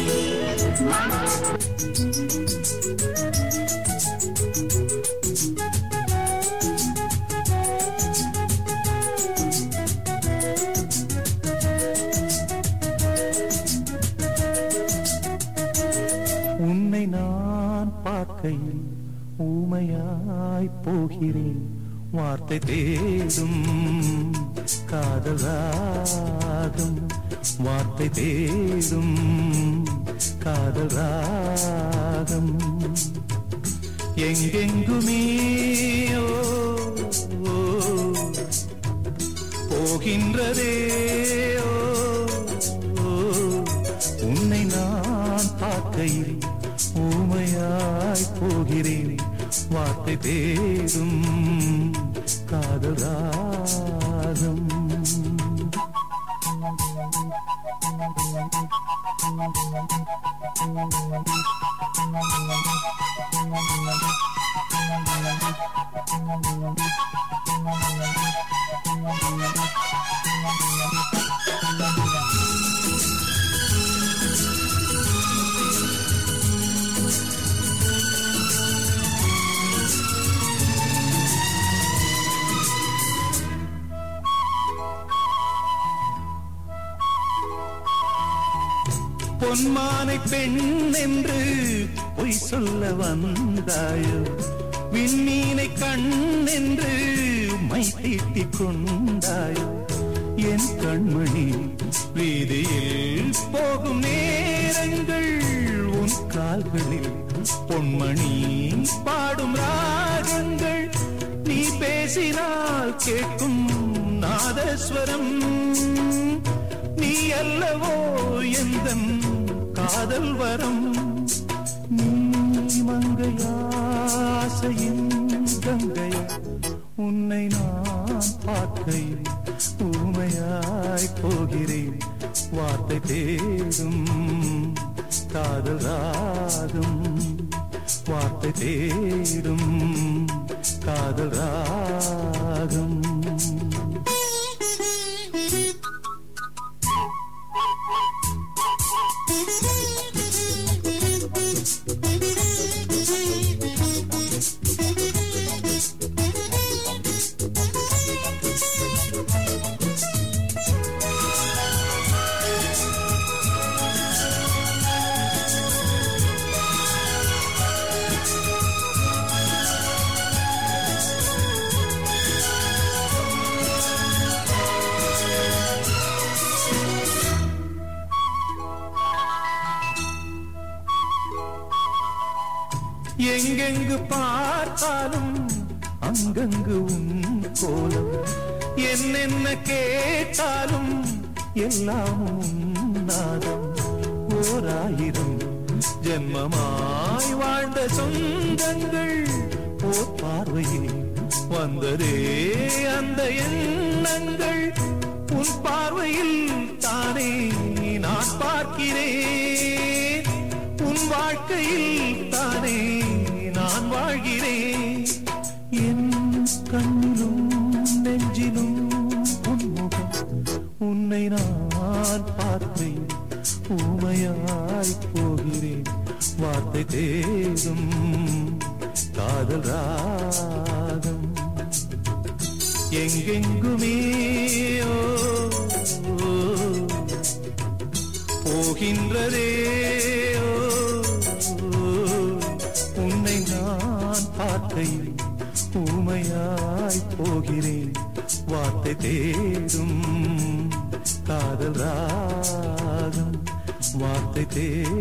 உன்னை நான் பார்க்கையில் ஊமையாய் போகிறேன் வார்த்தை தேடும் காதலாகும் வார்த்தை தேடும் காதல் ராகம் எங்கெங்குமே ஓ, ஓ, போகின்றதே ஓ, ஓ, உன்னை நான் பார்க்கையில் ஊமையாய் போகிறேன் வார்த்தை தேடும் காதல் ராகம் பொன்மானை பெண் என்று பொய் சொல்ல வந்தாயோ விண்மீனை கண் என்று மை தீட்டிக் கொண்டாயோ என் கண்மணி வீதியில் போகும் நேரங்கள் உன் கால்களில் பொன்மணி பாடும் ராகங்கள் நீ பேசினால் கேட்கும் நாதஸ்வரம் நீ அல்லவோ எந்தன் காதல் வரம் நீ மங்கையாசையின் கங்கைய உன்னை நான் பார்க்கையில் ஊமையாய் போகிறேன் வார்த்தை தேடும் காதல் ராகம் வார்த்தை தேடும் காதல் ராகம் எங்கெங்கு பார்த்தாலும் அங்கங்கு உன் கோலம் என்னென்ன கேட்டாலும் எல்லாம் உன் நாதம் ஓராயிரம் ஜென்மமாய் வாழ்ந்த சொந்தங்கள் ஓர் பார்வையில் வந்ததே அந்த எண்ணங்கள் உன் பார்வையில் தானே நான் பார்க்கிறேன் உன் வாழ்க்கையில் தானே நான் வாழ்கிறேன் என் கண்ணிலும் நெஞ்சிலும் உன்முகம் உன்னை நான் பார்த்தேன் ஊமையாய் போகிறேன் வார்த்தை தேடும் காதல் ராகம் எங்கெங்குமே ஓ, ஓ, போகின்றதே ஓ, ஓ, உன்னை நான் பார்க்கையில் ஊமையாய் போகிறேன் வார்த்தை தேடும் காதல் ராகம் வார்த்தை தேடும்